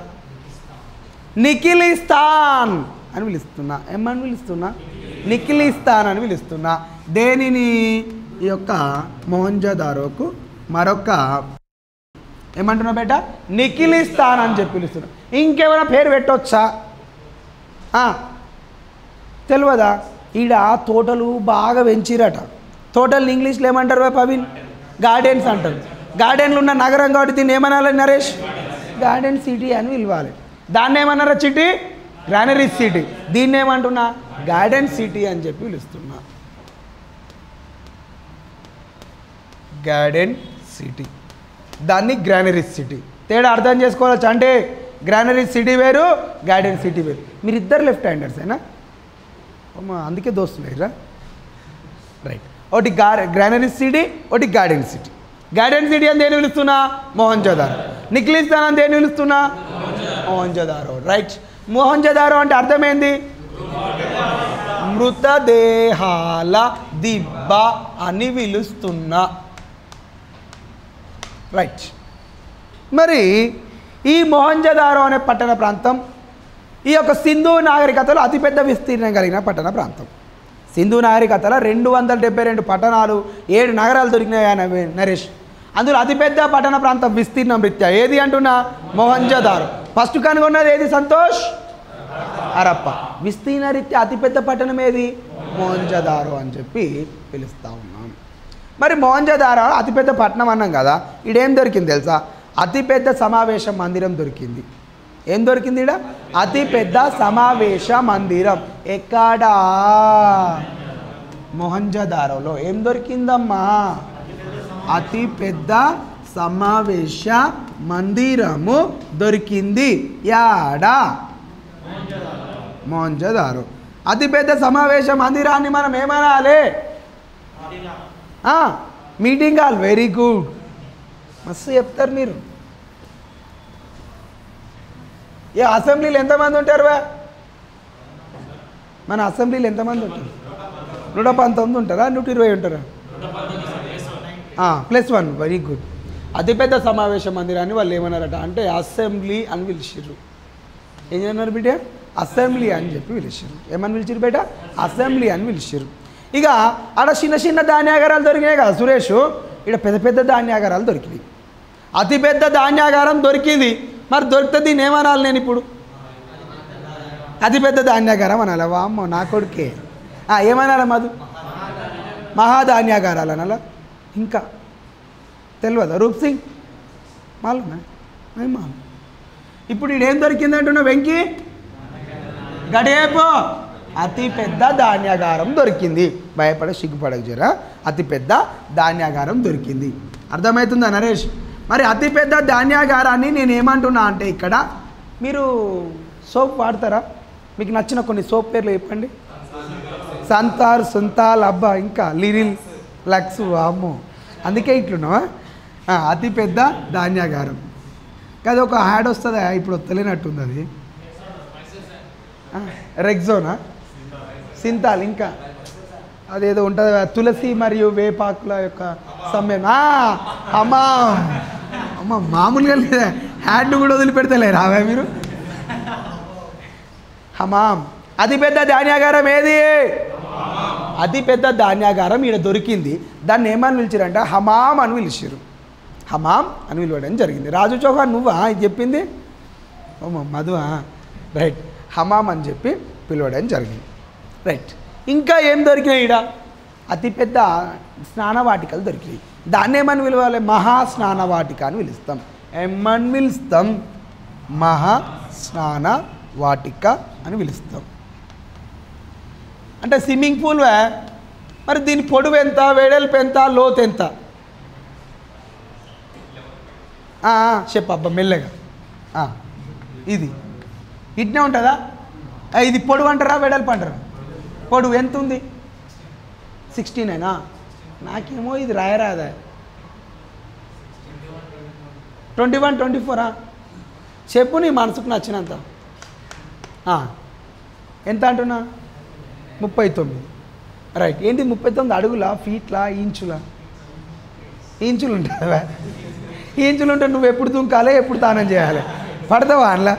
నిఖిలిస్తాన్ అని పిలుస్తున్నా ఏమని పిలుస్తున్నా నిఖిలిస్తాన్ అని పిలుస్తున్నా దేనిని ఈ యొక్క మోహంజదారోకు మరొక ఏమంటున్నా బేట నిఖిలిస్తాన్ అని చెప్పి పిలుస్తున్నా ఇంకేమైనా పేరు పెట్టొచ్చా ఆ, తెలియదా ఈడ తోటలు బాగా పెంచిరట తోటలు ఇంగ్లీష్లో ఏమంటారు బే పవిన్ గార్డెన్స్ అంటారు గార్డెన్లు ఉన్న నగరం కాబట్టి దీన్ని ఏమనాలి నరేష్ గార్డెన్ సిటీ అని పిలవాలి దాన్ని ఏమన్నారా సిటీ గ్రానరీస్ సిటీ దీన్ని ఏమంటున్నా గార్డెన్ సిటీ అని చెప్పి పిలుస్తున్నా గార్డెన్ సిటీ దాన్ని గ్రానరీస్ సిటీ తేడా అర్థం చేసుకోవచ్చు అంటే గ్రానరీస్ సిటీ వేరు గార్డెన్ సిటీ వేరు మీరు ఇద్దరు లెఫ్ట్ హ్యాండర్సేనా అమ్మా అందుకే దోస్తులేరా రైట్ ఒకటి గా గ్రానరీస్ సిటీ ఒకటి గార్డెన్ సిటీ గార్డెన్ సిటీ అని దేని పిలుస్తున్నా మోహన్జదారో నిఖిలిస్తాన్ అని దేని పిలుస్తున్నా మోహన్జదారో రైట్ మోహన్జదారో అంటే అర్థమైంది మృతదేహాల దిబ్బ అని పిలుస్తున్నా రైట్ మరి ఈ మొహంజదారో అనే పట్టణ ప్రాంతం ఈ యొక్క సింధు నాగరికతలో అతిపెద్ద విస్తీర్ణం కలిగిన పట్టణ ప్రాంతం సింధు నాగరికతలో రెండు వందల డెబ్బై రెండు పట్టణాలు ఏడు నగరాలు దొరికినాయి నవీ- నరేష్ అందులో అతిపెద్ద పట్టణ ప్రాంతం విస్తీర్ణం రీత్యా ఏది అంటున్నా మొహంజదారో ఫస్ట్ కనుగొన్నది ఏది సంతోష్ అరప్ప విస్తీర్ణ రీత్యా అతిపెద్ద పట్టణం ఏది మోహంజదారో అని చెప్పి పిలుస్తూ ఉన్నాం మరి మోహంజదారో అతిపెద్ద పట్టణం అన్నాం కదా ఈడేం దొరికింది తెలుసా అతిపెద్ద సమావేశ మందిరం దొరికింది ఏం దొరికింది ఈడ అతిపెద్ద సమావేశ మందిరం ఎక్కడా మొహంజదారోలో ఏం దొరికిందమ్మా అతి పెద్ద సమావేశ మందిరము దొరికింది యాడా మోహంజదారో అతిపెద్ద సమావేశ మందిరాన్ని మనం ఏమనాలి ఆ, మీటింగ్ హాల్ వెరీ గుడ్ మస్తు చెప్తారు మీరు ఏ అసెంబ్లీలు ఎంతమంది ఉంటారు వే మన అసెంబ్లీలు ఎంతమంది ఉంటారు నూట పంతొమ్మిది ఉంటారా నూట ఇరవై ఉంటారా ప్లస్ వన్ వెరీ గుడ్ అతిపెద్ద సమావేశ మందిరాన్ని వాళ్ళు ఏమన్నారట అంటే అసెంబ్లీ అని పిలిచిర్రు ఏం చేయన్నారు బిడ్డ అసెంబ్లీ అని చెప్పి పిలిచారు ఏమని పిలిచిరు బేట అసెంబ్లీ అని పిలిచారు ఇక ఆడ చిన్న చిన్న ధాన్యాగారాలు దొరికినాయి కదా సురేష్ ఇక్కడ పెద్ద పెద్ద ధాన్యాగారాలు దొరికినాయి అతి పెద్ద ధాన్యాగారం దొరికింది మరి దొరికితే దీన్ని ఏమనాలి నేను ఇప్పుడు అతి పెద్ద ధాన్యాగారం అనాలి వామ్మో నా కొడుకే ఆ, ఏమనాలి మధు మహాధాన్యాగారాలు అనాలా ఇంకా తెలియదా రూప్ సింగ్ మాలునా మాలు ఇప్పుడు ఈడేం దొరికింది అంటున్నా వెంకీ గడేపో అతి పెద్ద ధాన్యాగారం దొరికింది భయపడే సిగ్గుపడక జరా అతి పెద్ద ధాన్యాగారం దొరికింది అర్థమవుతుందా నరేష్ మరి అతి పెద్ద ధాన్యాగారాన్ని నేను ఏమంటున్నా అంటే ఇక్కడ మీరు సోప్ వాడతారా మీకు నచ్చిన కొన్ని సోప్ పేర్లు చెప్పండి సంతార్ సుంతాల్ అబ్బా ఇంకా లిరిల్ లక్స్ అమ్మో అందుకే ఇట్లున్నావా ఆ, అతి పెద్ద ధాన్యాగారం అది ఒక యాడ్ వస్తుందా ఇప్పుడు తెలియనట్టుంది అది ఆ, రెగ్జోనా సింతాల్ ఇంకా అదేదో ఉంటుంది కదా, తులసి మరియు వేపాకుల యొక్క సమ్మేళనం ఆ, అమ్మా అమ్మ మామూలుగా లేదా హ్యాడ్ కూడా వదిలిపెడతలే రావా మీరు హమాం అతిపెద్ద ధాన్యాగారం ఏది అతిపెద్ద ధాన్యాగారం ఈడ దొరికింది దాన్ని ఏమని పిలిచారంటే హమాం అని పిలిచారు హమాం అని పిలవడం జరిగింది రాజు చౌహాన్ నువ్వా ఇది చెప్పింది ఓమో మధువా రైట్ హమాం అని చెప్పి పిలవడం జరిగింది రైట్ ఇంకా ఏం దొరికినాయి ఈడ అతిపెద్ద స్నానవాటికలు దొరికినాయి దాన్ని ఏమని పిలవాలి మహా స్నానవాటిక అని పిలుస్తాం ఏమని పిలుస్తాం మహా స్నాన వాటిక అని పిలుస్తాం అంటే స్విమ్మింగ్ పూల్ వే మరి దీని పొడవు ఎంత వెడల్పు ఎంత లోతు ఎంత ఆ, ఆ, చెప్పు అబ్బా మెల్లగా ఆ, ఇది ఇట్నే ఉంటుందా ఆ, ఇది పొడవు అంటారా వెడల్పు అంటారా పొడవు ఎంత ఉంది సిక్స్టీనేనా నాకేమో ఇది రాయరాదా ట్వంటీ వన్ ట్వంటీ ఫోరా చెప్పు నీ మనసుకు నచ్చినంత ఆ, ఎంత అంటున్నా ముప్పై తొమ్మిది రైట్ ఏంటి ముప్పై తొమ్మిది అడుగులా ఫీట్లా ఇంచులా ఇంచులు ఉంటుందా ఇంచులు ఉంటే నువ్వు ఎప్పుడు దుంకాలి ఎప్పుడు తానం చేయాలి పడతావా అందులో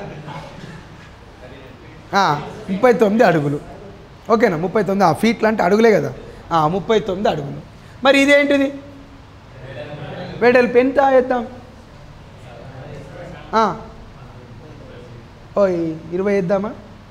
ఆ, ముప్పై తొమ్మిది అడుగులు ఓకేనా ముప్పై తొమ్మిది ఆ ఫీట్లు అంటే అడుగులే కదా ఆ, ముప్పై తొమ్మిది అడుగులు మరి ఇదేంటిది వెడల్పు ఎంత వేద్దాం ఆ. ఓ ఈ- ఇరవై వేద్దామా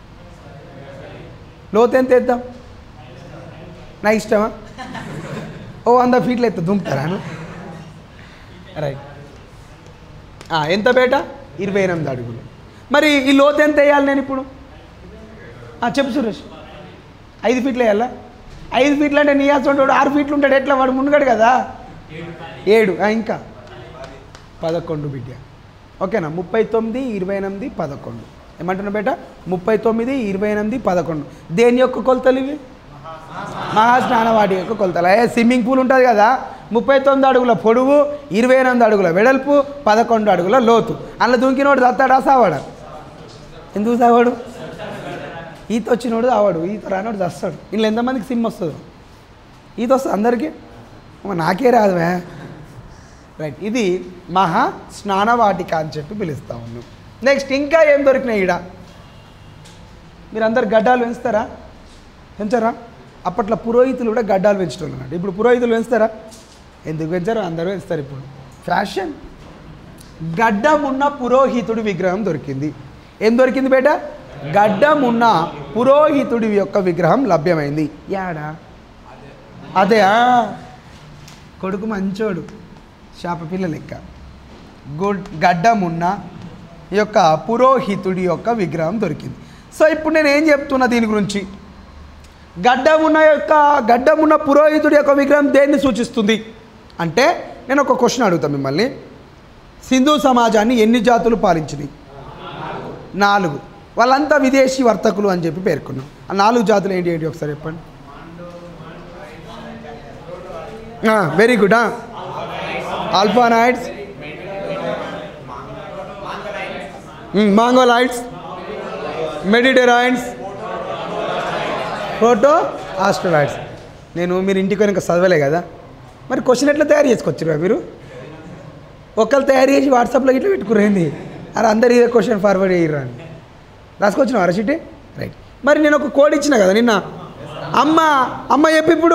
లోతు ఎంత వేద్దాం నా ఇష్టమా ఓ వంద ఫీట్లు ఎత్తా దుంపుతారా నువ్వు? రైట్ ఆ, ఎంత బేట ఇరవై ఎనిమిది అడుగులు మరి ఈ లోతు ఎంత వేయాలి నేను ఇప్పుడు ఆ, చెప్పు సురేష్ ఐదు ఫీట్లు వేయాలా ఐదు ఫీట్లు అంటే నీ ఉంటాడు ఆరు ఫీట్లు ఉంటాడు ఎట్లా వాడు మునుగడు కదా ఏడు ఆ, ఇంకా పదకొండు బిడ్డ ఓకేనా ముప్పై తొమ్మిది ఇరవై ఎనిమిది పదకొండు ఏమంటున్నా బేట ముప్పై తొమ్మిది ఇరవై ఎనిమిది పదకొండు దేని యొక్క కొలతలు ఇవి మహాస్నానవాటి యొక్క కొలతలు అయ్యే స్విమ్మింగ్ పూల్ ఉంటుంది కదా ముప్పై తొమ్మిది అడుగుల పొడవు ఇరవై ఎనిమిది అడుగుల వెడల్పు పదకొండు అడుగుల లోతు అందులో దుంకినోడు చస్తాడా సావాడా ఎందుకు సావాడు ఈత వచ్చినోడు సావాడు ఈత రానోడు చస్తాడు ఇంట్లో ఎంతమందికి సిమ్ వస్తుంది ఈత వస్తుంది అందరికీ అమ్మ, నాకే రాదువే రైట్ ఇది మహా స్నానవాటిక అని చెప్పి పిలుస్తా ఉన్నాం నెక్స్ట్ ఇంకా ఏం దొరికినాయి ఈడ మీరందరు గడ్డాలు పెంచుతారా పెంచరా అప్పట్లో పురోహితులు కూడా గడ్డాలు పెంచడం అన్నట్టు ఇప్పుడు పురోహితులు పెంచుతారా ఎందుకు పెంచారు అందరూ పెంచుతారు ఇప్పుడు ఫ్యాషన్ గడ్డం ఉన్న పురోహితుడి విగ్రహం దొరికింది ఏం దొరికింది బేట గడ్డం ఉన్న పురోహితుడి యొక్క విగ్రహం లభ్యమైంది యాడా అదే ఆ. కొడుకు మంచోడు శాప పిల్ల లెక్క గుడ్ గడ్డమున్న ఈ యొక్క పురోహితుడి యొక్క విగ్రహం దొరికింది సో ఇప్పుడు నేను ఏం చెప్తున్నా దీని గురించి గడ్డమున్న యొక్క గడ్డమున్న పురోహితుడి యొక్క విగ్రహం దేన్ని సూచిస్తుంది అంటే నేను ఒక క్వశ్చన్ అడుగుతాను మిమ్మల్ని సింధు సమాజాన్ని ఎన్ని జాతులు పాలించినాయి నాలుగు వాళ్ళంతా విదేశీ వర్తకులు అని చెప్పి పేర్కొన్నాం ఆ నాలుగు జాతులు ఏంటి ఏంటి ఒకసారి చెప్పండి very good Alpinoids Mongoloids Mediterranoids proto Australoids నేను మీరు ఇంటికి వెనక చదవలే కదా మరి క్వశ్చన్ ఎట్లా తయారు చేసుకొచ్చారు మీరు ఒకళ్ళు తయారు చేసి వాట్సాప్లో ఇట్లా పెట్టుకురేంది అరే అందరు ఇదే క్వశ్చన్ ఫార్వర్డ్ చేయరు అని రాసుకొచ్చిన అరసిటీ రైట్ మరి నేను ఒక కోడ్ ఇచ్చిన కదా నిన్న అమ్మ అమ్మ చెప్పి ఇప్పుడు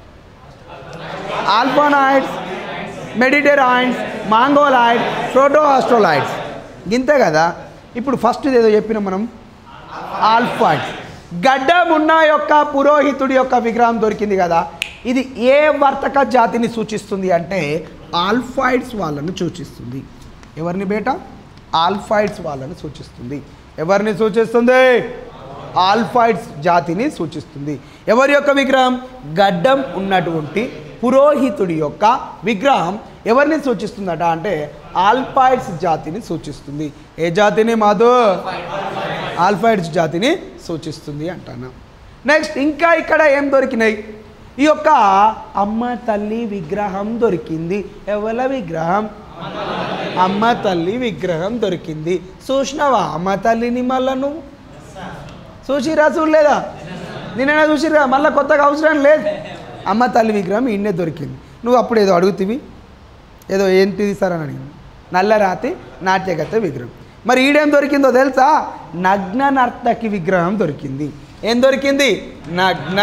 ఆల్ఫానాయిడ్స్ మెడిటెరాయిడ్స్ మాంగోలాయిడ్ ప్రోటోఆస్ట్రోలాయిడ్స్ గింతే కదా ఇప్పుడు ఫస్ట్ ఏదో చెప్పినాం మనం ఆల్ఫాయిడ్స్ గడ్డమున్న యొక్క పురోహితుడి యొక్క విగ్రహం దొరికింది కదా ఇది ఏ వర్తక జాతిని సూచిస్తుంది అంటే ఆల్ఫాయిడ్స్ వాళ్ళను సూచిస్తుంది ఎవరిని బేట ఆల్ఫాయిడ్స్ వాళ్ళని సూచిస్తుంది ఎవరిని సూచిస్తుంది ఆల్ఫాయిడ్స్ జాతిని సూచిస్తుంది ఎవరి యొక్క విగ్రహం గడ్డం ఉన్నటువంటి పురోహితుడి యొక్క విగ్రహం ఎవరిని సూచిస్తుందట అంటే ఆల్ఫాయిడ్స్ జాతిని సూచిస్తుంది ఏ జాతిని మాధు ఆల్ఫాయిడ్స్ జాతిని సూచిస్తుంది అంటాను నెక్స్ట్ ఇంకా ఇక్కడ ఏం దొరికినాయి ఈ యొక్క అమ్మ తల్లి విగ్రహం దొరికింది ఎవల విగ్రహం అమ్మ తల్లి విగ్రహం దొరికింది చూసినావా అమ్మ తల్లిని మళ్ళా నువ్వు చూసిరా చూడలేదా నిన్న చూసిరా మళ్ళీ కొత్తగా అవసరం లేదు అమ్మ తల్లి విగ్రహం ఈయనే దొరికింది నువ్వు అప్పుడు ఏదో అడుగుతివి ఏదో ఏంటిది సార్ అని అడిగింది నల్లరాతి నాట్యగత విగ్రహం మరి ఈడేం దొరికిందో తెలుసా నగ్న నర్తకి విగ్రహం దొరికింది ఏం దొరికింది నగ్న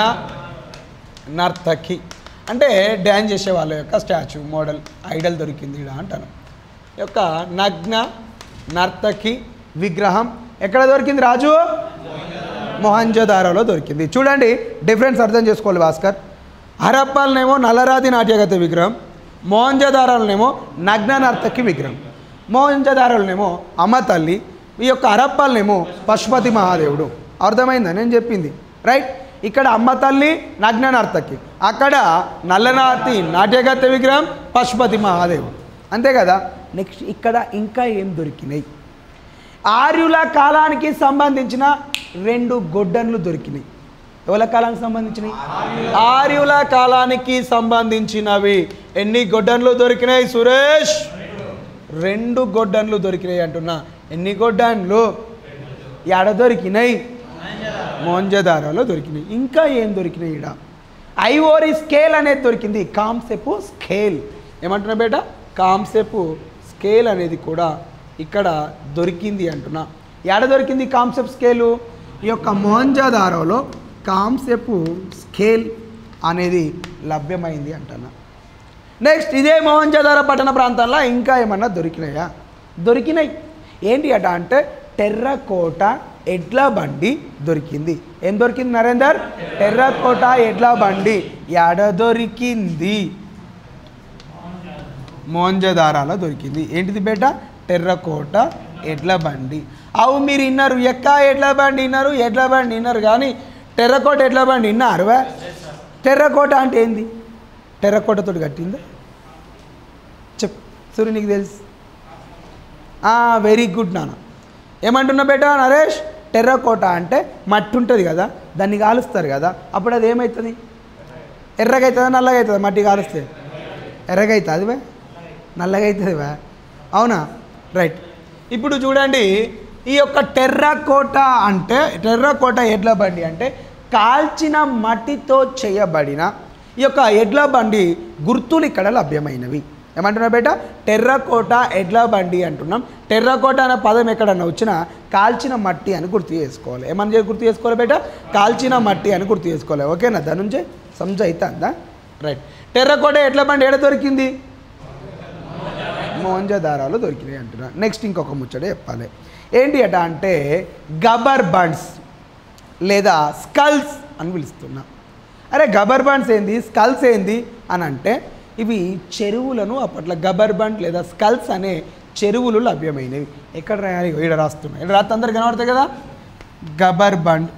నర్తకి అంటే డ్యాన్స్ చేసే వాళ్ళ యొక్క స్టాచ్యూ మోడల్ ఐడల్ దొరికింది ఈడ అంటాను ఈ యొక్క నగ్న నర్తకి విగ్రహం ఎక్కడ దొరికింది రాజు మొహంజోదారోలో దొరికింది చూడండి డిఫరెన్స్ అర్థం చేసుకోవాలి భాస్కర్ హరప్పాలనేమో నల్లరాతి నాట్యగత విగ్రహం మోహంజోదారాలనేమో నగ్న నర్తకి విగ్రహం మోహంజోదారాలనేమో అమ్మ తల్లి ఈ యొక్క హరప్పాలనేమో పశుపతి మహాదేవుడు అర్థమైందా నేను చెప్పింది రైట్ ఇక్కడ అమ్మ తల్లి నగ్న నర్తకి అక్కడ నల్లనాతి నాట్యగత విగ్రహం పశుపతి మహాదేవుడు అంతే కదా నెక్స్ట్ ఇక్కడ ఇంకా ఏం దొరికినాయి ఆర్యుల కాలానికి సంబంధించిన రెండు గొడ్డన్లు దొరికినాయి ఎవల కాలానికి సంబంధించినవి ఆర్యుల కాలానికి సంబంధించినవి ఎన్ని గొడ్డన్లు దొరికినాయి సురేష్ రెండు గొడ్డన్లు దొరికినాయి అంటున్నా ఎన్ని గొడ్డన్లు ఎడ దొరికినాయి మోంజదారాలో దొరికినాయి ఇంకా ఏం దొరికినాయి ఈడ ఐవోరీ స్కేల్ అనేది దొరికింది కాంసెపు స్కేల్ ఏమంటున్నా బేట కాంసెపు స్కేల్ అనేది కూడా ఇక్కడ దొరికింది అంటున్నా ఎక్కడ దొరికింది కాంసెప్ట్ స్కేలు ఈ యొక్క మోహంజాదారోలో కాంసెపు స్కేల్ అనేది లభ్యమైంది అంటున్నా నెక్స్ట్ ఇదే మోహంజదార పట్టణ ప్రాంతాల్లో ఇంకా ఏమన్నా దొరికినాయా దొరికినాయి ఏంటి అట అంటే టెర్రకోట ఎడ్ల బండి దొరికింది ఏం దొరికింది నరేందర్ టెర్రకోట ఎడ్ల బండి ఎడ దొరికింది మోహంజదారాలో దొరికింది ఏంటిది బేట టెర్రకోట ఎడ్ల బండి అవు మీరు విన్నారు ఎక్క ఎడ్ల బండి విన్నారు ఎడ్ల బండి విన్నారు కానీ టెర్రకోట ఎడ్ల బండి విన్నారు వే? టెర్రకోట అంటే ఏంది టెర్రకోటతో కట్టిందా చెప్ సూర్య నీకు తెలుసు వెరీ గుడ్ నాన్న ఏమంటున్నా బేట నరేష్ టెర్రకోట అంటే మట్టి ఉంటుంది కదా దాన్ని కాలుస్తారు కదా అప్పుడు అది ఏమవుతుంది ఎర్రగా అవుతుందా నల్లగా అవుతుందా మట్టి కాలుస్తే ఎర్రగా అవుతుంది వే నల్లగా అవుతుంది వే అవునా రైట్ ఇప్పుడు చూడండి ఈ యొక్క టెర్రకోట అంటే టెర్రకోట ఎడ్ల బండి అంటే కాల్చిన మట్టితో చేయబడిన ఈ యొక్క ఎడ్ల బండి గుర్తులు ఇక్కడ లభ్యమైనవి ఏమంటున్నా బేట టెర్రకోట ఎడ్ల బండి అంటున్నాం టెర్రకోట అనే పదం ఎక్కడన్నా వచ్చినా కాల్చిన మట్టి అని గుర్తు చేసుకోవాలి ఏమని చే- గుర్తు చేసుకోవాలి బేట కాల్చిన మట్టి అని గుర్తు చేసుకోవాలి ఓకేనా దాని నుంచే సంజ అవుతుందా రైట్ టెర్రకోట ఎడ్ల బండి ఎక్కడ దొరికింది మోహంజదారాలు దొరికినాయి అంటున్నా నెక్స్ట్ ఇంకొక ముచ్చట చెప్పాలి ఏంటి అట అంటే గబర్ బండ్స్ లేదా స్కల్స్ అని పిలుస్తున్నా అరే గబర్ బండ్స్ ఏంది స్కల్స్ ఏంది అని అంటే ఇవి చెరువులను అప్పట్లో గబర్ బండ్ లేదా స్కల్స్ అనే చెరువులు లభ్యమైనవి ఎక్కడ రాయాలి ఇక్కడ రాస్తున్నా ఇక్కడ రాత్రి అందరు కనబడతాయి కదా గబర్ బండ్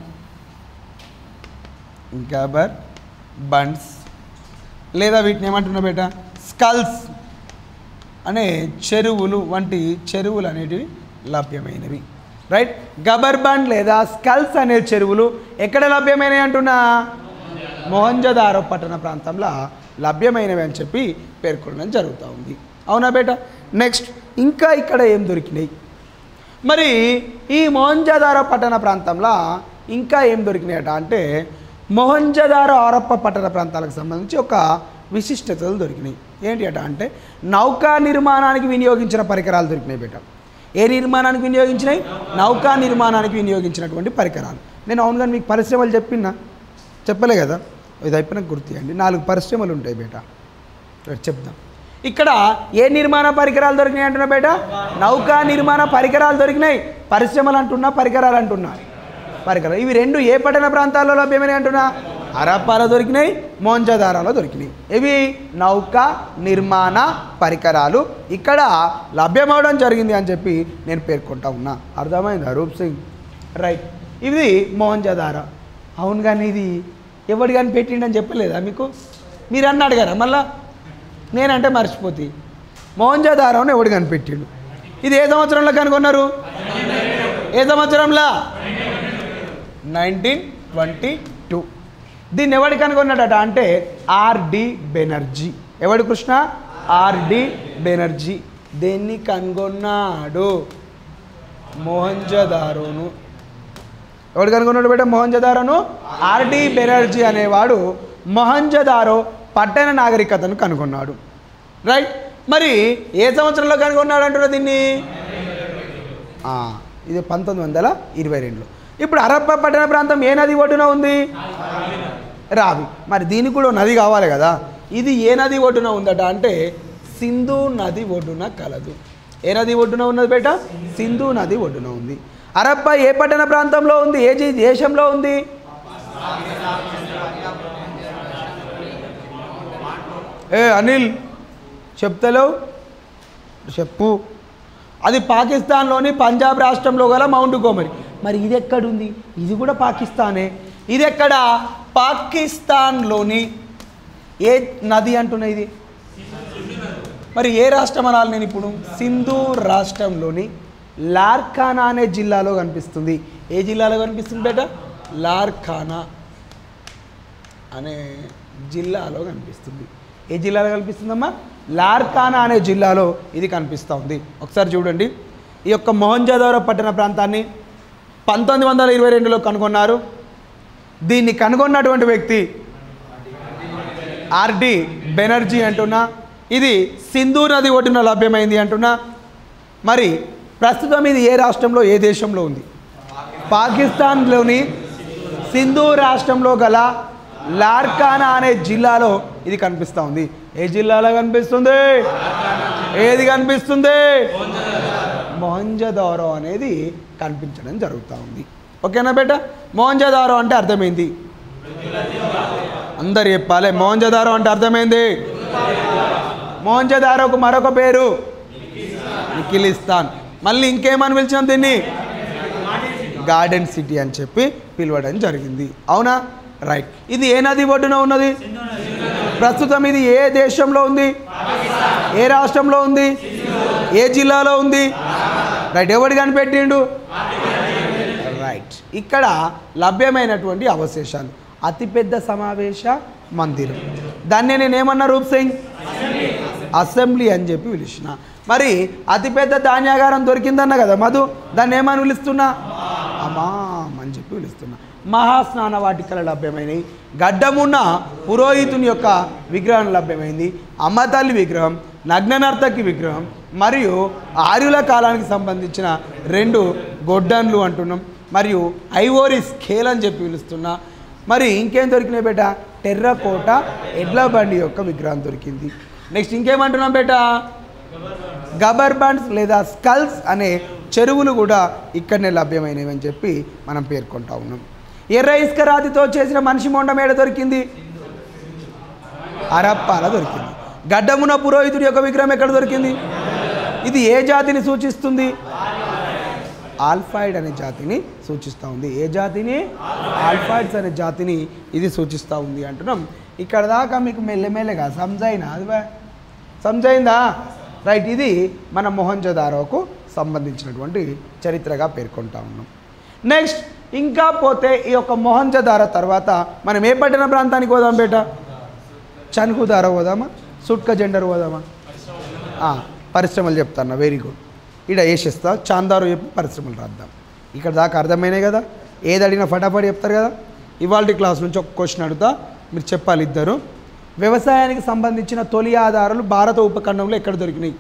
గబర్ బండ్స్ లేదా వీటిని ఏమంటున్నా బేట స్కల్స్ అనే చెరువులు వంటి చెరువులు అనేటివి లభ్యమైనవి రైట్ గబర్బండ్ లేదా స్కల్స్ అనే చెరువులు ఎక్కడ లభ్యమైనవి అంటున్నా మొహంజదారో పట్టణ ప్రాంతంలో లభ్యమైనవి అని చెప్పి పేర్కొనడం జరుగుతూ ఉంది అవునా బేట నెక్స్ట్ ఇంకా ఇక్కడ ఏం దొరికినాయి మరి ఈ మొహంజదారో పట్టణ ప్రాంతంలో ఇంకా ఏం దొరికినాయట అంటే మొహంజదారో ఆరప్ప పట్టణ ప్రాంతాలకు సంబంధించి ఒక విశిష్టతలు దొరికినాయి ఏంటి అట అంటే నౌకా నిర్మాణానికి వినియోగించిన పరికరాలు దొరికినాయి బేట ఏ నిర్మాణానికి వినియోగించినాయి నౌకా నిర్మాణానికి వినియోగించినటువంటి పరికరాలు నేను అవునుగా మీకు పరిశ్రమలు చెప్పినా చెప్పలే కదా ఇది అయిపోయినా గుర్తియండి నాలుగు పరిశ్రమలు ఉంటాయి బేట రైట్, చెప్దాం ఇక్కడ ఏ నిర్మాణ పరికరాలు దొరికినాయి అంటున్నా బేట నౌకా నిర్మాణ పరికరాలు దొరికినాయి పరిశ్రమలు అంటున్నా పరికరాలు అంటున్నా పరికరాలు ఇవి రెండు ఏ పట్టణ ప్రాంతాల్లో లభ్యమైనవి అంటున్నా హరప్పాలో దొరికినాయి మోంజదారాలో దొరికినాయి ఇవి నౌకా నిర్మాణ పరికరాలు ఇక్కడ లభ్యమవడం జరిగింది అని చెప్పి నేను పేర్కొంటా ఉన్నా అర్థమైందా రూప్ సింగ్ రైట్ ఇది మోహంజదార అవును కానీ ఇది ఎవడు కానీ పెట్టిండని చెప్పలేదా మీకు మీరు అన్నాడు కదా మళ్ళా నేనంటే మర్చిపోతే మోహంజదారం ఎవడు కనిపెట్టిండు ఇది ఏ సంవత్సరంలో కనుగొన్నారు ఏ సంవత్సరంలో నైన్టీన్ ట్వంటీ టూ దీన్ని ఎవడు కనుగొన్నాడట అంటే ఆర్డి బెనర్జీ ఎవడు కృష్ణ ఆర్డి బెనర్జీ దేన్ని కనుగొన్నాడు మోహంజదారోను ఎవడు కనుగొన్నాడు బేట మొహంజదారోను ఆర్డి బెనర్జీ అనేవాడు మొహంజదారో పట్టణ నాగరికతను కనుగొన్నాడు రైట్ మరి ఏ సంవత్సరంలో కనుగొన్నాడు అంటున్నా దీన్ని ఆ, ఇది పంతొమ్మిది వందల ఇరవై రెండులో ఇప్పుడు హరప్ప పట్టణ ప్రాంతం ఏ నది ఒడ్డున ఉంది రావి మరి దీనికి కూడా ఓ నది కావాలి కదా ఇది ఏ నది ఒడ్డున ఉందట అంటే సింధు నది ఒడ్డున కలదు ఏ నది ఒడ్డున ఉన్నది బేట సింధు నది ఒడ్డున ఉంది హరప్ప ఏ పట్టణ ప్రాంతంలో ఉంది ఏ జీ- దేశంలో ఉంది ఏ అనిల్ చెప్తలేవు చెప్పు అది పాకిస్తాన్లోని పంజాబ్ రాష్ట్రంలో గల మౌంట్ గోమరి మరి ఇది ఎక్కడుంది ఇది కూడా పాకిస్తానే ఇది ఎక్కడ పాకిస్తాన్లోని ఏ నది అంటున్నా ఇది మరి ఏ రాష్ట్రం అనాలి నేను ఇప్పుడు సింధు రాష్ట్రంలోని లార్ఖానా అనే జిల్లాలో కనిపిస్తుంది ఏ జిల్లాలో కనిపిస్తుంది బేట లార్ఖానా అనే జిల్లాలో కనిపిస్తుంది ఏ జిల్లాలో కనిపిస్తుందమ్మా లార్కానా అనే జిల్లాలో ఇది కనిపిస్తూ ఉంది ఒకసారి చూడండి ఈ యొక్క మొహంజదారో పట్టణ ప్రాంతాన్ని పంతొమ్మిది వందల ఇరవై రెండులో కనుగొన్నారు దీన్ని కనుగొన్నటువంటి వ్యక్తి ఆర్డి బెనర్జీ అంటున్నా ఇది సింధు నది ఒడ్డున లభ్యమైంది అంటున్నా మరి ప్రస్తుతం ఇది ఏ రాష్ట్రంలో ఏ దేశంలో ఉంది పాకిస్తాన్లోని సింధు రాష్ట్రంలో గల లార్కానా అనే జిల్లాలో ఇది కనిపిస్తూ ఉంది ఏ జిల్లాలో కనిపిస్తుంది ఏది కనిపిస్తుంది మొహంజదారో అనేది కనిపించడం జరుగుతూ ఉంది ఓకేనా బేట మొహంజదారో అంటే అర్థమైంది అందరు చెప్పాలి మోహంజదారో అంటే అర్థమైంది మోహంజదారోకు మరొక పేరు నిఖిలిస్తాన్ మళ్ళీ ఇంకేమని పిలిచాం దీన్ని గార్డెన్ సిటీ అని చెప్పి పిలవడం జరిగింది అవునా రైట్ ఇది ఏ నది ఒడ్డున ఉన్నది ప్రస్తుతం ఇది ఏ దేశంలో ఉంది ఏ రాష్ట్రంలో ఉంది ఏ జిల్లాలో ఉంది రైట్ ఎవడు కనిపెట్టిండు రైట్ ఇక్కడ లభ్యమైనటువంటి అవశేషాలు అతిపెద్ద సమావేశ మందిరం దాన్ని నేను ఏమన్నా రూప్ సింగ్ అసెంబ్లీ అని చెప్పి పిలిచిన మరి అతిపెద్ద ధాన్యాగారం దొరికిందన్న కదా మధు దాన్ని ఏమని పిలుస్తున్నా అమాం అని చెప్పి పిలుస్తున్నా మహాస్నాన వాటికలు లభ్యమైనవి గడ్డమున్న పురోహితుని యొక్క విగ్రహం లభ్యమైంది అమ్మతల్లి విగ్రహం నగ్ననర్తకి విగ్రహం మరియు ఆర్యుల కాలానికి సంబంధించిన రెండు గొడ్డన్లు అంటున్నాం మరియు ఐవోరీ స్కేల్ అని చెప్పి పిలుస్తున్నా మరి ఇంకేం దొరికినాయి బేట టెర్రకోట ఎడ్ల బండి యొక్క విగ్రహం దొరికింది నెక్స్ట్ ఇంకేమంటున్నాం బేట గబర్ బండ్స్ లేదా స్కల్స్ అనే చెరువులు కూడా ఇక్కడనే లభ్యమైనవి అని చెప్పి మనం పేర్కొంటా ఉన్నాం ఎర్ర ఇసుక రాతితో చేసిన మనిషి మొండం ఏడ దొరికింది అరప్పాల దొరికింది గడ్డమున పురోహితుడి యొక్క విగ్రహం ఎక్కడ దొరికింది ఇది ఏ జాతిని సూచిస్తుంది ఆల్ఫాయిడ్ అనే జాతిని సూచిస్తూ ఉంది ఏ జాతిని ఆల్ఫాయిడ్స్ అనే జాతిని ఇది సూచిస్తూ ఉంది అంటున్నాం ఇక్కడ దాకా మీకు మెల్లమెల్లగా సంజైనా అది బా సంజైందా రైట్ ఇది మన మొహంజదారోకు సంబంధించినటువంటి చరిత్రగా పేర్కొంటా ఉన్నాం నెక్స్ట్ ఇంకా పోతే ఈ యొక్క మొహంజదారో తర్వాత మనం ఏ పట్టణ ప్రాంతానికి పోదాం బేట చనుకుదారో పోదామా సుట్క జెండర్ పోదామా ఆ, పరిశ్రమలు చెప్తాను వెరీ గుడ్ ఇక్కడ వేసేస్తా చాందారు చెప్పి పరిశ్రమలు రాద్దాం ఇక్కడ దాకా అర్థమైనాయి కదా ఏది అడిగినా ఫటాఫట్ చెప్తారు కదా ఇవాళ క్లాస్ నుంచి ఒక క్వశ్చన్ అడుగుతా మీరు చెప్పాలి ఇద్దరు వ్యవసాయానికి సంబంధించిన తొలి ఆధారాలు భారత ఉపఖండంలో ఎక్కడ దొరికినాయి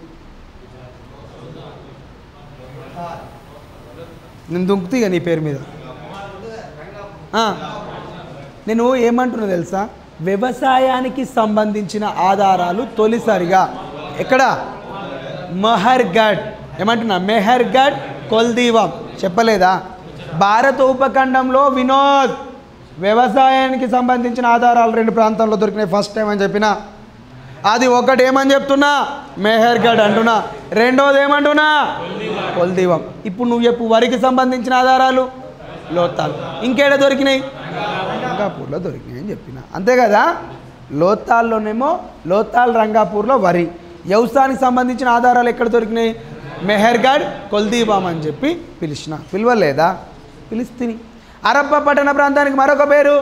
నేను దుంకుతీ ఇక నీ పేరు మీద ఆ, నేను ఏమంటున్నా తెలుసా వ్యవసాయానికి సంబంధించిన ఆధారాలు తొలిసారిగా ఎక్కడ మహర్గఢ్ ఏమంటున్నా మెహర్గఢ్ కొల్దీవం చెప్పలేదా భారత ఉపఖండంలో వినోద్ వ్యవసాయానికి సంబంధించిన ఆధారాలు రెండు ప్రాంతాల్లో దొరికినాయి ఫస్ట్ టైం అని చెప్పిన అది ఒకటి ఏమని చెప్తున్నా మెహర్గఢ్ అంటున్నా రెండోది ఏమంటున్నా కొల్దీవం ఇప్పుడు నువ్వు చెప్పు వరికి సంబంధించిన ఆధారాలు లోతాల్ ఇంకేడ దొరికినాయి రంగాపూర్లో దొరికినాయి అని చెప్పిన అంతే కదా లోతాల్లోనేమో లోతాల్ రంగాపూర్లో వరి వ్యవసాయానికి సంబంధించిన ఆధారాలు ఎక్కడ దొరికినాయి మెహర్గఢ్ కొల్దీబామ్ అని చెప్పి పిలిచిన పిలవలేదా పిలిస్తిని అరబ్బ పట్టణ ప్రాంతానికి మరొక పేరు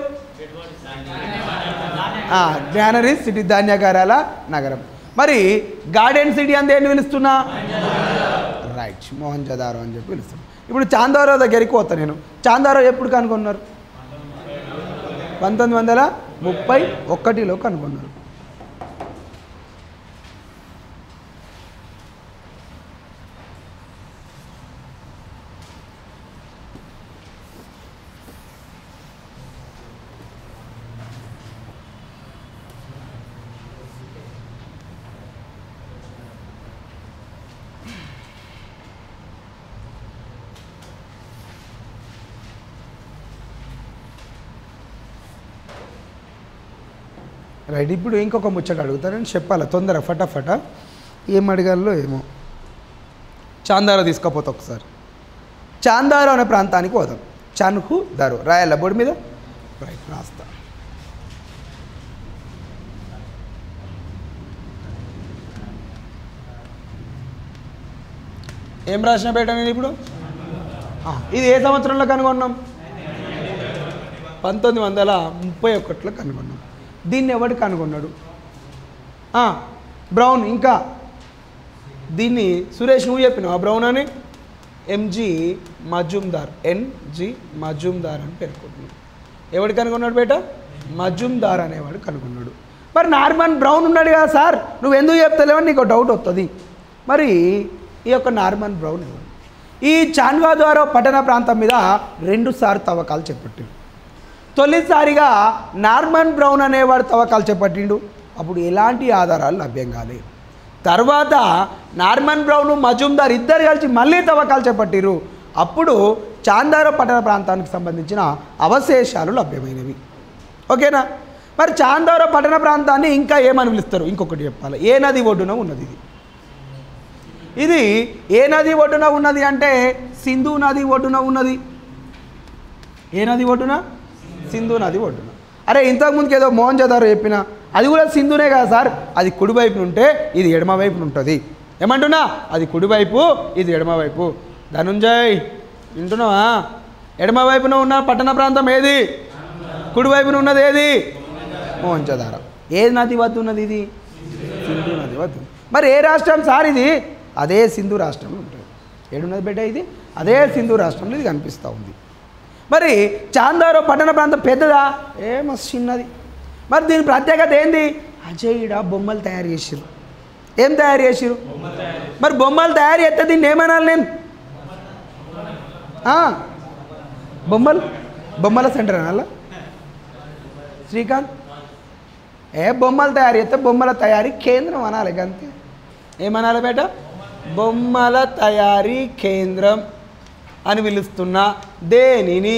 ఆ, జ్ఞానరీ సిటీ ధాన్యగారాల నగరం మరి గార్డెన్ సిటీ అందే ఏంటి పిలుస్తున్నా రైట్ మోహన్ జదారో అని చెప్పి పిలుస్తున్నా ఇప్పుడు చాందారో దగ్గరికి పోతా నేను చాందారో ఎప్పుడు కనుగొన్నారు పంతొమ్మిది వందల ముప్పై ఒకటిలో కనుగొన్నారు రైట్ ఇప్పుడు ఇంకొక ముచ్చట అడుగుతానని చెప్పాలి తొందర ఫటాఫట ఏం అడగాలో ఏమో చాందారో తీసుకపోతే ఒకసారి చాందారో అనే ప్రాంతానికి పోదాం చన్హు దారు రాయాల బోర్డు మీద రైట్ రాస్తా ఏం రాసిన బేట నేను ఇప్పుడు ఆ, ఇది ఏ సంవత్సరంలో కనుగొన్నాం పంతొమ్మిది వందల ముప్పై ఒకటిలో కనుగొన్నాం దీన్ని ఎవడు కనుగొన్నాడు ఆ, బ్రౌన్ ఇంకా దీన్ని సురేష్ నువ్వు చెప్పినావు ఆ బ్రౌన్ అని ఎంజి మజుందార్ ఎన్జి మజుందార్ అని పేర్కొంటున్నాడు ఎవడు కనుగొన్నాడు బేట మజుందార్ అనేవాడు కనుగొన్నాడు మరి నార్మన్ బ్రౌన్ ఉన్నాడు కదా సార్ నువ్వు ఎందుకు చెప్తలేవని నీకు డౌట్ వస్తుంది మరి ఈ యొక్క నార్మన్ బ్రౌన్ ఎవరు ఈ చాన్వా ద్వారా పట్టణ ప్రాంతం మీద రెండు సార్లు తవ్వకాలు చేపట్టిండు తొలిసారిగా నార్మన్ బ్రౌన్ అనేవాడు తవ్వకాలు చేపట్టిండు అప్పుడు ఎలాంటి ఆధారాలు లభ్యం కాలేదు తర్వాత నార్మన్ బ్రౌన్ మజుందార్ ఇద్దరు కలిసి మళ్ళీ తవ్వకాలు చేపట్టిరు అప్పుడు చాందారో పట్టణ ప్రాంతానికి సంబంధించిన అవశేషాలు లభ్యమైనవి ఓకేనా మరి చాందారో పట్టణ ప్రాంతాన్ని ఇంకా ఏమని పిలుస్తారు ఇంకొకటి చెప్పాలి ఏ నది ఒడ్డున ఉన్నది ఇది ఇది ఏ నది ఒడ్డున ఉన్నది అంటే సింధు నది ఒడ్డున ఉన్నది ఏ నది ఒడ్డున సింధు నది ఒడ్డున అరే ఇంతకుముందుకు ఏదో మోహన్ జదారు చెప్పిన అది కూడా సింధునే కదా సార్ అది కుడి వైపున ఉంటే ఇది ఎడమ వైపున ఉంటుంది ఏమంటున్నా అది కుడివైపు ఇది ఎడమవైపు ధనుంజయ్ వింటున్నావా ఎడమ వైపున ఉన్న పట్టణ ప్రాంతం ఏది కుడివైపున ఉన్నది ఏది మోహంచదార ఏ నది వద్ద ఉన్నది ఇది సింధు నది వద్ద ఉంది. మరి ఏ రాష్ట్రం సార్ ఇది అదే సింధు రాష్ట్రంలో ఉంటుంది ఏడున్నది బిడ్డ ఇది అదే సింధు రాష్ట్రంలో ఇది కనిపిస్తూ ఉంది మరి చాందారో పట్టణ ప్రాంతం పెద్దదా ఏ మస్తు చిన్నది మరి దీని ప్రత్యేకత ఏంది అజయ్డ బొమ్మలు తయారు చేసిరు ఏం తయారు చేసిరు మరి బొమ్మలు తయారు చేస్తే దీన్ని ఏమనాలి నేను ఆ, బొమ్మలు బొమ్మల సెంటర్ అనాలా శ్రీకాంత్ ఏ బొమ్మలు తయారు చేస్తే బొమ్మల తయారీ కేంద్రం అనాలి ఇక అంతే ఏమనాలి బేట బొమ్మల తయారీ కేంద్రం అని పిలుస్తున్నా దేనిని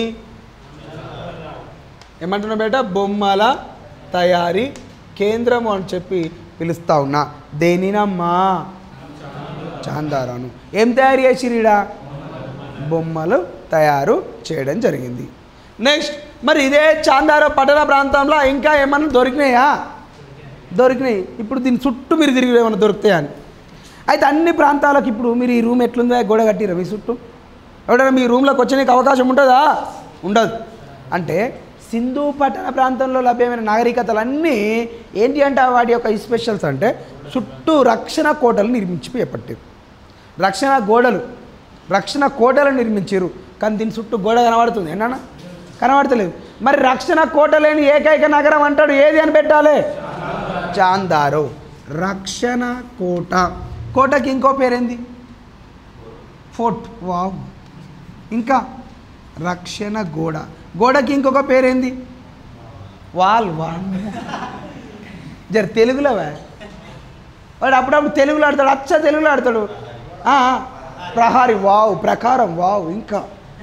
ఏమంటున్నా బేట బొమ్మల తయారీ కేంద్రం అని చెప్పి పిలుస్తా ఉన్నా దేనినమ్మా చాందారాను ఏం తయారు చేసిరీడా బొమ్మలు తయారు చేయడం జరిగింది నెక్స్ట్ మరి ఇదే చాందార పట్టణ ప్రాంతంలో ఇంకా ఏమన్నా దొరికినాయా దొరికినాయి ఇప్పుడు దీని చుట్టూ మీరు తిరిగి ఏమైనా దొరుకుతాయా అని అయితే అన్ని ప్రాంతాలకు ఇప్పుడు మీరు ఈ రూమ్ ఎట్లుందో గోడ కట్టిరా మీ చుట్టూ ఎవడైనా మీ రూమ్లోకి వచ్చేందుకు అవకాశం ఉంటుందా ఉండదు అంటే సింధు పట్టణ ప్రాంతంలో లభ్యమైన నాగరికతలన్నీ ఏంటి అంటే వాటి యొక్క స్పెషల్స్ అంటే చుట్టూ రక్షణ కోటలు నిర్మించి చేపట్టారు రక్షణ గోడలు రక్షణ కోటలు నిర్మించారు కానీ దీని చుట్టూ గోడ కనబడుతుంది ఏనా కనబడతలేదు మరి రక్షణ కోట లేని ఏకైక నగరం అంటాడు ఏది అని పెట్టాలి చాందారో రక్షణ కోట కోటకి ఇంకో పేరేంది ఫోర్ట్ వావ్ ఇంకా రక్షణ గోడ గోడకి ఇంకొక పేరేంది వాల్ వాల్ జర తెలుగులో వా. వాడు అప్పుడప్పుడు తెలుగులో ఆడతాడు అచ్చ తెలుగులో ఆడతాడు ఆ, ప్రహారి వావ్ ప్రకారం వావ్ ఇంకా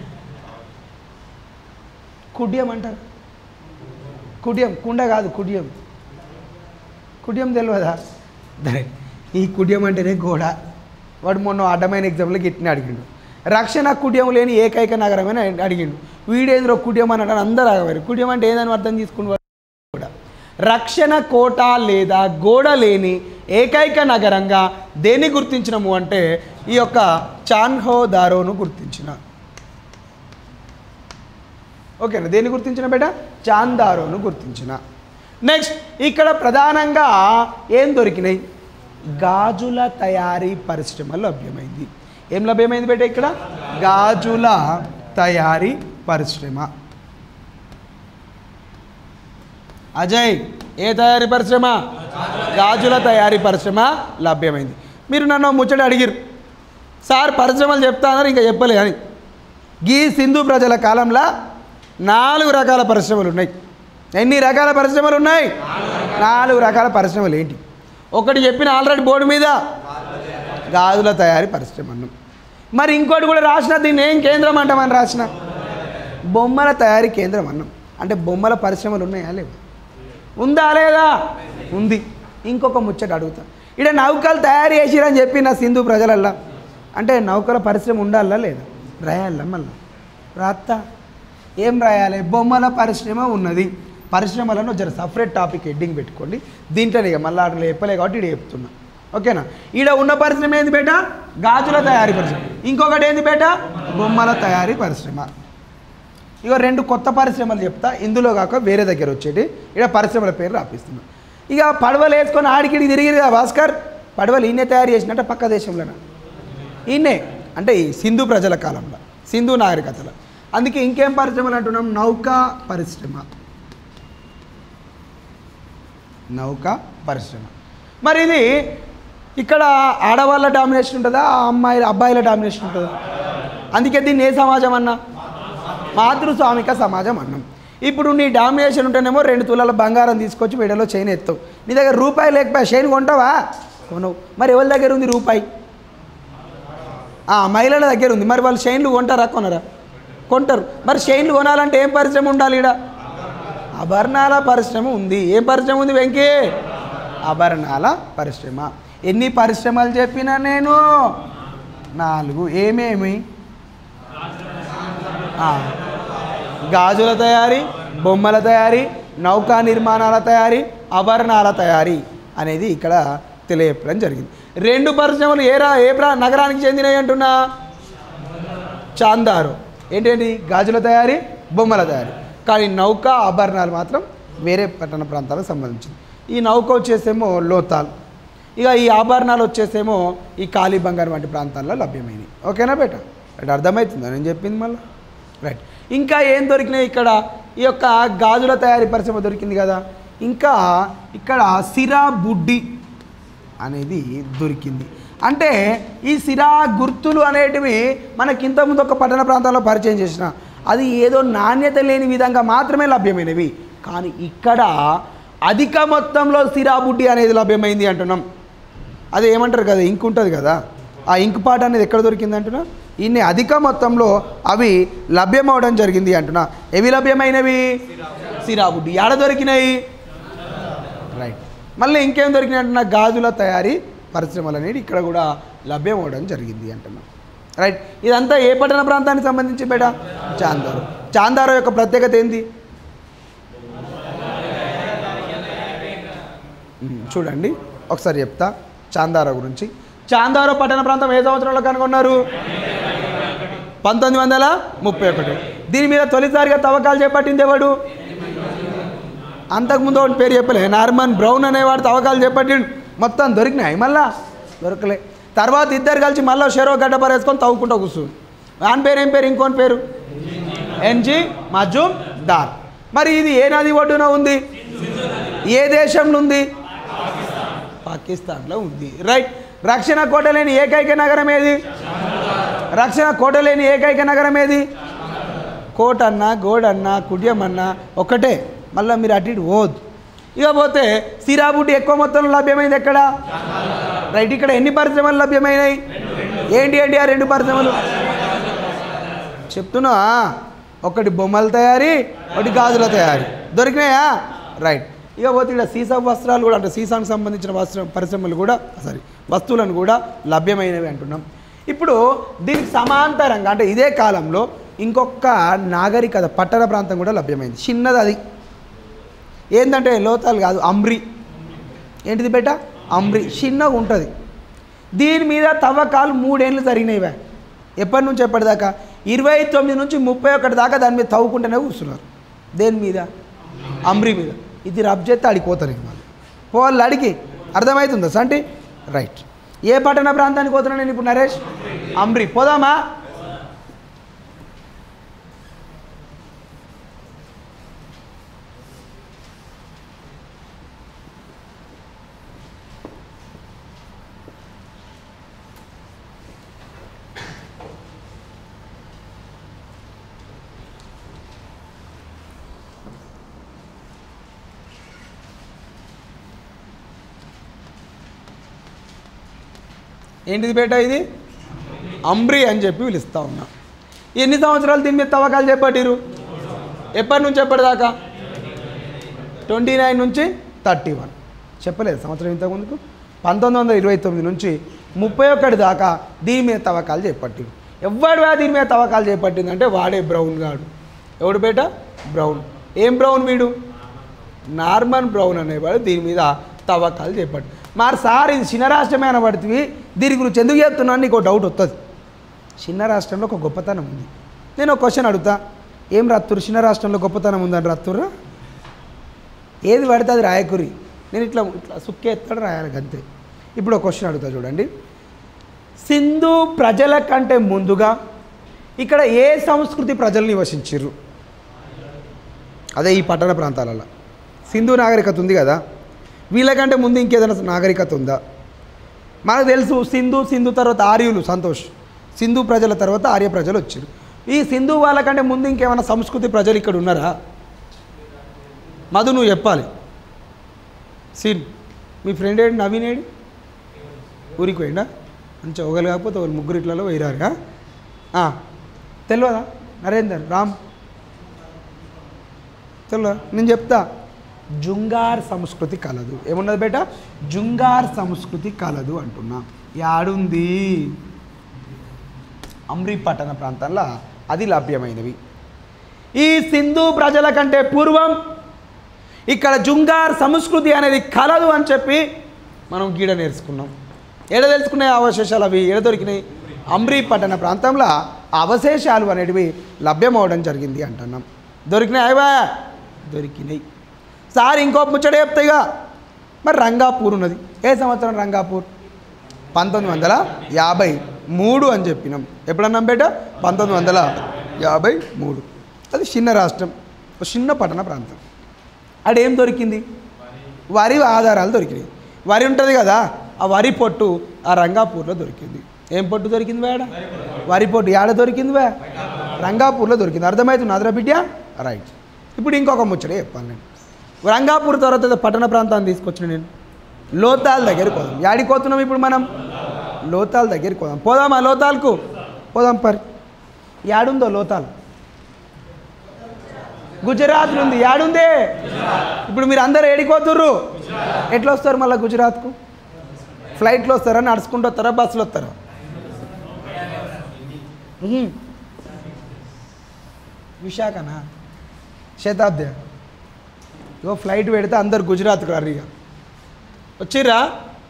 కుడ్యం అంటారు కుడ్యం కుండ కాదు కుడ్యం కుడ్యం తెలియదా దరే, ఈ కుడ్యం అంటేనే గోడ వాడు మొన్న అడ్డమైన ఎగ్జామ్లో గిట్టిన అడిగిండు రక్షణ కుడ్యం లేని ఏకైక నగరం అని అడిగిండు వీడేంద్రో కుడ్యం అని అన్నాడు అందరూ ఆగవారు కుడ్యం అంటే ఏదని అర్థం తీసుకుని కూడా రక్షణ కోట లేదా గోడ లేని ఏకైక నగరంగా దేన్ని గుర్తించినము అంటే ఈ యొక్క చాన్హో దారోను గుర్తించిన ఓకేనా దేన్ని గుర్తించిన బేట చాందారోను గుర్తించిన నెక్స్ట్ ఇక్కడ ప్రధానంగా ఏం దొరికినాయి గాజుల తయారీ పరిశ్రమ లభ్యమైంది ఏం లభ్యమైంది బేట ఇక్కడ గాజుల తయారీ పరిశ్రమ అజయ్ ఏ తయారీ పరిశ్రమ గాజుల తయారీ పరిశ్రమ లభ్యమైంది మీరు నన్ను ముచ్చట అడిగిరు సార్ పరిశ్రమలు చెప్తానని ఇంకా చెప్పలే అని గీ సింధు ప్రజల కాలంలో నాలుగు రకాల పరిశ్రమలు ఉన్నాయి ఎన్ని రకాల పరిశ్రమలు ఉన్నాయి నాలుగు రకాల పరిశ్రమలు ఏంటి ఒకటి చెప్పిన ఆల్రెడీ బోర్డు మీద గాజుల తయారీ పరిశ్రమ అన్నాం మరి ఇంకోటి కూడా రాసిన దీన్ని ఏం కేంద్రం అంటామని రాసిన బొమ్మల తయారీ కేంద్రం అన్నాం అంటే బొమ్మల పరిశ్రమలు ఉన్నాయా లేవు ఉందా లేదా ఉంది ఇంకొక ముచ్చట అడుగుతా ఇక్కడ నౌకలు తయారు చేసిరని చెప్పి నా సింధు ప్రజలల్లా అంటే నౌకల పరిశ్రమ ఉండాలా లేదా రాయాలా మళ్ళా రాత్తా ఏం రాయాలి బొమ్మల పరిశ్రమ ఉన్నది పరిశ్రమలను జర సపరేట్ టాపిక్ హెడ్డింగ్ పెట్టుకోండి దీంట్లోనే ఇక మళ్ళీ అట్లా చెప్పలే కాబట్టి ఇక్కడ చెప్తున్నా ఓకేనా ఈడ ఉన్న పరిశ్రమ ఏంది బేట గాజుల తయారీ పరిశ్రమ ఇంకొకటి ఏంది బేట బొమ్మల తయారీ పరిశ్రమ ఇక రెండు కొత్త పరిశ్రమలు చెప్తా ఇందులో కాక వేరే దగ్గర వచ్చేటి ఇక్కడ పరిశ్రమల పేరు రాపిస్తున్నా ఇక పడవలు వేసుకొని ఆడికిడి తిరిగిరు కదా భాస్కర్ పడవలు ఈయనే తయారు చేసినట్ట పక్క దేశంలోన ఈయనే అంటే ఈ సింధు ప్రజల కాలంలో సింధు నాగరికతలో అందుకే ఇంకేం పరిశ్రమలు అంటున్నాం నౌకా పరిశ్రమ నౌకా పరిశ్రమ మరి ఇది ఇక్కడ ఆడవాళ్ళ డామినేషన్ ఉంటుందా అమ్మాయిల అబ్బాయిల డామినేషన్ ఉంటుందా అందుకే దీన్ని ఏ సమాజం అన్నా మాతృస్వామిక సమాజం అన్నాం ఇప్పుడు నీ డామినేషన్ ఉంటేనేమో రెండు తులాల బంగారం తీసుకొచ్చి వీడలో చైన్ ఎత్తావు నీ దగ్గర రూపాయి లేకపోయా చైన్ కొంటావా కొనవు మరి ఎవరి దగ్గర ఉంది రూపాయి ఆ, మహిళల దగ్గర ఉంది మరి వాళ్ళు చైన్లు కొంటారా కొనరా కొంటారు మరి చైన్లు కొనాలంటే ఏం పరిశ్రమ ఉండాలి ఇక్కడ ఆభరణాల పరిశ్రమ ఉంది ఏం పరిశ్రమ ఉంది వెంకీ ఆభరణాల పరిశ్రమ ఎన్ని పరిశ్రమలు చెప్పినా నేను నాలుగు ఏమేమి ఆ, గాజుల తయారీ బొమ్మల తయారీ నౌకా నిర్మాణాల తయారీ ఆభరణాల తయారీ అనేది ఇక్కడ తెలియపడం జరిగింది రెండు పరిశ్రమలు ఏ రా ఏ ప్రా నగరానికి చెందినవి అంటున్నా చాందారు ఏంటండి గాజుల తయారీ బొమ్మల తయారీ కానీ నౌక ఆభరణాలు మాత్రం వేరే పట్టణ ప్రాంతాలకు సంబంధించింది ఈ నౌక వచ్చేసేమో లోతాల్ ఇక ఈ ఆభరణాలు వచ్చేసేమో ఈ కాళీబంగారం వంటి ప్రాంతాల్లో లభ్యమైనవి ఓకేనా బేట రైట్ అర్థమవుతుందా నేను చెప్పింది మళ్ళీ రైట్ ఇంకా ఏం దొరికినాయి ఇక్కడ ఈ యొక్క గాజుల తయారీ పరిశ్రమ దొరికింది కదా ఇంకా ఇక్కడ సిరా బుడ్డి అనేది దొరికింది అంటే ఈ సిరా గుర్తులు అనేటివి మనకి ఇంతకుముందు ఒక పట్టణ ప్రాంతాల్లో పరిచయం చేసిన అది ఏదో నాణ్యత లేని విధంగా మాత్రమే లభ్యమైనవి కానీ ఇక్కడ అధిక మొత్తంలో సిరా బుడ్డి అనేది లభ్యమైంది అంటున్నాం అది ఏమంటారు కదా ఇంక్ ఉంటుంది కదా ఆ ఇంక్ పాట అనేది ఎక్కడ దొరికింది అంటున్నా ఇన్ని అధిక మొత్తంలో అవి లభ్యమవడం జరిగింది అంటున్నా ఎవి లభ్యమైనవి సిరాబుడ్డి ఆడ దొరికినాయి రైట్ మళ్ళీ ఇంకేం దొరికినాయి అంటున్నా గాజుల తయారీ పరిశ్రమలు అనేది ఇక్కడ కూడా లభ్యమవడం జరిగింది అంటున్నాం రైట్ ఇదంతా ఏ పట్టణ ప్రాంతానికి సంబంధించి బేట చాందారు చాందారు యొక్క ప్రత్యేకత ఏంది ఉమ్, చూడండి ఒకసారి చెప్తా చాందారో గురించి చాందారో పట్టణ ప్రాంతం ఏ సంవత్సరంలో కనుగొన్నారు పంతొమ్మిది వందల ముప్పై ఒకటి దీని మీద తొలిసారిగా తవ్వకాలు చేపట్టింది ఎవడు అంతకుముందు ఒకటి పేరు చెప్పలే నార్మన్ బ్రౌన్ అనేవాడు తవ్వకాలు చేపట్టిండు మొత్తం దొరికినాయి మళ్ళా దొరకలే తర్వాత ఇద్దరు కలిసి మళ్ళీ షెరో గడ్డ పరేసుకొని తవ్వుకుంటూ కూర్చుని దాని పేరు ఏం పేరు ఇంకోని పేరు ఎన్జి మజూమ్ దార్ మరి ఇది ఏ నది ఒడ్డున ఉంది ఏ దేశంలో ఉంది పాకిస్తాన్లో ఉంది రైట్ రక్షణ కోట లేని ఏకైక నగరం ఏది రక్షణ కోట లేని ఏకైక నగరం ఏది కోటన్న గోడన్న కుడ్యమన్న ఒకటే మళ్ళీ మీరు అటు ఇటు పోవద్దు ఇక పోతే సిరాబుడ్డి ఎక్కువ మొత్తంలో లభ్యమైంది ఎక్కడ రైట్ ఇక్కడ ఎన్ని పరిశ్రమలు లభ్యమైనాయి ఏంటి ఏంటి ఆ రెండు పరిశ్రమలు చెప్తున్నా ఒకటి బొమ్మల తయారీ ఒకటి గాజుల తయారీ దొరికినాయా రైట్ ఇక పోతే ఇక్కడ సీసా వస్త్రాలు కూడా అంటే సీసానికి సంబంధించిన వస్త్ర పరిశ్రమలు కూడా సారీ వస్తువులను కూడా లభ్యమైనవి అంటున్నాం ఇప్పుడు దీనికి సమాంతరంగా అంటే ఇదే కాలంలో ఇంకొక నాగరికత పట్టణ ప్రాంతం కూడా లభ్యమైంది చిన్నది అది ఏంటంటే లోతాలు కాదు అమ్రి ఏంటిది బేట అమ్రి చిన్నగా ఉంటుంది దీని మీద తవ్వకాలు మూడేళ్ళు జరిగినాయివే ఎప్పటి నుంచి ఎప్పటిదాకా ఇరవై తొమ్మిది నుంచి ముప్పై ఒకటి దాకా దాని మీద తవ్వుకుంటూనే కూర్చున్నారు దేని మీద అమ్రి మీద ఇది రబ్ చేస్తే అడిగిపోతారు ఇక మళ్ళీ పోవాలి అడిగి అర్థమవుతుందా సంటి రైట్ ఏ పట్టణ ప్రాంతానికి పోతున్నా నేను ఇప్పుడు నరేష్ అమ్రి పోదామా ఏంటిది బేట ఇది అంబ్రి అని చెప్పి పిలుస్తా ఉన్నా ఎన్ని సంవత్సరాలు దీని మీద తవ్వకాలు చేపట్టిరు ఎప్పటి నుంచి ఎప్పటిదాకా ట్వంటీ నైన్ నుంచి థర్టీ వన్ చెప్పలేదు సంవత్సరం ఇంతకు ముందుకు పంతొమ్మిది వందల ఇరవై తొమ్మిది నుంచి ముప్పై ఒకటి దాకా దీని మీద తవ్వకాలు చేపట్టిరు ఎవడు వా దీని మీద తవ్వకాలు చేపట్టిందంటే వాడే బ్రౌన్ గాడు ఎవడు బేట బ్రౌన్ ఏం బ్రౌన్ వీడు నార్మన్ బ్రౌన్ అనేవాడు దీని మీద తవ్వకాలు చేపట్టు మరి సార్ ఇది చిన్న రాష్ట్రమే అనబడుతుంది దీని గురించి ఎందుకు చెప్తున్నాను నీకు డౌట్ వస్తుంది చిన్న రాష్ట్రంలో ఒక గొప్పతనం ఉంది నేను ఒక క్వశ్చన్ అడుగుతా ఏం రత్తురు చిన్న రాష్ట్రంలో గొప్పతనం ఉందని రత్తురా ఏది పడితే అది రాయకురి నేను ఇట్లా ఇట్లా సుక్కే ఎత్తాడు రాయాలి అంతే ఇప్పుడు ఒక క్వశ్చన్ అడుగుతా చూడండి సింధు ప్రజల కంటే ముందుగా ఇక్కడ ఏ సంస్కృతి ప్రజలు నివసించారు అదే ఈ పట్టణ ప్రాంతాలలో సింధు నాగరికత ఉంది కదా వీళ్ళకంటే ముందు ఇంకేదైనా నాగరికత ఉందా మనకు తెలుసు సింధు సింధు తర్వాత ఆర్యులు సంతోష్ సింధు ప్రజల తర్వాత ఆర్య ప్రజలు వచ్చారు ఈ సింధు వాళ్ళకంటే ముందు ఇంకేమైనా సంస్కృతి ప్రజలు ఇక్కడ ఉన్నారా మధు నువ్వు చెప్పాలి సీన్ మీ ఫ్రెండ్ ఏడు నవీన్ ఏడు ఊరికి పోయిండా మంచిగా ఒకరు కాకపోతే ఒకరు ముగ్గురు ఇట్లలో పోయిరారుగా తెలియదా నరేందర్ రామ్ తెలియదా నేను చెప్తా జుంగార్ సంస్కృతి కలదు ఏమున్నది బేట జుంగార్ సంస్కృతి కలదు అంటున్నా యాడుంది అమ్రీ పట్టణ ప్రాంతంలో అది లభ్యమైనవి ఈ సింధు ప్రజల కంటే పూర్వం ఇక్కడ జుంగార్ సంస్కృతి అనేది కలదు అని చెప్పి మనం గీడ నేర్చుకున్నాం ఎడ తెలుసుకునే అవశేషాలు అవి ఎడ దొరికినాయి అమ్రీ పట్టణ ప్రాంతంలో ఆ అవశేషాలు అనేటివి లభ్యమవడం జరిగింది అంటున్నాం దొరికినాయవా దొరికినాయి సార్ ఇంకో ముచ్చట చెప్తాయిగా మరి రంగాపూర్ ఉన్నది ఏ సంవత్సరం రంగాపూర్ పంతొమ్మిది వందల యాభై మూడు అని చెప్పినాం ఎప్పుడన్నాం బేట పంతొమ్మిది వందల యాభై మూడు అది చిన్న రాష్ట్రం ఒక చిన్న పట్టణ ప్రాంతం ఆడేం దొరికింది వరి ఆధారాలు దొరికినాయి వరి ఉంటుంది కదా ఆ వరి పొట్టు ఆ రంగాపూర్లో దొరికింది ఏం పొట్టు దొరికింది వేడ వరి పొట్టు ఏడ దొరికింది వే రంగాపూర్లో దొరికింది అర్థమవుతుంది అదరా బిడ్డ రైట్ ఇప్పుడు ఇంకొక ముచ్చట చెప్పాను నేను రంగాపూర్ తర్వాత ఏదో పట్టణ ప్రాంతాన్ని తీసుకొచ్చిన నేను లోతాల్ దగ్గరికి పోదాం యాడికి పోతున్నాం ఇప్పుడు మనం లోతాల్ దగ్గరికి పోదాం పోదామా లోతాల్కు పోదాం పరి యాడుందో లోతాల్ గుజరాత్లో ఉంది యాడుంది ఇప్పుడు మీరు అందరు ఏడిపోతుర్రు ఎట్లా వస్తారు మళ్ళీ గుజరాత్కు ఫ్లైట్లో వస్తారా నడుచుకుంటూ వస్తారా బస్సులో వస్తారా ఉహుం. విశాఖనా శతాబ్ది ఇగో ఫ్లైట్ పెడితే అందరు గుజరాత్కు రారు ఇక వచ్చిర్రా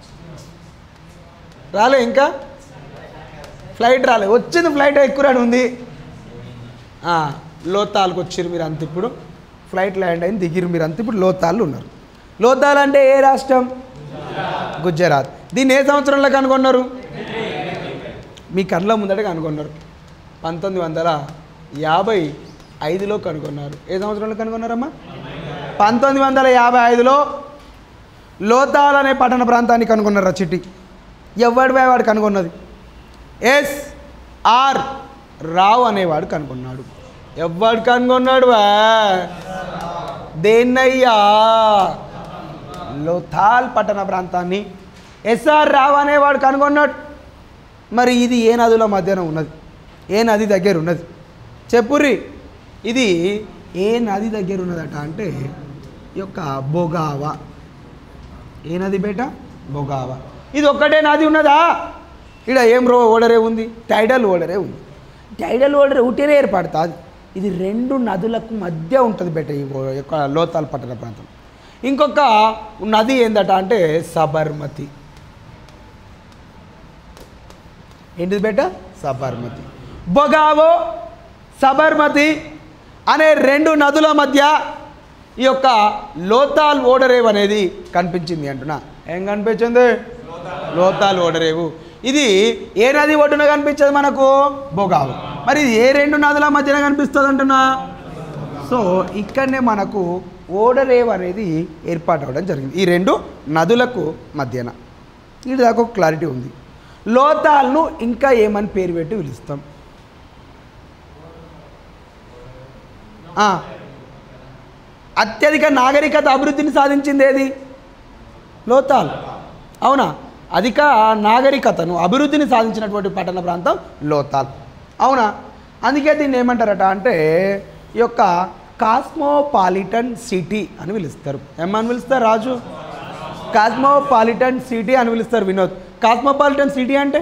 రాలే ఇంకా ఫ్లైట్ రాలే వచ్చింది ఫ్లైట్ ఎక్కురాడు ఉంది ఆ, లోతాల్కి వచ్చిర్రు మీరు అంత ఇప్పుడు ఫ్లైట్ ల్యాండ్ అయింది దిగిరు మీరు అంత ఇప్పుడు లోతాళ్ళు ఉన్నారు లోతాల్ అంటే ఏ రాష్ట్రం గుజరాత్ దీన్ని ఏ సంవత్సరంలో కనుగొన్నారు మీ కళ్ళ ముందట కనుగొన్నారు పంతొమ్మిది వందల యాభై ఐదులో కనుగొన్నారు ఏ సంవత్సరంలో కనుగొన్నారమ్మా పంతొమ్మిది వందల యాభై ఐదులో లోతాల్ అనే పట్టణ ప్రాంతాన్ని కనుగొన్నారు చిట్టి ఎవడు వాడు కనుగొన్నది ఎస్ ఆర్ రావు అనేవాడు కనుగొన్నాడు ఎవడు కనుగొన్నాడు వా దేన్నయ్యా లోథాల్ పట్టణ ప్రాంతాన్ని ఎస్ఆర్ రావు అనేవాడు కనుగొన్నాడు మరి ఇది ఏ నదుల మధ్యన ఉన్నది ఏ నది దగ్గర ఉన్నది చెప్పుర్రి ఇది ఏ నది దగ్గర ఉన్నదట అంటే ఈ యొక్క బొగావా ఏ నది బేట బొగావా ఇది ఒక్కటే నది ఉన్నదా ఇక్కడ ఏం రో ఓడరే ఉంది టైడల్ ఓడరే ఉంది టైడల్ ఓడరే ఉట్టినే ఏర్పడుతుంది ఇది రెండు నదులకు మధ్య ఉంటుంది బేట ఈ ఓ- యొక్క లోతాల్ పట్టణ ప్రాంతం ఇంకొక నది ఏందట అంటే సబర్మతి ఏంటిది బేట సబర్మతి బొగావో సబర్మతి అనే రెండు నదుల మధ్య ఈ యొక్క లోతాల్ ఓడరేవు అనేది కనిపించింది అంటున్నా ఏం కనిపించింది లోతాల్ ఓడరేవు ఇది ఏ నది ఒడ్డున కనిపించదు మనకు బొగావు మరి ఇది ఏ రెండు నదుల మధ్యన కనిపిస్తుంది అంటున్నా సో ఇక్కడనే మనకు ఓడరేవు అనేది ఏర్పాటు అవ్వడం జరిగింది ఈ రెండు నదులకు మధ్యన ఇది దాకా ఒక క్లారిటీ ఉంది లోతాల్ను ఇంకా ఏమని పేరు పెట్టి పిలుస్తాం ఆ, అత్యధిక నాగరికత అభివృద్ధిని సాధించింది ఏది లోతాల్ అవునా అధిక నాగరికతను అభివృద్ధిని సాధించినటువంటి పట్టణ ప్రాంతం లోతాల్ అవునా అందుకే దీన్ని ఏమంటారట అంటే ఈ యొక్క కాస్మోపాలిటన్ సిటీ అని పిలుస్తారు ఏమని పిలుస్తారు రాజు కాస్మోపాలిటన్ సిటీ అని పిలుస్తారు వినోద్ కాస్మోపాలిటన్ సిటీ అంటే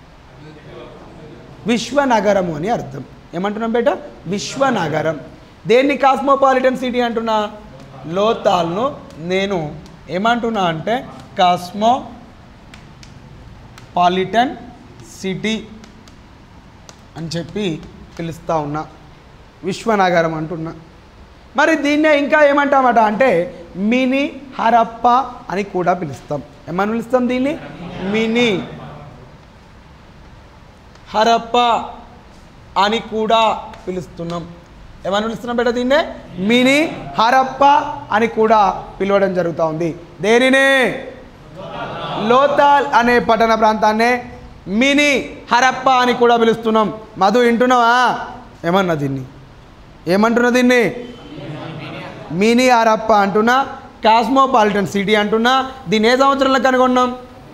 విశ్వనగరము అని అర్థం ఏమంటున్నాం బేట విశ్వనగరం దేన్ని కాస్మోపాలిటన్ సిటీ అంటున్నా లోతాల్ను నేను ఏమంటున్నా అంటే కాస్మో పాలిటన్ సిటీ అని చెప్పి పిలుస్తూ ఉన్నా విశ్వనగరం అంటున్నా మరి దీన్నే ఇంకా ఏమంటామట అంటే మినీ హరప్ప అని కూడా పిలుస్తాం ఏమని పిలుస్తాం దీన్ని మినీ హరప్ప అని కూడా పిలుస్తున్నాం ఏమని పిలుస్తున్నాం బిడ్డ దీన్నే మినీ హరప్ప అని కూడా పిలవడం జరుగుతూ ఉంది దేనినే లోతాల్ అనే పట్టణ ప్రాంతాన్నే మినీ హరప్ప అని కూడా పిలుస్తున్నాం మధు వింటున్నావా ఏమన్నా దీన్ని ఏమంటున్నా దీన్ని మినీ హరప్ప అంటున్నా కాస్మోపాలిటన్ సిటీ అంటున్నా దీన్ని ఏ సంవత్సరంలో కనుగొన్నాం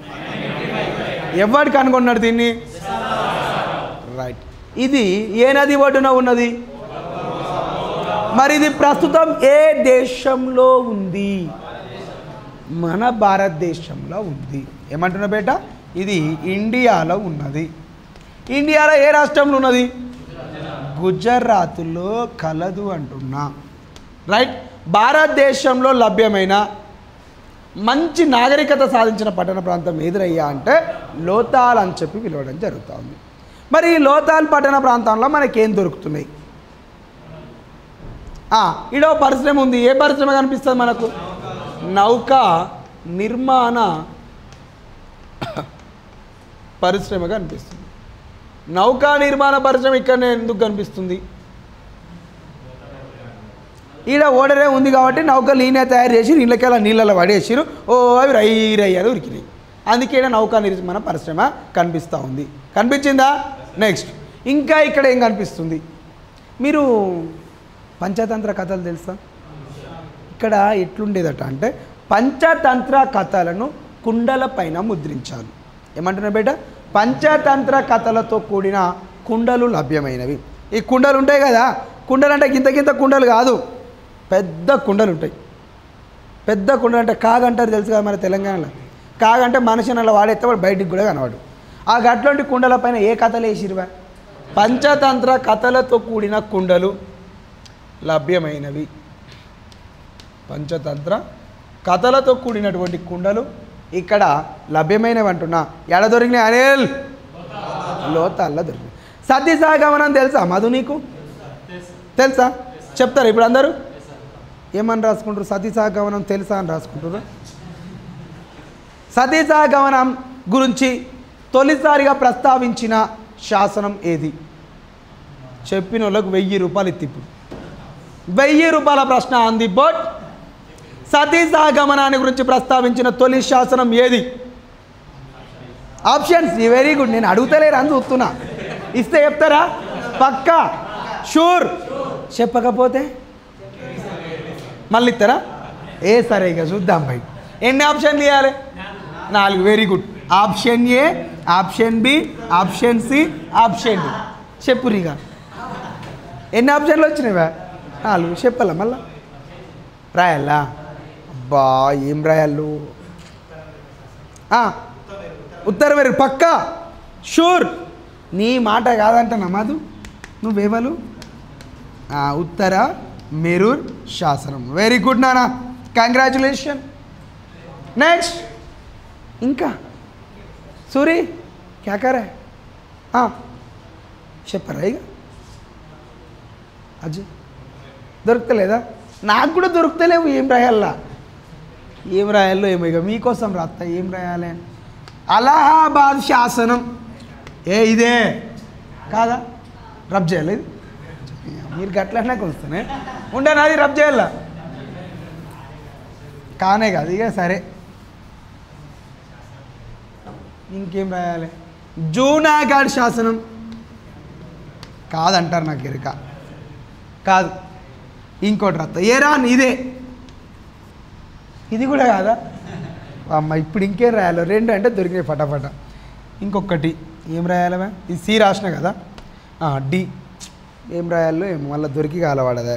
ఎవడు కనుగొన్నాడు దీన్ని రైట్ ఇది ఏ నది ఒడ్డున ఉన్నది మరి ఇది ప్రస్తుతం ఏ దేశంలో ఉంది మన భారతదేశంలో ఉంది ఏమంటున్నా బేట ఇది ఇండియాలో ఉన్నది ఇండియాలో ఏ రాష్ట్రంలో ఉన్నది గుజరాత్లో కలదు అంటున్నా రైట్ భారతదేశంలో లభ్యమైన మంచి నాగరికత సాధించిన పట్టణ ప్రాంతం ఎదురయ్యా అంటే లోతాల్ అని చెప్పి పిలవడం జరుగుతుంది మరి ఈ లోతాల్ పట్టణ ప్రాంతంలో మనకేం దొరుకుతున్నాయి ఆ, ఈడో పరిశ్రమ ఉంది ఏ పరిశ్రమ కనిపిస్తుంది మనకు నౌక నిర్మాణ పరిశ్రమ కనిపిస్తుంది నౌకా నిర్మాణ పరిశ్రమ ఇక్కడనే ఎందుకు కనిపిస్తుంది ఈడ ఓడరే ఉంది కాబట్టి నౌక లీనే తయారు చేసి నీళ్ళకెళ్ళ నీళ్ళలో పడేసిరు ఓ అవి రై రై అని ఉరికినాయి అందుకే ఈడ నౌకా నిర్మాణ పరిశ్రమ కనిపిస్తూ ఉంది కనిపించిందా నెక్స్ట్ ఇంకా ఇక్కడ ఏం కనిపిస్తుంది మీరు పంచతంత్ర కథలు తెలుసా ఇక్కడ ఎట్లుండేదట అంటే పంచతంత్ర కథలను కుండల పైన ముద్రించాలి ఏమంటున్నా బేట పంచతంత్ర కథలతో కూడిన కుండలు లభ్యమైనవి ఈ కుండలు ఉంటాయి కదా కుండలు అంటే గింత గింత కుండలు కాదు పెద్ద కుండలు ఉంటాయి పెద్ద కుండలు అంటే కాగంటారు తెలుసు కదా మన తెలంగాణలో కాగంటే మనిషిని అలా వాడేస్తే వాడు బయటికి కూడా కనవాడు ఆ గట్లాంటి కుండల పైన ఏ కథలు వేసిరువా పంచతంత్ర కథలతో కూడిన కుండలు లభ్యమైనవి పంచతంత్ర కథలతో కూడినటువంటి కుండలు ఇక్కడ లభ్యమైనవి అంటున్నా ఎడ దొరికినాయి అనిల్ లోతాల్లో దొరికినాయి సతీ సహగమనం తెలుసా మధు నీకు తెలుసా చెప్తారు ఇప్పుడు అందరూ ఏమని రాసుకుంటారు సతీ సహగమనం తెలుసా అని రాసుకుంటారు సతీ సహగమనం గురించి తొలిసారిగా ప్రస్తావించిన శాసనం ఏది చెప్పిన వాళ్ళకు వెయ్యి రూపాయలు ఎత్తిప్పుడు వెయ్యి రూపాయల ప్రశ్న ఆన్ ది బోర్డ్ సతీ సహగమనాన్ని గురించి ప్రస్తావించిన తొలి శాసనం ఏది ఆప్షన్స్ వెరీ గుడ్ నేను అడుగుతలేరు అని చూస్తున్నా ఇస్తే చెప్తారా పక్కా షూర్ చెప్పకపోతే మళ్ళీ ఇస్తారా ఏ సరే ఇక చూద్దాం భయ్ ఎన్ని ఆప్షన్లు ఇవ్వాలి నాలుగు very good option A option B option C option D చెప్పు ఇక ఎన్ని ఆప్షన్లు వచ్చినాయివా నాలుగు చెప్పాలా మళ్ళా రాయాలా అబ్బా ఏం రాయాలు ఆ, ఉత్తర వేరు పక్కా షూర్ నీ మాట కాదంట నమాదు నువ్వేవలు ఆ, ఉత్తర మెరూర్ శాసనం వెరీ గుడ్ నానా కంగ్రాచులేషన్ నెక్స్ట్ ఇంకా సూరి క్యా కరే చెప్పరా ఇక అజయ్ దొరుకుతలేదా నాకు కూడా దొరుకుతలేవు ఏం రాయాలా ఏం రాయాలో ఏమో ఇక మీకోసం రాస్తా ఏం రాయాలి అని అలహాబాద్ శాసనం ఏ ఇదే కాదా రబ్ చేయాలి ఇది మీరు గట్లనే కొలుస్తానే ఉండే నాది రబ్ చేయాల కానే కాదు ఇక సరే ఇంకేం రాయాలి జూనాగఢ్ శాసనం కాదంటారు నాకు ఎరుక కాదు ఇంకోటి రత్త ఏరా ఇదే ఇది కూడా కాదా అమ్మ ఇప్పుడు ఇంకేం రాయాలో రెండు అంటే దొరికినాయి ఫటాఫట ఇంకొకటి ఏం రాయాలమే ఇది సి రాసిన కదా ఆ, డి ఏం రాయాలో ఏమో మళ్ళీ దొరికి కాలవాడదే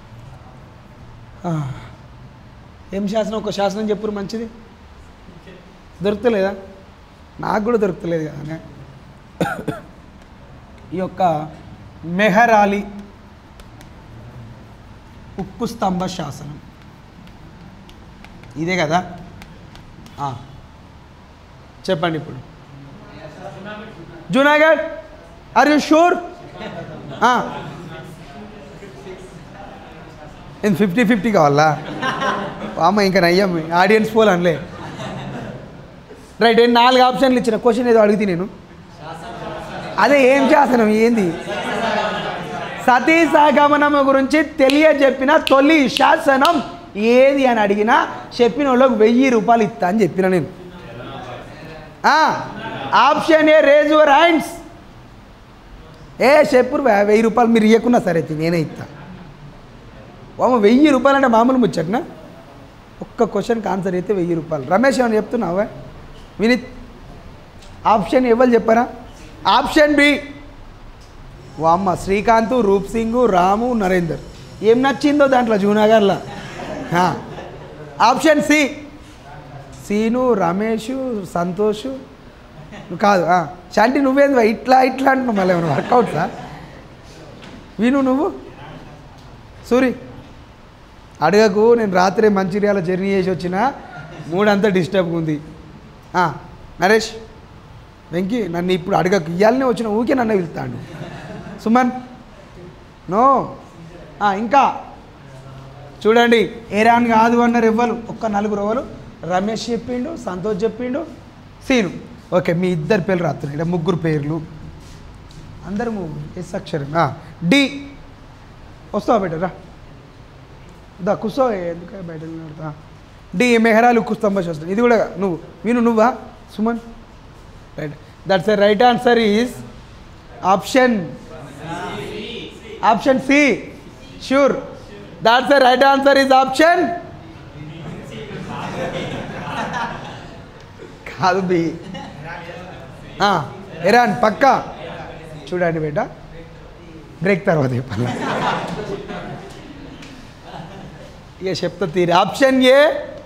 ఆ. ఏం శాసనం ఒక శాసనం చెప్పురు మంచిది దొరుకుతలేదా నాకు కూడా దొరుకుతలేదు కదా ఈ యొక్క మెహరాలి ఉప్పు స్తంభ శాసనం ఇదే కదా ఆ. చెప్పండి ఇప్పుడు జూనాగఢ్ ఆర్ యూ షూర్ ఏంది ఫిఫ్టీ ఫిఫ్టీ కావాలా అమ్మ ఇంకా నయ్యం ఆడియన్స్ పోల్ అనలే రైట్ నేను నాలుగు ఆప్షన్లు ఇచ్చిన క్వశ్చన్ ఏదో అడిగితే నేను అదే ఏం శాసనం ఏంది సతీ సహగమనము గురించి తెలియజెప్పిన తొలి శాసనం ఏది అని అడిగినా చెప్పిన వాళ్ళకి వెయ్యి రూపాయలు ఇస్తా అని చెప్పిన నేను ఆ, option A raise your hands A చెప్పురు వే- వెయ్యి రూపాయలు మీరు ఇవ్వకున్నా సరే అయితే నేనే ఇస్తా ఓమ వెయ్యి రూపాయలు అంటే మామూలు ముచ్చట్నా ఒక్క క్వశ్చన్కి ఆన్సర్ అయితే వెయ్యి రూపాయలు రమేష్ ఏమైనా చెప్తున్నావా వినిత్ ఆప్షన్ ఎవరు చెప్పారా ఆప్షన్ బి వామ్మ శ్రీకాంత్ రూప్ సింగ్ రాము నరేందర్ ఏం నచ్చిందో దాంట్లో జూనాగర్లా హా. ఆప్షన్ సి సీను రమేష్ సంతోష్ నువ్వు కాదు ఆ. శాంతి నువ్వేంది ఇట్లా ఇట్లా అంటున్నావు మళ్ళీ ఏమైనా వర్కౌట్సా విను నువ్వు సూరి అడగకు నేను రాత్రి మంచిర్యాల జర్నీ చేసి వచ్చిన మూడంతా డిస్టర్బ్గా ఉంది ఆ, నరేష్ వెంకీ నన్ను ఇప్పుడు అడగకు ఇయ్యాలనే వచ్చిన ఊకే నన్ను పిలుస్తాడు సుమన్ నో ఆ, ఇంకా చూడండి ఏరాన్ కాదు అన్నారు ఎవ్వరు ఒక్క నలుగురు ఎవరు రమేష్ చెప్పిండు సంతోష్ చెప్పిండు సీను ఓకే మీ ఇద్దరు పేర్లు రాత్రి ఇక్కడ ముగ్గురు పేర్లు అందరము ఎస్ అక్షరం ఆ, డి వస్తావా బెటరా దా కూర్చో ఎందుకు బయట నిలబడతా? డి మెహరాలు కుస్తంభ శాస్త్రం ఇది కూడా నువ్వు విను నువ్వా Suman right that's a right answer is option option C sure that's a right answer is option కాదు బి ఇరాన్ పక్కా చూడండి బేట బ్రేక్ తర్వాత చెప్పాలి ఇక చెప్తా తీరి ఆప్షన్ ఏ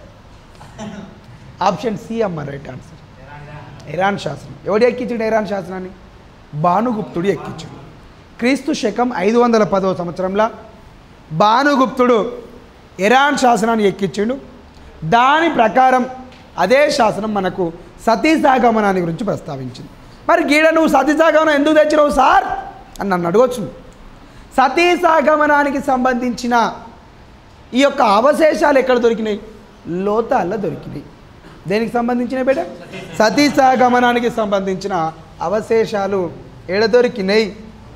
ఆప్షన్ సి అమ్మ రైట్ ఆన్సర్ ఇరాన్ శాసనం ఎవడు ఎక్కించాడు ఇరాన్ శాసనాన్ని భానుగుప్తుడు ఎక్కించాడు క్రీస్తు శకం ఐదు వందల పదవ సంవత్సరంలో భానుగుప్తుడు ఇరాన్ శాసనాన్ని ఎక్కించాడు దాని ప్రకారం అదే శాసనం మనకు సతీసాగమనాన్ని గురించి ప్రస్తావించింది మరి గీడ నువ్వు సతీసాగమనం ఎందుకు తెచ్చినావు సార్ అని నన్ను అడగచ్చు సతీసాగమనానికి సంబంధించిన ఈ యొక్క అవశేషాలు ఎక్కడ దొరికినాయి లోతాల్లో దొరికినాయి దేనికి సంబంధించిన బేట సతీసాగమనానికి సంబంధించిన అవశేషాలు ఎడ దొరికినాయి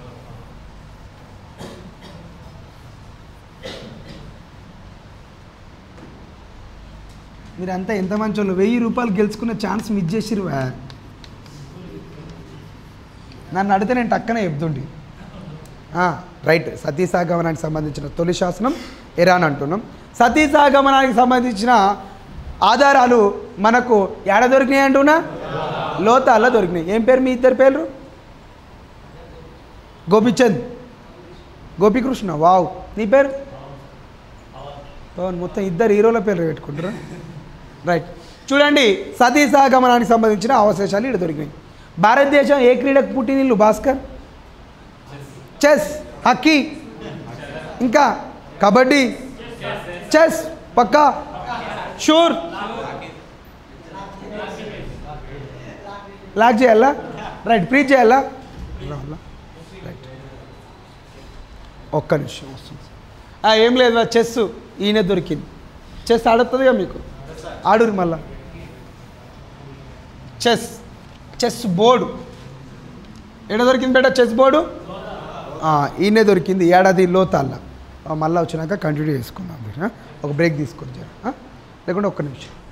మీరంతా ఎంత మంచి వాళ్ళు వెయ్యి రూపాయలు గెలుచుకున్న ఛాన్స్ మిస్ చేసిరువా నన్ను అడిగితే నేను టక్కనే చెప్తుండి ఆ, రైట్ సతీసాగమనానికి సంబంధించిన తొలి శాసనం ఇరాన్ అంటున్నాం సతీసాగమనానికి సంబంధించిన ఆధారాలు మనకు ఎడ దొరికినాయి అంటున్నా లోతాల్లో దొరికినాయి ఏం పేరు మీ ఇద్దరు పేర్లు గోపిచంద్ గోపికృష్ణ వావ్ నీ పేరు పవన్ మొత్తం ఇద్దరు హీరోల పేర్లు పెట్టుకుంటారా రైట్ చూడండి సతీసాగమనానికి సంబంధించిన అవశేషాలు ఇక్కడ దొరికినాయి భారతదేశం ఏ క్రీడకు పుట్టినిల్లు భాస్కర్ చెస్ హాకీ ఇంకా కబడ్డీ చెస్ పక్కా షూర్ లాక్ చేయాలా రైట్ ప్రీ చేయాలా రావాలా? రైట్ ఒక్క నిమిషం వస్తుంది ఆ, ఏం లేదు చెస్ ఈయన దొరికింది చెస్ ఆడుతుందిగా మీకు ఆడురు మళ్ళా చెస్ చెస్ బోర్డు ఎక్కడ దొరికింది బేట చెస్ బోర్డు ఆ, ఈయనే దొరికింది ఏడాది లోతాల్ల మళ్ళీ వచ్చినాక కంటిన్యూ చేసుకుందాం మీరు, ఆ? ఒక బ్రేక్ తీసుకొని జర, ఆ? లేకుంటే ఒక్క నిమిషం